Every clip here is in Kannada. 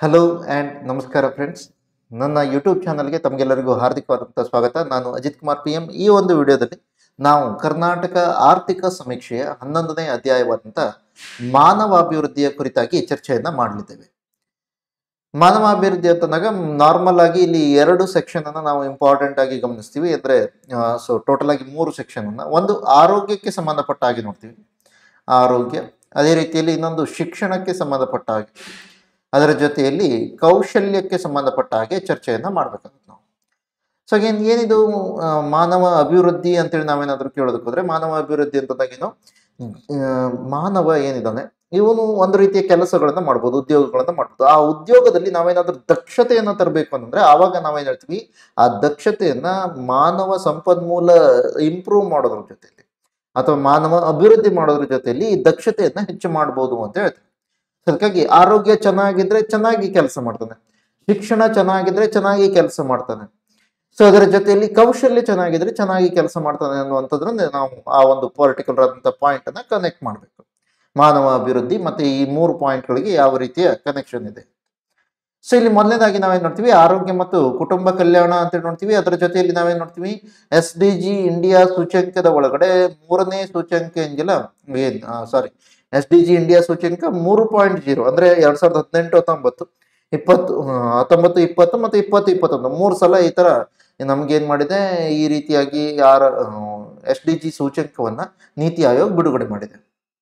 ಹಲೋ ಆ್ಯಂಡ್ ನಮಸ್ಕಾರ ಫ್ರೆಂಡ್ಸ್ ನನ್ನ ಯೂಟ್ಯೂಬ್ ಚಾನಲ್ಗೆ ತಮಗೆಲ್ಲರಿಗೂ ಹಾರ್ದಿಕವಾದಂಥ ಸ್ವಾಗತ ನಾನು ಅಜಿತ್ ಕುಮಾರ್ ಪಿ ಎಂ ಈ ಒಂದು ವಿಡಿಯೋದಲ್ಲಿ ನಾವು ಕರ್ನಾಟಕ ಆರ್ಥಿಕ ಸಮೀಕ್ಷೆಯ ಹನ್ನೊಂದನೇ ಅಧ್ಯಾಯವಾದಂಥ ಮಾನವಾಭಿವೃದ್ಧಿಯ ಕುರಿತಾಗಿ ಚರ್ಚೆಯನ್ನು ಮಾಡಲಿದ್ದೇವೆ ಮಾನವಾಭಿವೃದ್ಧಿ ಅಂತಂದಾಗ ನಾರ್ಮಲ್ ಆಗಿ ಇಲ್ಲಿ ಎರಡು ಸೆಕ್ಷನ್ ಅನ್ನು ನಾವು ಇಂಪಾರ್ಟೆಂಟ್ ಆಗಿ ಗಮನಿಸ್ತೀವಿ ಅಂದರೆ ಸೊ ಟೋಟಲ್ ಆಗಿ ಮೂರು ಸೆಕ್ಷನ್ ಅನ್ನ ಒಂದು ಆರೋಗ್ಯಕ್ಕೆ ಸಂಬಂಧಪಟ್ಟ ಹಾಗೆ ನೋಡ್ತೀವಿ ಆರೋಗ್ಯ ಅದೇ ರೀತಿಯಲ್ಲಿ ಇನ್ನೊಂದು ಶಿಕ್ಷಣಕ್ಕೆ ಸಂಬಂಧಪಟ್ಟ ಹಾಗೆ ಅದರ ಜೊತೆಯಲ್ಲಿ ಕೌಶಲ್ಯಕ್ಕೆ ಸಂಬಂಧಪಟ್ಟ ಹಾಗೆ ಚರ್ಚೆಯನ್ನು ಮಾಡಬೇಕಾಗುತ್ತೆ ನಾವು ಸೊ ಏನ್ ಏನಿದು ಆ, ಮಾನವ ಅಭಿವೃದ್ಧಿ ಅಂತೇಳಿ ನಾವೇನಾದ್ರೂ ಕೇಳೋದಕ್ಕೆ ಹೋದ್ರೆ ಮಾನವ ಅಭಿವೃದ್ಧಿ ಅಂತಂದಾಗೇನು ಆ, ಮಾನವ ಏನಿದ್ದಾನೆ ಇವನು ಒಂದು ರೀತಿಯ ಕೆಲಸಗಳನ್ನ ಮಾಡ್ಬೋದು ಉದ್ಯೋಗಗಳನ್ನ ಮಾಡ್ಬೋದು ಆ ಉದ್ಯೋಗದಲ್ಲಿ ನಾವೇನಾದ್ರೂ ದಕ್ಷತೆಯನ್ನ ತರಬೇಕು ಅಂತಂದ್ರೆ ಆವಾಗ ನಾವೇನ್ ಹೇಳ್ತೀವಿ ಆ ದಕ್ಷತೆಯನ್ನ ಮಾನವ ಸಂಪನ್ಮೂಲ ಇಂಪ್ರೂವ್ ಮಾಡೋದ್ರ ಜೊತೆಯಲ್ಲಿ ಅಥವಾ ಮಾನವ ಅಭಿವೃದ್ಧಿ ಮಾಡೋದ್ರ ಜೊತೆಯಲ್ಲಿ ಈ ದಕ್ಷತೆಯನ್ನ ಹೆಚ್ಚು ಮಾಡ್ಬೋದು ಅಂತ ಹೇಳ್ತೀವಿ So ಅದಕ್ಕಾಗಿ ಆರೋಗ್ಯ ಚೆನ್ನಾಗಿದ್ರೆ ಚೆನ್ನಾಗಿ ಕೆಲಸ ಮಾಡ್ತಾನೆ ಶಿಕ್ಷಣ ಚೆನ್ನಾಗಿದ್ರೆ ಚೆನ್ನಾಗಿ ಕೆಲಸ ಮಾಡ್ತಾನೆ ಸೊ ಅದರ ಜೊತೆಯಲ್ಲಿ ಕೌಶಲ್ಯ ಚೆನ್ನಾಗಿದ್ರೆ ಚೆನ್ನಾಗಿ ಕೆಲಸ ಮಾಡ್ತಾನೆ ಅನ್ನುವಂಥದ್ರಿಂದ ನಾವು ಆ ಒಂದು ಪರ್ಟಿಕ್ಯುಲರ್ ಆದಂಥ ಪಾಯಿಂಟ್ ಅನ್ನ ಕನೆಕ್ಟ್ ಮಾಡಬೇಕು ಮಾನವ ಅಭಿವೃದ್ಧಿ ಮತ್ತೆ ಈ ಮೂರು ಪಾಯಿಂಟ್ಗಳಿಗೆ ಯಾವ ರೀತಿಯ ಕನೆಕ್ಷನ್ ಇದೆ ಸೊ ಇಲ್ಲಿ ಮೊದಲನೇದಾಗಿ ನಾವೇನ್ ನೋಡ್ತೀವಿ ಆರೋಗ್ಯ ಮತ್ತು ಕುಟುಂಬ ಕಲ್ಯಾಣ ಅಂತ ನೋಡ್ತೀವಿ ಅದರ ಜೊತೆಯಲ್ಲಿ ನಾವೇನ್ ನೋಡ್ತೀವಿ ಎಸ್ ಡಿ ಜಿ ಇಂಡಿಯಾ ಸೂಚ್ಯಂಕದ ಒಳಗಡೆ ಮೂರನೇ ಸೂಚ್ಯಂಕ ಏನಿಲ್ಲ ಏನ್ sorry S D G India ಸೂಚ್ಯಂಕ ಮೂರು ಪಾಯಿಂಟ್ ಜೀರೋ ಅಂದ್ರೆ ಎರಡ್ ಸಾವಿರದ ಹದಿನೆಂಟು ಹತ್ತೊಂಬತ್ತು ಇಪ್ಪತ್ತು ಆ, ಹತ್ತೊಂಬತ್ತು ಇಪ್ಪತ್ತು ಮತ್ತೆ ಇಪ್ಪತ್ತು ಇಪ್ಪತ್ತೊಂದು ಮೂರು ಸಲ ಈ ತರ ನಮ್ಗೇನ್ ಮಾಡಿದೆ ಈ ರೀತಿಯಾಗಿ ಯಾರ ಎಸ್ ಡಿ ಜಿ ಸೂಚ್ಯಂಕವನ್ನ ನೀತಿ ಆಯೋಗ ಬಿಡುಗಡೆ ಮಾಡಿದೆ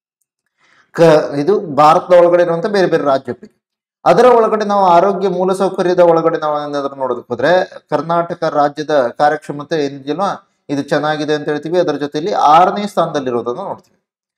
ಕ ಇದು ಭಾರತದ ಒಳಗಡೆ ಇರುವಂತ ಬೇರೆ ಬೇರೆ ರಾಜ್ಯಗಳಿಗೆ ಅದರ ಒಳಗಡೆ ನಾವು ಆರೋಗ್ಯ ಮೂಲಸೌಕರ್ಯದ ಒಳಗಡೆ ನಾವು ಏನಾದ್ರು ನೋಡೋದಕ್ಕೆ ಹೋದ್ರೆ ಕರ್ನಾಟಕ ರಾಜ್ಯದ ಕಾರ್ಯಕ್ಷಮತೆ ಏನಿದೆಯಲ್ವಾ ಇದು ಚೆನ್ನಾಗಿದೆ ಅಂತ ಹೇಳ್ತೀವಿ ಅದರ ಜೊತೆಯಲ್ಲಿ ಆರನೇ ಸ್ಥಾನದಲ್ಲಿರೋದನ್ನ ನೋಡ್ತೀವಿ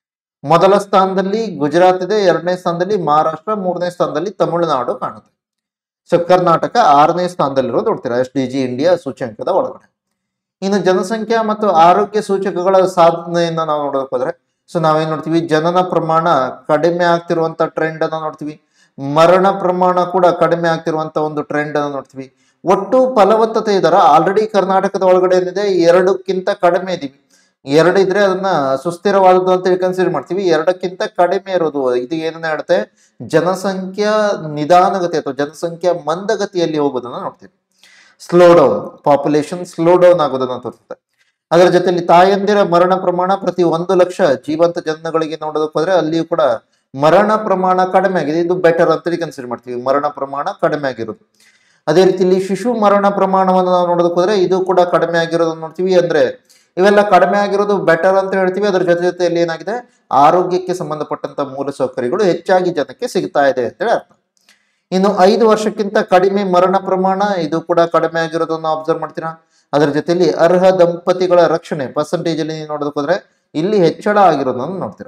ಮೊದಲ ಸ್ಥಾನದಲ್ಲಿ ಗುಜರಾತ್ ಇದೆ ಎರಡನೇ ಸ್ಥಾನದಲ್ಲಿ ಮಹಾರಾಷ್ಟ್ರ ಮೂರನೇ ಸ್ಥಾನದಲ್ಲಿ ತಮಿಳುನಾಡು ಕಾಣುತ್ತೆ ಸೊ ಕರ್ನಾಟಕ ಆರನೇ ಸ್ಥಾನದಲ್ಲಿರೋದು ನೋಡ್ತೀರಾ ಎಸ್ ಡಿ ಜಿ ಇಂಡಿಯಾ ಸೂಚ್ಯಂಕದ ಒಳಗಡೆ ಇನ್ನು ಜನಸಂಖ್ಯಾ ಮತ್ತು ಆರೋಗ್ಯ ಸೂಚಕಗಳ ಸಾಧನೆಯನ್ನ ನಾವು ನೋಡೋದಕ್ಕೆ ಹೋದ್ರೆ ಸೊ ನಾವೇನ್ ನೋಡ್ತೀವಿ ಜನನ ಪ್ರಮಾಣ ಕಡಿಮೆ ಆಗ್ತಿರುವಂತ ಟ್ರೆಂಡ್ ಅನ್ನ ನೋಡ್ತೀವಿ ಮರಣ ಪ್ರಮಾಣ ಕೂಡ ಕಡಿಮೆ ಆಗ್ತಿರುವಂತ ಒಂದು ಟ್ರೆಂಡ್ ಅನ್ನ ನೋಡ್ತೀವಿ ಒಟ್ಟು ಫಲವತ್ತತೆ ಇದರ ಆಲ್ರೆಡಿ ಕರ್ನಾಟಕದ ಒಳಗಡೆ ಏನಿದೆ ಎರಡಕ್ಕಿಂತ ಕಡಿಮೆ ಇದೀವಿ ಎರಡು ಇದ್ರೆ ಅದನ್ನ ಸುಸ್ಥಿರವಾದದ್ದು ಅಂತ ಕನ್ಸಿಡರ್ ಮಾಡ್ತೀವಿ ಎರಡಕ್ಕಿಂತ ಕಡಿಮೆ ಇರೋದು ಇದು ಏನನ್ನ ಹೇಳುತ್ತೆ ಜನಸಂಖ್ಯಾ ನಿಧಾನಗತಿ ಅಥವಾ ಜನಸಂಖ್ಯಾ ಮಂದಗತಿಯಲ್ಲಿ ಹೋಗೋದನ್ನ ನೋಡ್ತೀವಿ slow down population slow down ಆಗೋದನ್ನ ತೋರಿಸುತ್ತೆ ಅದರ ಜೊತೆಲಿ ತಾಯಂದಿರ ಮರಣ ಪ್ರಮಾಣ ಪ್ರತಿ ಒಂದು ಲಕ್ಷ ಜೀವಂತ ಜನಗಳಿಗೆ ನೋಡೋದಕ್ಕೆ ಹೋದ್ರೆ ಅಲ್ಲಿಯೂ ಕೂಡ ಮರಣ ಪ್ರಮಾಣ ಕಡಿಮೆ ಆಗಿದೆ ಇದು ಬೆಟರ್ ಅಂತೇಳಿ ಕನ್ಸಿಡರ್ ಮಾಡ್ತೀವಿ ಮರಣ ಪ್ರಮಾಣ ಕಡಿಮೆ ಆಗಿರೋದು ಅದೇ ರೀತಿಯಲ್ಲಿ ಶಿಶು ಮರಣ ಪ್ರಮಾಣವನ್ನು ನಾವು ನೋಡೋದಕ್ಕೆ ಹೋದ್ರೆ ಇದು ಕೂಡ ಕಡಿಮೆ ಆಗಿರೋದನ್ನ ನೋಡ್ತೀವಿ ಅಂದ್ರೆ ಇವೆಲ್ಲ ಕಡಿಮೆ ಆಗಿರೋದು ಬೆಟರ್ ಅಂತ ಹೇಳ್ತೀವಿ ಅದರ ಜೊತೆ ಜೊತೆಯಲ್ಲಿ ಏನಾಗಿದೆ ಆರೋಗ್ಯಕ್ಕೆ ಸಂಬಂಧಪಟ್ಟಂತ ಮೂಲಸೌಕರ್ಯಗಳು ಹೆಚ್ಚಾಗಿ ಜನಕ್ಕೆ ಸಿಗ್ತಾ ಇದೆ ಅಂತೇಳಿ ಅರ್ಥ ಇನ್ನು ಐದು ವರ್ಷಕ್ಕಿಂತ ಕಡಿಮೆ ಮರಣ ಪ್ರಮಾಣ ಇದು ಕೂಡ ಕಡಿಮೆ ಆಗಿರೋದನ್ನ ಅಬ್ಸರ್ವ್ ಮಾಡ್ತೀರಾ ಅದರ ಜೊತೆಯಲ್ಲಿ ಅರ್ಹ ದಂಪತಿಗಳ ರಕ್ಷಣೆ ಪರ್ಸೆಂಟೇಜ್ ಅಲ್ಲಿ ನೀವು ನೋಡೋದಕ್ಕೆ ಹೋದ್ರೆ ಇಲ್ಲಿ ಹೆಚ್ಚಳ ಆಗಿರೋದನ್ನ ನೋಡ್ತೀರಾ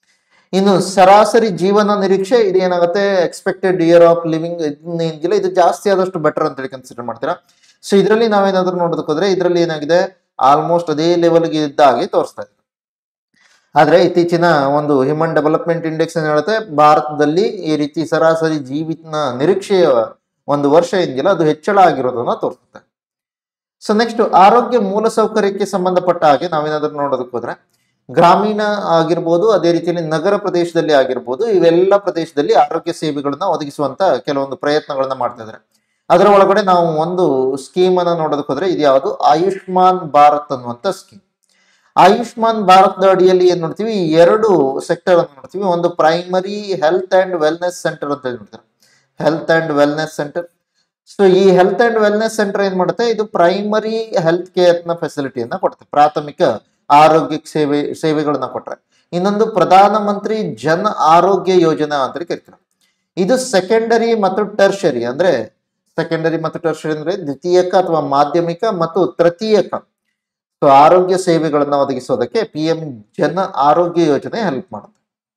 ಇನ್ನು ಸರಾಸರಿ ಜೀವನ ನಿರೀಕ್ಷೆ ಇದು ಏನಾಗುತ್ತೆ ಎಕ್ಸ್ಪೆಕ್ಟೆಡ್ ಇಯರ್ ಆಫ್ ಲಿವಿಂಗ್ ಏನಿಲ್ಲ ಇದು ಜಾಸ್ತಿ ಆದಷ್ಟು ಬೆಟರ್ ಅಂತೇಳಿ ಕನ್ಸಿಡರ್ ಮಾಡ್ತೀರಾ ಸೊ ಇದರಲ್ಲಿ ನಾವೇನಾದ್ರೂ ನೋಡೋದಕ್ಕೆ ಹೋದ್ರೆ ಇದರಲ್ಲಿ ಏನಾಗಿದೆ ಆಲ್ಮೋಸ್ಟ್ ಅದೇ ಲೆವೆಲ್ಗೆ ಇದ್ದ ಹಾಗೆ ತೋರಿಸ್ತಾ ಇದೆ ಆದ್ರೆ ಇತ್ತೀಚಿನ ಒಂದು ಹ್ಯೂಮನ್ ಡೆವಲಪ್ಮೆಂಟ್ ಇಂಡೆಕ್ಸ್ ಏನ್ ಹೇಳುತ್ತೆ ಭಾರತದಲ್ಲಿ ಈ ರೀತಿ ಸರಾಸರಿ ಜೀವಿತನ ನಿರೀಕ್ಷೆಯ ಒಂದು ವರ್ಷ ಏನಿಲ್ಲ ಅದು ಹೆಚ್ಚಳ ಆಗಿರೋದನ್ನ ತೋರಿಸುತ್ತೆ ಸೊ ನೆಕ್ಸ್ಟ್ ಆರೋಗ್ಯ ಮೂಲಸೌಕರ್ಯಕ್ಕೆ ಸಂಬಂಧಪಟ್ಟ ಹಾಗೆ ನಾವೇನಾದ್ರೂ ನೋಡೋದಕ್ಕೆ ಹೋದ್ರೆ ಗ್ರಾಮೀಣ ಆಗಿರ್ಬೋದು ಅದೇ ರೀತಿಯಲ್ಲಿ ನಗರ ಪ್ರದೇಶದಲ್ಲಿ ಆಗಿರ್ಬೋದು ಇವೆಲ್ಲ ಪ್ರದೇಶದಲ್ಲಿ ಆರೋಗ್ಯ ಸೇವೆಗಳನ್ನ ಒದಗಿಸುವಂತ ಕೆಲವೊಂದು ಪ್ರಯತ್ನಗಳನ್ನ ಮಾಡ್ತಾ ಇದ್ದಾರೆ ಅದರ ಒಳಗಡೆ ನಾವು ಒಂದು ಸ್ಕೀಮ್ ಅನ್ನ ನೋಡೋದಕ್ಕೆ ಹೋದ್ರೆ ಇದು ಯಾವುದು ಆಯುಷ್ಮಾನ್ ಭಾರತ್ ಅನ್ನುವಂತ ಸ್ಕೀಮ್ ಆಯುಷ್ಮಾನ್ ಭಾರತದ ಅಡಿಯಲ್ಲಿ ಏನ್ ನೋಡ್ತೀವಿ ಎರಡು ಸೆಕ್ಟರ್ ಅನ್ನು ನೋಡ್ತೀವಿ ಒಂದು primary health and wellness centre ಅಂತ ಹೇಳಿ ನೋಡ್ತಾರೆ health and wellness centre so ಈ ಹೆಲ್ತ್ ಅಂಡ್ ವೆಲ್ನೆಸ್ ಸೆಂಟರ್ ಏನ್ ಮಾಡುತ್ತೆ ಇದು ಪ್ರೈಮರಿ ಹೆಲ್ತ್ ಕೇರ್ ನ ಫೆಸಿಲಿಟಿಯನ್ನ ಕೊಡುತ್ತೆ ಪ್ರಾಥಮಿಕ ಆರೋಗ್ಯ ಸೇವೆ ಸೇವೆಗಳನ್ನ ಕೊಟ್ರೆ ಇನ್ನೊಂದು ಪ್ರಧಾನ ಮಂತ್ರಿ ಜನ ಆರೋಗ್ಯ ಯೋಜನಾ ಅಂತ ಕರಿತಾರೆ ಇದು ಸೆಕೆಂಡರಿ ಮತ್ತು ಟರ್ಷರಿ ಅಂದ್ರೆ ಸೆಕೆಂಡರಿ ಮತ್ತು ಟರ್ಷರಿ ಅಂದ್ರೆ ದ್ವಿತೀಯಕ ಅಥವಾ ಮಾಧ್ಯಮಿಕ ಮತ್ತು ತೃತೀಯಕ ಸೊ ಆರೋಗ್ಯ ಸೇವೆಗಳನ್ನ ಒದಗಿಸೋದಕ್ಕೆ ಪಿ ಎಂ ಜನ ಆರೋಗ್ಯ ಯೋಜನೆ ಹೆಲ್ಪ್ ಮಾಡುತ್ತೆ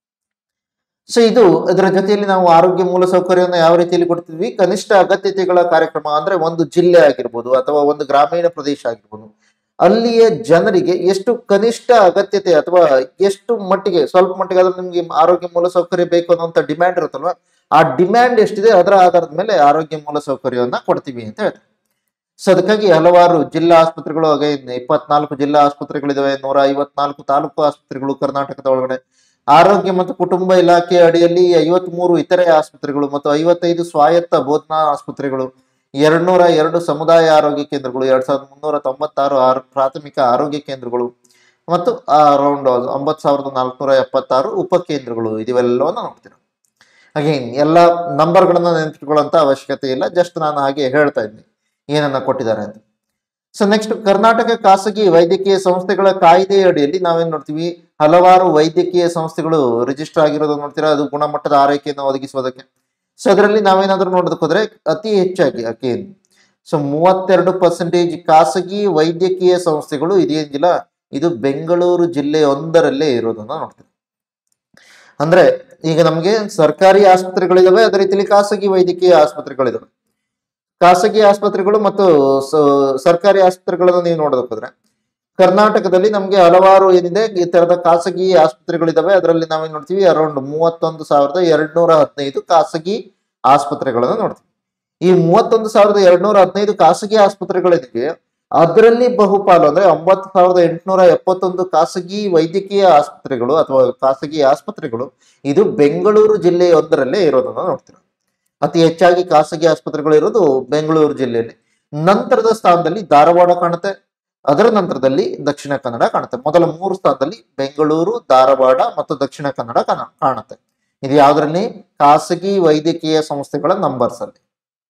ಸೊ ಇದು ಇದರ ಜೊತೆಯಲ್ಲಿ ನಾವು ಆರೋಗ್ಯ ಮೂಲಸೌಕರ್ಯವನ್ನು ಯಾವ ರೀತಿಯಲ್ಲಿ ಕೊಡ್ತಿದ್ವಿ ಕನಿಷ್ಠ ಅಗತ್ಯತೆಗಳ ಕಾರ್ಯಕ್ರಮ ಅಂದ್ರೆ ಒಂದು ಜಿಲ್ಲೆ ಆಗಿರ್ಬೋದು ಅಥವಾ ಒಂದು ಗ್ರಾಮೀಣ ಪ್ರದೇಶ ಆಗಿರ್ಬೋದು ಅಲ್ಲಿಯ ಜನರಿಗೆ ಎಷ್ಟು ಕನಿಷ್ಠ ಅಗತ್ಯತೆ ಅಥವಾ ಎಷ್ಟು ಮಟ್ಟಿಗೆ ಸ್ವಲ್ಪ ಮಟ್ಟಿಗೆ ಆದ್ರೂ ನಿಮ್ಗೆ ಆರೋಗ್ಯ ಮೂಲಸೌಕರ್ಯ ಬೇಕು ಅನ್ನೋಂಥ ಡಿಮ್ಯಾಂಡ್ ಇರುತ್ತಲ್ವಾ ಆ ಡಿಮ್ಯಾಂಡ್ ಎಷ್ಟಿದೆ ಅದರ ಆಧಾರದ ಮೇಲೆ ಆರೋಗ್ಯ ಮೂಲಸೌಕರ್ಯವನ್ನ ಕೊಡ್ತೀವಿ ಅಂತ ಹೇಳ್ತಾರೆ ಸೊ ಅದಕ್ಕಾಗಿ ಹಲವಾರು ಜಿಲ್ಲಾ ಆಸ್ಪತ್ರೆಗಳು ಹಾಗೆ ಇಪ್ಪತ್ನಾಲ್ಕು ಜಿಲ್ಲಾ ಆಸ್ಪತ್ರೆಗಳಿದಾವೆ ನೂರ ಐವತ್ನಾಲ್ಕು ತಾಲೂಕು ಆಸ್ಪತ್ರೆಗಳು ಕರ್ನಾಟಕದ ಒಳಗಡೆ ಆರೋಗ್ಯ ಮತ್ತು ಕುಟುಂಬ ಇಲಾಖೆ ಅಡಿಯಲ್ಲಿ ಐವತ್ಮೂರು ಇತರೆ ಆಸ್ಪತ್ರೆಗಳು ಮತ್ತು ಐವತ್ತೈದು ಸ್ವಾಯತ್ತ ಬೋಧನಾ ಆಸ್ಪತ್ರೆಗಳು ಎರಡ್ನೂರ ಎರಡು ಸಮುದಾಯ ಆರೋಗ್ಯ ಕೇಂದ್ರಗಳು ಎರಡ್ ಸಾವಿರದ ಮುನ್ನೂರ ತೊಂಬತ್ತಾರು ಆರು ಪ್ರಾಥಮಿಕ ಆರೋಗ್ಯ ಕೇಂದ್ರಗಳು ಮತ್ತು ಅರೌಂಡ್ ಒಂಬತ್ತು ಸಾವಿರದ ನಾಲ್ಕುನೂರ ಎಪ್ಪತ್ತಾರು ಉಪಕೇಂದ್ರಗಳು ಇವೆಲ್ಲವನ್ನು ನೋಡ್ತೀರಾ ಅಗೇನ್ ಎಲ್ಲ ನಂಬರ್ಗಳನ್ನ ನೆನಪಿಟ್ಕೊಳ್ಳುವಂತ ಅವಶ್ಯಕತೆ ಇಲ್ಲ ಜಸ್ಟ್ ನಾನು ಹಾಗೆ ಹೇಳ್ತಾ ಇದ್ದೀನಿ ಏನನ್ನ ಕೊಟ್ಟಿದ್ದಾರೆ ಅಂತ ಸೊ ನೆಕ್ಸ್ಟ್ ಕರ್ನಾಟಕ ಖಾಸಗಿ ವೈದ್ಯಕೀಯ ಸಂಸ್ಥೆಗಳ ಕಾಯ್ದೆ ಅಡಿಯಲ್ಲಿ ನಾವೇನ್ ನೋಡ್ತೀವಿ ಹಲವಾರು ವೈದ್ಯಕೀಯ ಸಂಸ್ಥೆಗಳು ರಿಜಿಸ್ಟರ್ ಆಗಿರೋದು ನೋಡ್ತೀರಾ ಅದು ಗುಣಮಟ್ಟದ ಆರೈಕೆಯನ್ನು ಒದಗಿಸುವುದಕ್ಕೆ ಸೊ ಅದರಲ್ಲಿ ನಾವೇನಾದ್ರೂ ನೋಡೋದಕ್ಕೆ ಹೋದ್ರೆ ಅತಿ ಹೆಚ್ಚಾಗಿ ಅಗೇನ್ ಸೊ ಮೂವತ್ತೆರಡು ಪರ್ಸೆಂಟೇಜ್ ಖಾಸಗಿ ವೈದ್ಯಕೀಯ ಸಂಸ್ಥೆಗಳು ಇದೇನಿಲ್ಲ ಇದು ಬೆಂಗಳೂರು ಜಿಲ್ಲೆಯೊಂದರಲ್ಲೇ ಇರೋದನ್ನ ನೋಡ್ತೀವಿ ಅಂದ್ರೆ ಈಗ ನಮಗೆ ಸರ್ಕಾರಿ ಆಸ್ಪತ್ರೆಗಳಿದಾವೆ ಅದೇ ರೀತಿಯಲ್ಲಿ ಖಾಸಗಿ ವೈದ್ಯಕೀಯ ಆಸ್ಪತ್ರೆಗಳಿದಾವೆ ಖಾಸಗಿ ಆಸ್ಪತ್ರೆಗಳು ಮತ್ತು ಸ- ಸರ್ಕಾರಿ ಆಸ್ಪತ್ರೆಗಳನ್ನು ನೀವು ನೋಡೋದಕ್ಕೋದ್ರೆ ಕರ್ನಾಟಕದಲ್ಲಿ ನಮಗೆ ಹಲವಾರು ಏನಿದೆ ಈ ತರದ ಖಾಸಗಿ ಆಸ್ಪತ್ರೆಗಳಿದಾವೆ ಅದರಲ್ಲಿ ನಾವೇನ್ ನೋಡ್ತೀವಿ ಅರೌಂಡ್ ಮೂವತ್ತೊಂದು ಸಾವಿರದ ಎರಡ್ನೂರ ಹದಿನೈದು ಖಾಸಗಿ ಆಸ್ಪತ್ರೆಗಳನ್ನು ನೋಡ್ತೀವಿ ಈ ಮೂವತ್ತೊಂದು ಸಾವಿರದ ಎರಡ್ನೂರ ಹದಿನೈದು ಖಾಸಗಿ ಆಸ್ಪತ್ರೆಗಳಿವೆ ಅದರಲ್ಲಿ ಬಹುಪಾಲು ಅಂದ್ರೆ ಒಂಬತ್ತು ಸಾವಿರದ ಎಂಟುನೂರ ಎಪ್ಪತ್ತೊಂದು ಖಾಸಗಿ ವೈದ್ಯಕೀಯ ಆಸ್ಪತ್ರೆಗಳು ಅಥವಾ ಖಾಸಗಿ ಆಸ್ಪತ್ರೆಗಳು ಇದು ಬೆಂಗಳೂರು ಜಿಲ್ಲೆಯೊಂದರಲ್ಲೇ ಇರೋದನ್ನ ನೋಡ್ತೀರಾ ಅತಿ ಹೆಚ್ಚಾಗಿ ಖಾಸಗಿ ಆಸ್ಪತ್ರೆಗಳು ಇರೋದು ಬೆಂಗಳೂರು ಜಿಲ್ಲೆಯಲ್ಲಿ ನಂತರದ ಸ್ಥಾನದಲ್ಲಿ ಧಾರವಾಡ ಕಾಣುತ್ತೆ ಅದರ ನಂತರದಲ್ಲಿ ದಕ್ಷಿಣ ಕನ್ನಡ ಕಾಣುತ್ತೆ ಮೊದಲ ಮೂರು ಸ್ಥಾನದಲ್ಲಿ ಬೆಂಗಳೂರು ಧಾರವಾಡ ಮತ್ತು ದಕ್ಷಿಣ ಕನ್ನಡ ಕಾಣ ಕಾಣುತ್ತೆ ಇದು ಯಾವ್ದ್ರಲ್ಲಿ ಖಾಸಗಿ ವೈದ್ಯಕೀಯ ಸಂಸ್ಥೆಗಳ ನಂಬರ್ಸ್ ಅಲ್ಲಿ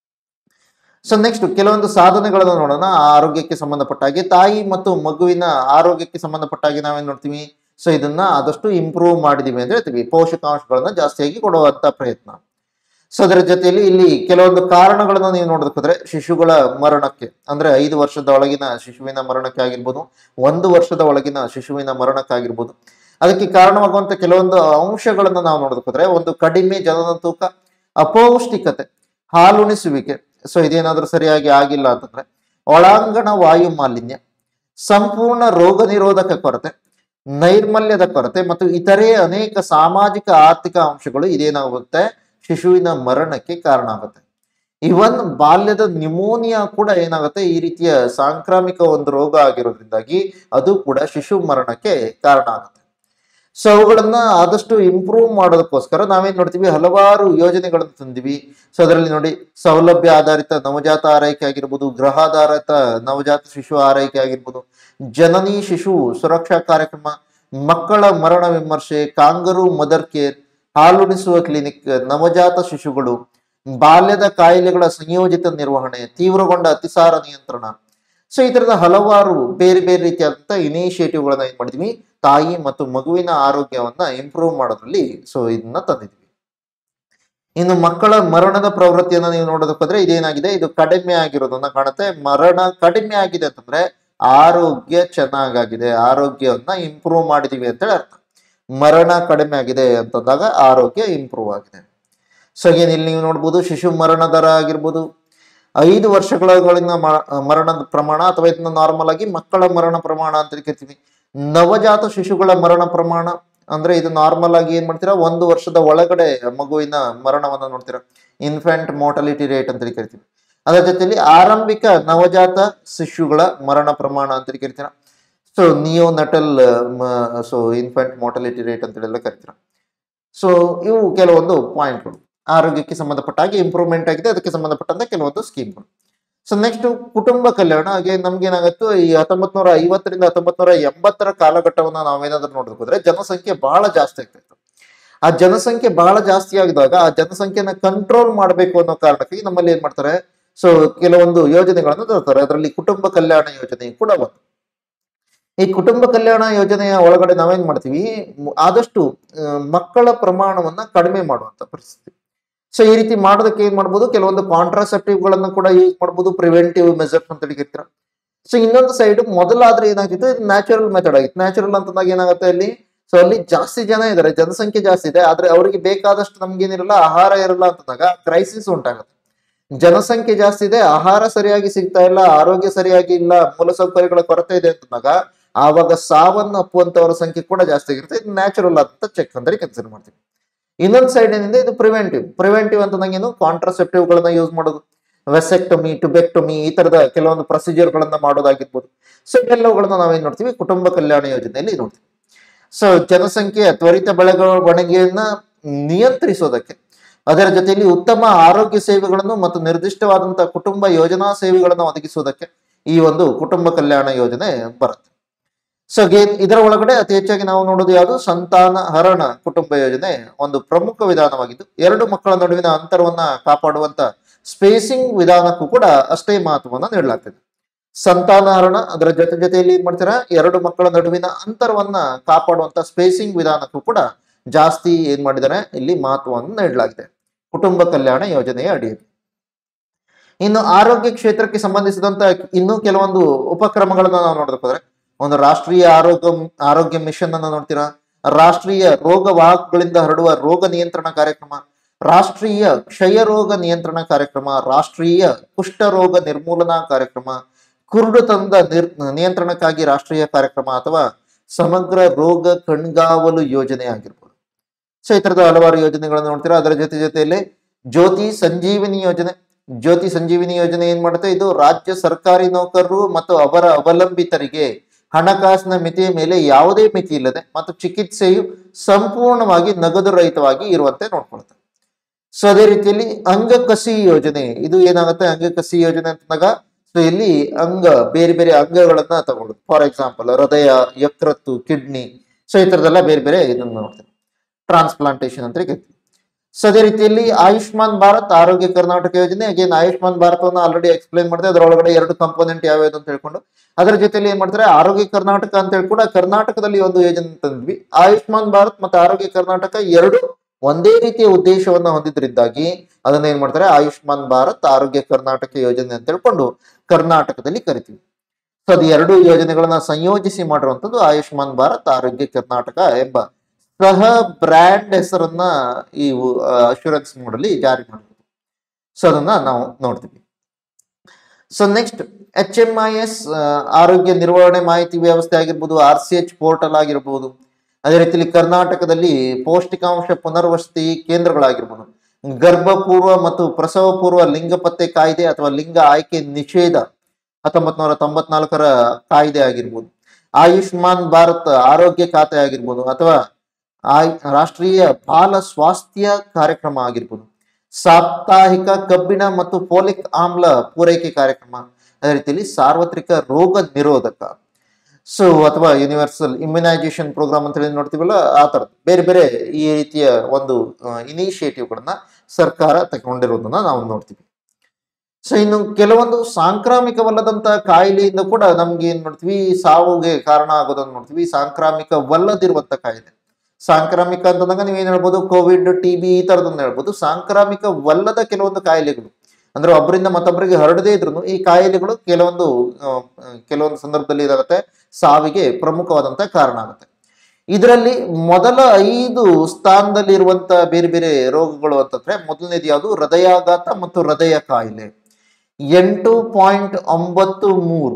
ಸೊ ನೆಕ್ಸ್ಟ್ ಕೆಲವೊಂದು ಸಾಧನೆಗಳನ್ನು ನೋಡೋಣ ಆರೋಗ್ಯಕ್ಕೆ ಸಂಬಂಧಪಟ್ಟ ಹಾಗೆ ತಾಯಿ ಮತ್ತು ಮಗುವಿನ ಆರೋಗ್ಯಕ್ಕೆ ಸಂಬಂಧಪಟ್ಟ ಹಾಗೆ ನಾವೇನ್ ನೋಡ್ತೀವಿ ಸೊ ಇದನ್ನ ಆದಷ್ಟು ಇಂಪ್ರೂವ್ ಮಾಡಿದೀವಿ ಅಂತ ಹೇಳ್ತೀವಿ ಪೋಷಕಾಂಶಗಳನ್ನ ಜಾಸ್ತಿಯಾಗಿ ಕೊಡುವಂತ ಪ್ರಯತ್ನ ಸೊ ಅದರ ಜೊತೆಯಲ್ಲಿ ಇಲ್ಲಿ ಕೆಲವೊಂದು ಕಾರಣಗಳನ್ನ ನೀವು ನೋಡೋದಕ್ಕೆ ಹೋದ್ರೆ ಶಿಶುಗಳ ಮರಣಕ್ಕೆ ಅಂದ್ರೆ ಐದು ವರ್ಷದ ಒಳಗಿನ ಶಿಶುವಿನ ಮರಣಕ್ಕೆ ಆಗಿರ್ಬೋದು ಒಂದು ವರ್ಷದ ಒಳಗಿನ ಶಿಶುವಿನ ಮರಣಕ್ಕಾಗಿರ್ಬೋದು ಅದಕ್ಕೆ ಕಾರಣವಾಗುವಂತ ಕೆಲವೊಂದು ಅಂಶಗಳನ್ನ ನಾವು ನೋಡೋದಕ್ಕೆ ಹೋದ್ರೆ ಒಂದು ಕಡಿಮೆ ಜನನ ತೂಕ ಅಪೌಷ್ಟಿಕತೆ ಹಾಲುಣಿಸುವಿಕೆ ಸೊ ಇದೇನಾದ್ರೂ ಸರಿಯಾಗಿ ಆಗಿಲ್ಲ ಅಂತಂದ್ರೆ ಒಳಾಂಗಣ ವಾಯು ಮಾಲಿನ್ಯ ಸಂಪೂರ್ಣ ರೋಗ ನಿರೋಧಕ ಕೊರತೆ ನೈರ್ಮಲ್ಯದ ಕೊರತೆ ಮತ್ತು ಇತರೆ ಅನೇಕ ಸಾಮಾಜಿಕ ಆರ್ಥಿಕ ಅಂಶಗಳು ಇದೇನಾಗುತ್ತೆ ಶಿಶುವಿನ ಮರಣಕ್ಕೆ ಕಾರಣ ಆಗುತ್ತೆ ಇವನ್ ಬಾಲ್ಯದ ನ್ಯೂಮೋನಿಯಾ ಕೂಡ ಏನಾಗುತ್ತೆ ಈ ರೀತಿಯ ಸಾಂಕ್ರಾಮಿಕ ಒಂದು ರೋಗ ಆಗಿರೋದ್ರಿಂದಾಗಿ ಅದು ಕೂಡ ಶಿಶು ಮರಣಕ್ಕೆ ಕಾರಣ ಆಗುತ್ತೆ ಸೊ ಅವುಗಳನ್ನ ಆದಷ್ಟು ಇಂಪ್ರೂವ್ ಮಾಡೋದಕ್ಕೋಸ್ಕರ ನಾವೇನ್ ನೋಡ್ತೀವಿ ಹಲವಾರು ಯೋಜನೆಗಳನ್ನು ತಂದಿವಿ ಸೊ ಅದರಲ್ಲಿ ನೋಡಿ ಸೌಲಭ್ಯ ಆಧಾರಿತ ನವಜಾತ ಆರೈಕೆ ಆಗಿರ್ಬೋದು ಗೃಹಾಧಾರಿತ ನವಜಾತ ಶಿಶು ಆರೈಕೆ ಆಗಿರ್ಬೋದು ಜನನಿ ಶಿಶು ಸುರಕ್ಷಾ ಕಾರ್ಯಕ್ರಮ ಮಕ್ಕಳ ಮರಣ ವಿಮರ್ಶೆ ಕಾಂಗರು ಮದರ್ ಕೇರ್ ಹಾಲುಣಿಸುವ ಕ್ಲಿನಿಕ್ ನವಜಾತ ಶಿಶುಗಳು ಬಾಲ್ಯದ ಕಾಯಿಲೆಗಳ ಸಂಯೋಜಿತ ನಿರ್ವಹಣೆ ತೀವ್ರಗೊಂಡ ಅತಿಸಾರ ನಿಯಂತ್ರಣ ಸೊ ಈ ತರದ ಹಲವಾರು ಬೇರೆ ಬೇರೆ ರೀತಿಯಾದಂತ ಇನಿಷಿಯೇಟಿವ್ಗಳನ್ನ ಏನ್ ಮಾಡಿದ್ವಿ ತಾಯಿ ಮತ್ತು ಮಗುವಿನ ಆರೋಗ್ಯವನ್ನ ಇಂಪ್ರೂವ್ ಮಾಡೋದ್ರಲ್ಲಿ ಸೊ ಇದನ್ನ ತಂದಿದ್ವಿ ಇನ್ನು ಮಕ್ಕಳ ಮರಣದ ಪ್ರವೃತ್ತಿಯನ್ನ ನೀವು ನೋಡೋದಕ್ಕೋದ್ರೆ ಇದೇನಾಗಿದೆ ಇದು ಕಡಿಮೆ ಆಗಿರೋದನ್ನ ಕಾಣುತ್ತೆ ಮರಣ ಕಡಿಮೆ ಆಗಿದೆ ಅಂತಂದ್ರೆ ಆರೋಗ್ಯ ಚೆನ್ನಾಗಾಗಿದೆ ಆರೋಗ್ಯವನ್ನ ಇಂಪ್ರೂವ್ ಮಾಡಿದೀವಿ ಅಂತೇಳಿ ಅರ್ಥ ಮರಣ ಕಡಿಮೆ ಆಗಿದೆ ಅಂತಂದಾಗ ಆರೋಗ್ಯ ಇಂಪ್ರೂವ್ ಆಗಿದೆ ಸೊ ಏನ್ ಇಲ್ಲಿ ನೀವು ನೋಡ್ಬೋದು ಶಿಶು ಮರಣ ದರ ಆಗಿರ್ಬೋದು ಐದು ವರ್ಷಗಳೊಳಗಿನ ಮ- ಮರಣದ ಪ್ರಮಾಣ ಅಥವಾ ಇದನ್ನ ನಾರ್ಮಲ್ ಆಗಿ ಮಕ್ಕಳ ಮರಣ ಪ್ರಮಾಣ ಅಂತ ಕರಿತೀವಿ ನವಜಾತ ಶಿಶುಗಳ ಮರಣ ಪ್ರಮಾಣ ಅಂದ್ರೆ ಇದು ನಾರ್ಮಲ್ ಆಗಿ ಏನ್ ಮಾಡ್ತೀರಾ ಒಂದು ವರ್ಷದ ಒಳಗಡೆ ಮಗುವಿನ ಮರಣವನ್ನ ನೋಡ್ತೀರಾ ಇನ್ಫೆಂಟ್ ಮೋರ್ಟಾಲಿಟಿ ರೇಟ್ ಅಂತ ಕರಿತೀವಿ ಅದರ ಜೊತೆಲಿ ಆರಂಭಿಕ ನವಜಾತ ಶಿಶುಗಳ ಮರಣ ಪ್ರಮಾಣ ಅಂತ ಕರಿತೀರಾ so neonatal so infant mortality rate ಅಂತ ಎಲ್ಲ ಕರಿತೀರಾ ಸೊ ಇವು ಕೆಲವೊಂದು ಪಾಯಿಂಟ್ಗಳು ಆರೋಗ್ಯಕ್ಕೆ ಸಂಬಂಧಪಟ್ಟ ಹಾಗೆ ಇಂಪ್ರೂವ್ಮೆಂಟ್ ಆಗಿದೆ ಅದಕ್ಕೆ ಸಂಬಂಧಪಟ್ಟಂತ ಕೆಲವೊಂದು ಸ್ಕೀಮ್ಗಳು ಸೊ ನೆಕ್ಸ್ಟ್ ಕುಟುಂಬ ಕಲ್ಯಾಣ ಹಾಗೆ ನಮ್ಗೆ ಏನಾಗತ್ತು ಈ ಹತ್ತೊಂಬತ್ ನೂರ ಐವತ್ತರಿಂದ ಹತ್ತೊಂಬತ್ ನೂರ ಎಂಬತ್ತರ ಕಾಲಘಟ್ಟವನ್ನ ನಾವೇನಾದ್ರೂ ನೋಡೋದಕ್ಕೋದ್ರೆ ಜನಸಂಖ್ಯೆ ಬಹಳ ಜಾಸ್ತಿ ಆಗ್ತಾ ಇತ್ತು ಆ ಜನಸಂಖ್ಯೆ ಬಹಳ ಜಾಸ್ತಿ ಆಗಿದಾಗ ಆ ಜನಸಂಖ್ಯೆನ ಕಂಟ್ರೋಲ್ ಮಾಡಬೇಕು ಅನ್ನೋ ಕಾರಣಕ್ಕಾಗಿ ನಮ್ಮಲ್ಲಿ ಏನ್ ಮಾಡ್ತಾರೆ ಸೊ ಕೆಲವೊಂದು ಯೋಜನೆಗಳನ್ನು ತರ್ತಾರೆ ಅದರಲ್ಲಿ ಕುಟುಂಬ ಕಲ್ಯಾಣ ಯೋಜನೆ ಕೂಡ ಒಂದು ಈ ಕುಟುಂಬ ಕಲ್ಯಾಣ ಯೋಜನೆಯ ಒಳಗಡೆ ನಾವೇನ್ ಮಾಡ್ತೀವಿ ಮ್- ಆದಷ್ಟು ಆ, ಮಕ್ಕಳ ಪ್ರಮಾಣವನ್ನ ಕಡಿಮೆ ಮಾಡುವಂತ ಪರಿಸ್ಥಿತಿ ಸೊ ಈ ರೀತಿ ಮಾಡೋದಕ್ಕೆ ಏನ್ ಮಾಡ್ಬೋದು ಕೆಲವೊಂದು ಕಾಂಟ್ರಾಸೆಪ್ಟಿವ್ ಗಳನ್ನ ಕೂಡ ಯೂಸ್ ಮಾಡ್ಬೋದು ಪ್ರಿವೆಂಟಿವ್ ಮೆಸರ್ಸ್ ಅಂತ ಹೇಳಿರ್ತೀರ ಸೊ ಇನ್ನೊಂದು ಸೈಡ್ ಮೊದಲಾದ್ರೆ ಏನಾಗಿತ್ತು ಇದು ನ್ಯಾಚುರಲ್ ಮೆಥಡ್ ಆಗಿತ್ತು ನ್ಯಾಚುರಲ್ ಅಂತಂದಾಗ ಏನಾಗುತ್ತೆ ಅಲ್ಲಿ ಸೊ ಅಲ್ಲಿ ಜಾಸ್ತಿ ಜನ ಇದ್ದಾರೆ ಜನಸಂಖ್ಯೆ ಜಾಸ್ತಿ ಇದೆ ಆದ್ರೆ ಅವರಿಗೆ ಬೇಕಾದಷ್ಟು ನಮ್ಗೇನಿರಲ್ಲ ಆಹಾರ ಇರಲ್ಲ ಅಂತಂದಾಗ ಕ್ರೈಸಿಸ್ ಉಂಟಾಗುತ್ತೆ ಜನಸಂಖ್ಯೆ ಜಾಸ್ತಿ ಇದೆ ಆಹಾರ ಸರಿಯಾಗಿ ಸಿಗ್ತಾ ಇಲ್ಲ ಆರೋಗ್ಯ ಸರಿಯಾಗಿ ಇಲ್ಲ ಮೂಲಸೌಕರ್ಯಗಳ ಕೊರತೆ ಇದೆ ಅಂತಂದಾಗ ಆವಾಗ ಸಾವನ್ನ ಅಪ್ಪುವಂತವರ ಸಂಖ್ಯೆ ಕೂಡ ಜಾಸ್ತಿ ಆಗಿರುತ್ತೆ ಇದು ನ್ಯಾಚುರಲ್ ಅಂತ ಚೆಕ್ ಅಂತ ಕನ್ಸಿಡರ್ ಮಾಡ್ತೀವಿ ಇನ್ನೊಂದು ಸೈಡ್ ಏನಿದೆ ಇದು ಪ್ರಿವೆಂಟಿವ್ ಪ್ರಿವೆಂಟಿವ್ ಅಂತಂದಾಗ ಏನು ಕಾಂಟ್ರಾಸೆಪ್ಟಿವ್ ಗಳನ್ನ ಯೂಸ್ ಮಾಡೋದು ವೆಸೆಕ್ಟಮಿ ಟುಬೆಕ್ಟಮಿ ಈ ತರದ ಕೆಲವೊಂದು ಪ್ರೊಸೀಜರ್ ಗಳನ್ನ ಮಾಡೋದಾಗಿರ್ಬೋದು ಸೊ ಇವೆಲ್ಲವುಗಳನ್ನ ನಾವೇನ್ ನೋಡ್ತೀವಿ ಕುಟುಂಬ ಕಲ್ಯಾಣ ಯೋಜನೆಯಲ್ಲಿ ನೋಡ್ತೀವಿ ಸೊ ಜನಸಂಖ್ಯೆಯ ತ್ವರಿತ ಬೆಳವಣಿಗೆಯನ್ನ ನಿಯಂತ್ರಿಸೋದಕ್ಕೆ ಅದರ ಜೊತೆಯಲ್ಲಿ ಉತ್ತಮ ಆರೋಗ್ಯ ಸೇವೆಗಳನ್ನು ಮತ್ತು ನಿರ್ದಿಷ್ಟವಾದಂತಹ ಕುಟುಂಬ ಯೋಜನಾ ಸೇವೆಗಳನ್ನು ಒದಗಿಸುವುದಕ್ಕೆ ಈ ಒಂದು ಕುಟುಂಬ ಕಲ್ಯಾಣ ಯೋಜನೆ ಬರುತ್ತೆ ಸೊ ಅಗೇನ್ ಇದರ ಒಳಗಡೆ ಅತಿ ಹೆಚ್ಚಾಗಿ ನಾವು ನೋಡೋದು ಯಾವುದು ಸಂತಾನ ಹರಣ ಕುಟುಂಬ ಯೋಜನೆ ಒಂದು ಪ್ರಮುಖ ವಿಧಾನವಾಗಿದ್ದು ಎರಡು ಮಕ್ಕಳ ನಡುವಿನ ಅಂತರವನ್ನ ಕಾಪಾಡುವಂತ ಸ್ಪೇಸಿಂಗ್ ವಿಧಾನಕ್ಕೂ ಕೂಡ ಅಷ್ಟೇ ಮಹತ್ವವನ್ನು ನೀಡಲಾಗ್ತದೆ ಸಂತಾನಹರಣ ಅದರ ಜೊತೆ ಜೊತೆಯಲ್ಲಿ ಏನ್ ಮಾಡ್ತೀರಾ ಎರಡು ಮಕ್ಕಳ ನಡುವಿನ ಅಂತರವನ್ನ ಕಾಪಾಡುವಂತ ಸ್ಪೇಸಿಂಗ್ ವಿಧಾನಕ್ಕೂ ಕೂಡ ಜಾಸ್ತಿ ಏನ್ ಮಾಡಿದ್ದಾರೆ ಇಲ್ಲಿ ಮಹತ್ವವನ್ನು ನೀಡಲಾಗಿದೆ ಕುಟುಂಬ ಕಲ್ಯಾಣ ಯೋಜನೆಯ ಅಡಿಯಲ್ಲಿ ಇನ್ನು ಆರೋಗ್ಯ ಕ್ಷೇತ್ರಕ್ಕೆ ಸಂಬಂಧಿಸಿದಂತ ಇನ್ನೂ ಕೆಲವೊಂದು ಉಪಕ್ರಮಗಳನ್ನ ನಾವು ನೋಡೋದಕ್ಕೆ ಹೋದ್ರೆ ಒಂದು ರಾಷ್ಟ್ರೀಯ ಆರೋಗ್ಯ ಆರೋಗ್ಯ ಮಿಷನ್ ಅನ್ನ ನೋಡ್ತೀರಾ ರಾಷ್ಟ್ರೀಯ ರೋಗವಾಹಕಗಳಿಂದ ಹರಡುವ ರೋಗ ನಿಯಂತ್ರಣ ಕಾರ್ಯಕ್ರಮ ರಾಷ್ಟ್ರೀಯ ಕ್ಷಯ ರೋಗ ನಿಯಂತ್ರಣ ಕಾರ್ಯಕ್ರಮ ರಾಷ್ಟ್ರೀಯ ಕುಷ್ಠರೋಗ ನಿರ್ಮೂಲನಾ ಕಾರ್ಯಕ್ರಮ ಕುರುಡುತನದ ನಿರ್ ನಿಯಂತ್ರಣಕ್ಕಾಗಿ ರಾಷ್ಟ್ರೀಯ ಕಾರ್ಯಕ್ರಮ ಅಥವಾ ಸಮಗ್ರ ರೋಗ ಕಣ್ಗಾವಲು ಯೋಜನೆ ಆಗಿರ್ಬೋದು ಸೊ ಈ ತರದ ಹಲವಾರು ಯೋಜನೆಗಳನ್ನು ನೋಡ್ತೀರಾ ಅದರ ಜೊತೆ ಜೊತೆಯಲ್ಲಿ ಜ್ಯೋತಿ ಸಂಜೀವಿನಿ ಯೋಜನೆ ಜ್ಯೋತಿ ಸಂಜೀವಿನಿ ಯೋಜನೆ ಏನ್ ಮಾಡುತ್ತೆ ಇದು ರಾಜ್ಯ ಸರ್ಕಾರಿ ನೌಕರರು ಮತ್ತು ಅವರ ಅವಲಂಬಿತರಿಗೆ ಹಣಕಾಸಿನ ಮಿತಿಯ ಮೇಲೆ ಯಾವುದೇ ಮಿತಿ ಇಲ್ಲದೆ ಮತ್ತು ಚಿಕಿತ್ಸೆಯು ಸಂಪೂರ್ಣವಾಗಿ ನಗದು ರಹಿತವಾಗಿ ಇರುವಂತೆ ನೋಡ್ಕೊಳ್ತಾರೆ ಸೊ ಅದೇ ರೀತಿಯಲ್ಲಿ ಅಂಗಕಸಿ ಯೋಜನೆ ಇದು ಏನಾಗುತ್ತೆ ಅಂಗಕಸಿ ಯೋಜನೆ ಅಂತಂದಾಗ ಸೊ ಇಲ್ಲಿ ಅಂಗ ಬೇರೆ ಬೇರೆ ಅಂಗಗಳನ್ನ ತಗೊಳ್ಳೋದು ಫಾರ್ ಎಕ್ಸಾಂಪಲ್ ಹೃದಯ ಯಕೃತ್ತು ಕಿಡ್ನಿ ಸೊ ಈ ತರದೆಲ್ಲ ಬೇರೆ ಬೇರೆ ಇದನ್ನ ನೋಡ್ತೀವಿ ಟ್ರಾನ್ಸ್ಪ್ಲಾಂಟೇಶನ್ ಅಂತ ಕರಿತೀವಿ ಸೊ ಅದೇ ರೀತಿಯಲ್ಲಿ ಆಯುಷ್ಮಾನ್ ಭಾರತ್ ಆರೋಗ್ಯ ಕರ್ನಾಟಕ ಯೋಜನೆ ಅಗೇನ್ ಆಯುಷ್ಮಾನ್ ಭಾರತವನ್ನ ಆಲ್ರೆಡಿ ಎಕ್ಸ್ಪ್ಲೈನ್ ಮಾಡಿದೆ ಅದರೊಳಗಡೆ ಎರಡು ಕಂಪೋನೆಂಟ್ ಯಾವ್ಯಾವ್ದು ಅಂತ ಹೇಳ್ಕೊಂಡು ಅದರ ಜೊತೆಲಿ ಏನ್ ಮಾಡ್ತಾರೆ ಆರೋಗ್ಯ ಕರ್ನಾಟಕ ಅಂತ ಹೇಳಿ ಕೂಡ ಕರ್ನಾಟಕದಲ್ಲಿ ಒಂದು ಯೋಜನೆ ತಂದ್ವಿ ಆಯುಷ್ಮಾನ್ ಭಾರತ್ ಮತ್ತು ಆರೋಗ್ಯ ಕರ್ನಾಟಕ ಎರಡು ಒಂದೇ ರೀತಿಯ ಉದ್ದೇಶವನ್ನ ಹೊಂದಿದ್ರಿಂದಾಗಿ ಅದನ್ನ ಏನ್ ಮಾಡ್ತಾರೆ ಆಯುಷ್ಮಾನ್ ಭಾರತ್ ಆರೋಗ್ಯ ಕರ್ನಾಟಕ ಯೋಜನೆ ಅಂತ ಹೇಳ್ಕೊಂಡು ಕರ್ನಾಟಕದಲ್ಲಿ ಕರಿತೀವಿ ಸೊ ಅದು ಎರಡು ಯೋಜನೆಗಳನ್ನ ಸಂಯೋಜಿಸಿ ಮಾಡಿರುವಂತದ್ದು ಆಯುಷ್ಮಾನ್ ಭಾರತ್ ಆರೋಗ್ಯ ಕರ್ನಾಟಕ ಎಂಬ ಸಹ ಬ್ರ್ಯಾಂಡ್ ಹೆಸರನ್ನ ಈ ಅಶ್ಯೂರೆನ್ಸ್ ಮೋಡಲ್ಲಿ ಜಾರಿ ಮಾಡಬಹುದು ಸೊ ಅದನ್ನ ನಾವು ನೋಡ್ತೀವಿ so next H M I S ಆರೋಗ್ಯ ನಿರ್ವಹಣೆ ಮಾಹಿತಿ ವ್ಯವಸ್ಥೆ ಆಗಿರ್ಬೋದು ಆರ್ ಸಿ ಎಚ್ ಪೋರ್ಟಲ್ ಆಗಿರ್ಬೋದು ಅದೇ ರೀತಿಯಲ್ಲಿ ಕರ್ನಾಟಕದಲ್ಲಿ ಪೌಷ್ಟಿಕಾಂಶ ಪುನರ್ವಸತಿ ಕೇಂದ್ರಗಳಾಗಿರ್ಬೋದು ಗರ್ಭಪೂರ್ವ ಮತ್ತು ಪ್ರಸವ ಪೂರ್ವ ಲಿಂಗ ಪತ್ತೆ ಕಾಯ್ದೆ ಅಥವಾ ಲಿಂಗ ಆಯ್ಕೆ ನಿಷೇಧ ಹತ್ತೊಂಬತ್ ನೂರ ತೊಂಬತ್ನಾಲ್ಕರ ಕಾಯ್ದೆ ಆಗಿರ್ಬೋದು ಆಯುಷ್ಮಾನ್ ಭಾರತ್ ಆರೋಗ್ಯ ಖಾತೆ ಆಗಿರ್ಬೋದು ಅಥವಾ ಆಯ್ ರಾಷ್ಟ್ರೀಯ ಬಾಲ ಸ್ವಾಸ್ಥ್ಯ ಕಾರ್ಯಕ್ರಮ ಆಗಿರ್ಬೋದು ಸಾಪ್ತಾಹಿಕ ಕಬ್ಬಿಣ ಮತ್ತು ಫೋಲಿಕ್ ಆಮ್ಲ ಪೂರೈಕೆ ಕಾರ್ಯಕ್ರಮ ಅದೇ ರೀತಿಯಲ್ಲಿ ಸಾರ್ವತ್ರಿಕ ರೋಗ ನಿರೋಧಕ ಸೊ ಅಥವಾ ಯೂನಿವರ್ಸಲ್ ಇಮ್ಯುನೈಸೇಷನ್ ಪ್ರೋಗ್ರಾಮ್ ಅಂತ ಹೇಳಿ ನೋಡ್ತೀವಲ್ಲ ಆ ಥರದ್ದು ಬೇರೆ ಬೇರೆ ಈ ರೀತಿಯ ಒಂದು ಇನಿಷಿಯೇಟಿವ್ಗಳನ್ನ ಸರ್ಕಾರ ತಗೊಂಡಿರೋದನ್ನ ನಾವು ನೋಡ್ತೀವಿ ಸೊ ಇನ್ನು ಕೆಲವೊಂದು ಸಾಂಕ್ರಾಮಿಕವಲ್ಲದಂತ ಕಾಯಿಲೆಯಿಂದ ಕೂಡ ನಮ್ಗೆ ಏನ್ ಮಾಡ್ತೀವಿ ಸಾವಿಗೆ ಕಾರಣ ಆಗೋದನ್ನ ನೋಡ್ತೀವಿ ಸಾಂಕ್ರಾಮಿಕವಲ್ಲದಿರುವಂತ ಕಾಯಿಲೆ ಸಾಂಕ್ರಾಮಿಕ ಅಂತಂದಾಗ ನೀವೇನ್ ಹೇಳ್ಬೋದು ಕೋವಿಡ್ ಟಿ ಬಿ ಈ ತರದನ್ನ ಹೇಳ್ಬೋದು ಸಾಂಕ್ರಾಮಿಕವಲ್ಲದ ಕೆಲವೊಂದು ಕಾಯಿಲೆಗಳು ಅಂದ್ರೆ ಒಬ್ಬರಿಂದ ಮತ್ತೊಬ್ಬರಿಗೆ ಹರಡದೇ ಇದ್ರು ಈ ಕಾಯಿಲೆಗಳು ಕೆಲವೊಂದು ಆ, ಆ, ಕೆಲವೊಂದು ಸಂದರ್ಭದಲ್ಲಿ ಇದಾಗುತ್ತೆ ಸಾವಿಗೆ ಪ್ರಮುಖವಾದಂತ ಕಾರಣ ಆಗುತ್ತೆ ಇದರಲ್ಲಿ ಮೊದಲ ಐದು ಸ್ಥಾನದಲ್ಲಿ ಇರುವಂತ ಬೇರೆ ಬೇರೆ ರೋಗಗಳು ಅಂತಂದ್ರೆ ಮೊದಲನೇದು ಯಾವುದು ಹೃದಯಾಘಾತ ಮತ್ತು ಹೃದಯ ಕಾಯಿಲೆ ಎಂಟು ಪಾಯಿಂಟ್ ಒಂಬತ್ತು ಮೂರು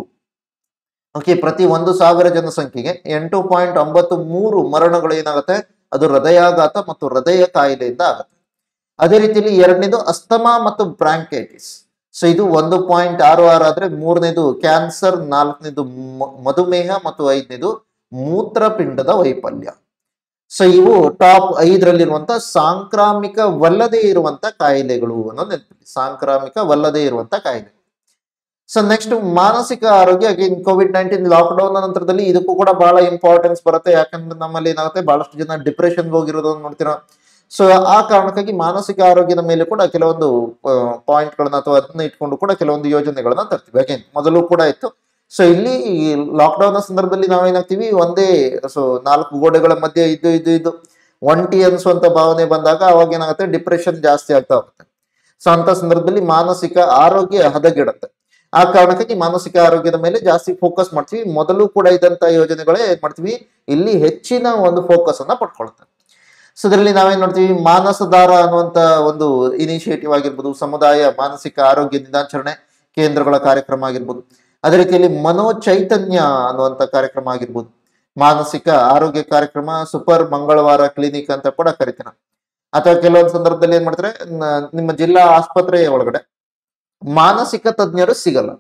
ಓಕೆ ಪ್ರತಿ ಒಂದು ಸಾವಿರ ಜನಸಂಖ್ಯೆಗೆ ಎಂಟು ಪಾಯಿಂಟ್ ಒಂಬತ್ತು ಮೂರು ಮರಣಗಳು ಏನಾಗುತ್ತೆ ಅದು ಹೃದಯಾಘಾತ ಮತ್ತು ಹೃದಯ ಕಾಯಿಲೆಯಿಂದ ಆಗುತ್ತೆ ಅದೇ ರೀತಿಯಲ್ಲಿ ಎರಡನೇದು ಅಸ್ತಮಾ ಮತ್ತು ಬ್ರಾಂಕೈಟಿಸ್ ಸೊ ಇದು ಒಂದು ಪಾಯಿಂಟ್ ಆರು ಆರು ಆದ್ರೆ ಮೂರನೇದು ಕ್ಯಾನ್ಸರ್ ನಾಲ್ಕನೇದು ಮ- ಮಧುಮೇಹ ಮತ್ತು ಐದನೇದು ಮೂತ್ರಪಿಂಡದ ವೈಫಲ್ಯ ಸೊ ಇವು ಟಾಪ್ ಐದರಲ್ಲಿರುವಂತ ಸಾಂಕ್ರಾಮಿಕವಲ್ಲದೆ ಇರುವಂತ ಕಾಯಿಲೆಗಳು ಅನ್ನೋದು ನೆನಪಿಡಿ ಸಾಂಕ್ರಾಮಿಕವಲ್ಲದೆ ಇರುವಂತ ಕಾಯಿಲೆ ಸೊ ನೆಕ್ಸ್ಟ್ ಮಾನಸಿಕ ಆರೋಗ್ಯ ಅಗೇನ್ ಕೋವಿಡ್ ನೈನ್ಟೀನ್ ಲಾಕ್ಡೌನ್ ನಂತರದಲ್ಲಿ ಇದಕ್ಕೂ ಕೂಡ ಬಹಳ ಇಂಪಾರ್ಟೆನ್ಸ್ ಬರುತ್ತೆ ಯಾಕಂದ್ರೆ ನಮ್ಮಲ್ಲಿ ಏನಾಗುತ್ತೆ ಬಹಳಷ್ಟು ಜನ ಡಿಪ್ರೆಷನ್ ಹೋಗಿರೋದನ್ನ ನೋಡ್ತೀರಾ ಸೊ ಆ ಕಾರಣಕ್ಕಾಗಿ ಮಾನಸಿಕ ಆರೋಗ್ಯದ ಮೇಲೆ ಕೂಡ ಕೆಲವೊಂದು ಪಾಯಿಂಟ್ಗಳನ್ನ ಅಥವಾ ಅದನ್ನ ಇಟ್ಕೊಂಡು ಕೂಡ ಕೆಲವೊಂದು ಯೋಜನೆಗಳನ್ನ ತರ್ತೀವಿ ಅಗೇನ್ ಮೊದಲು ಕೂಡ ಇತ್ತು ಸೊ ಇಲ್ಲಿ ಲಾಕ್ಡೌನ್ ಸಂದರ್ಭದಲ್ಲಿ ನಾವೇನಾಗ್ತೀವಿ ಒಂದೇ ಸೊ ನಾಲ್ಕು ಗೋಡೆಗಳ ಮಧ್ಯೆ ಇದ್ದು ಇದ್ದು ಇದ್ದು ಒಂಟಿ ಅನ್ಸುವಂತ ಭಾವನೆ ಬಂದಾಗ ಅವಾಗ ಏನಾಗುತ್ತೆ ಡಿಪ್ರೆಷನ್ ಜಾಸ್ತಿ ಆಗ್ತಾ ಹೋಗುತ್ತೆ ಸೊ ಅಂತ ಸಂದರ್ಭದಲ್ಲಿ ಮಾನಸಿಕ ಆರೋಗ್ಯ ಹದಗೆಡುತ್ತೆ ಆ ಕಾರಣಕ್ಕಾಗಿ ಮಾನಸಿಕ ಆರೋಗ್ಯದ ಮೇಲೆ ಜಾಸ್ತಿ ಫೋಕಸ್ ಮಾಡ್ತೀವಿ ಮೊದಲು ಕೂಡ ಇದ್ದಂತ ಯೋಜನೆಗಳೇ ಏನ್ ಮಾಡ್ತೀವಿ ಇಲ್ಲಿ ಹೆಚ್ಚಿನ ಒಂದು ಫೋಕಸ್ ಅನ್ನ ಪಡ್ಕೊಳ್ತಾರೆ ಸೊ ಇದರಲ್ಲಿ ನಾವೇನ್ ನೋಡ್ತೀವಿ ಮಾನಸದಾರ ಅನ್ನುವಂತ ಒಂದು ಇನಿಷಿಯೇಟಿವ್ ಆಗಿರ್ಬೋದು ಸಮುದಾಯ ಮಾನಸಿಕ ಆರೋಗ್ಯ ದಿನಾಚರಣೆ ಕೇಂದ್ರಗಳ ಕಾರ್ಯಕ್ರಮ ಆಗಿರ್ಬೋದು ಅದೇ ರೀತಿಯಲ್ಲಿ ಮನೋಚೈತನ್ಯ ಅನ್ನುವಂತ ಕಾರ್ಯಕ್ರಮ ಆಗಿರ್ಬೋದು ಮಾನಸಿಕ ಆರೋಗ್ಯ ಕಾರ್ಯಕ್ರಮ ಸೂಪರ್ ಮಂಗಳವಾರ ಕ್ಲಿನಿಕ್ ಅಂತ ಕೂಡ ಕರಿತಾರೆ ಅಥವಾ ಕೆಲವೊಂದು ಸಂದರ್ಭದಲ್ಲಿ ಏನ್ ಮಾಡ್ತಾರೆ ನ- ನಿಮ್ಮ ಜಿಲ್ಲಾ ಆಸ್ಪತ್ರೆಯ ಒಳಗಡೆ ಮಾನಸಿಕ ತಜ್ಞರು ಸಿಗಲ್ಲ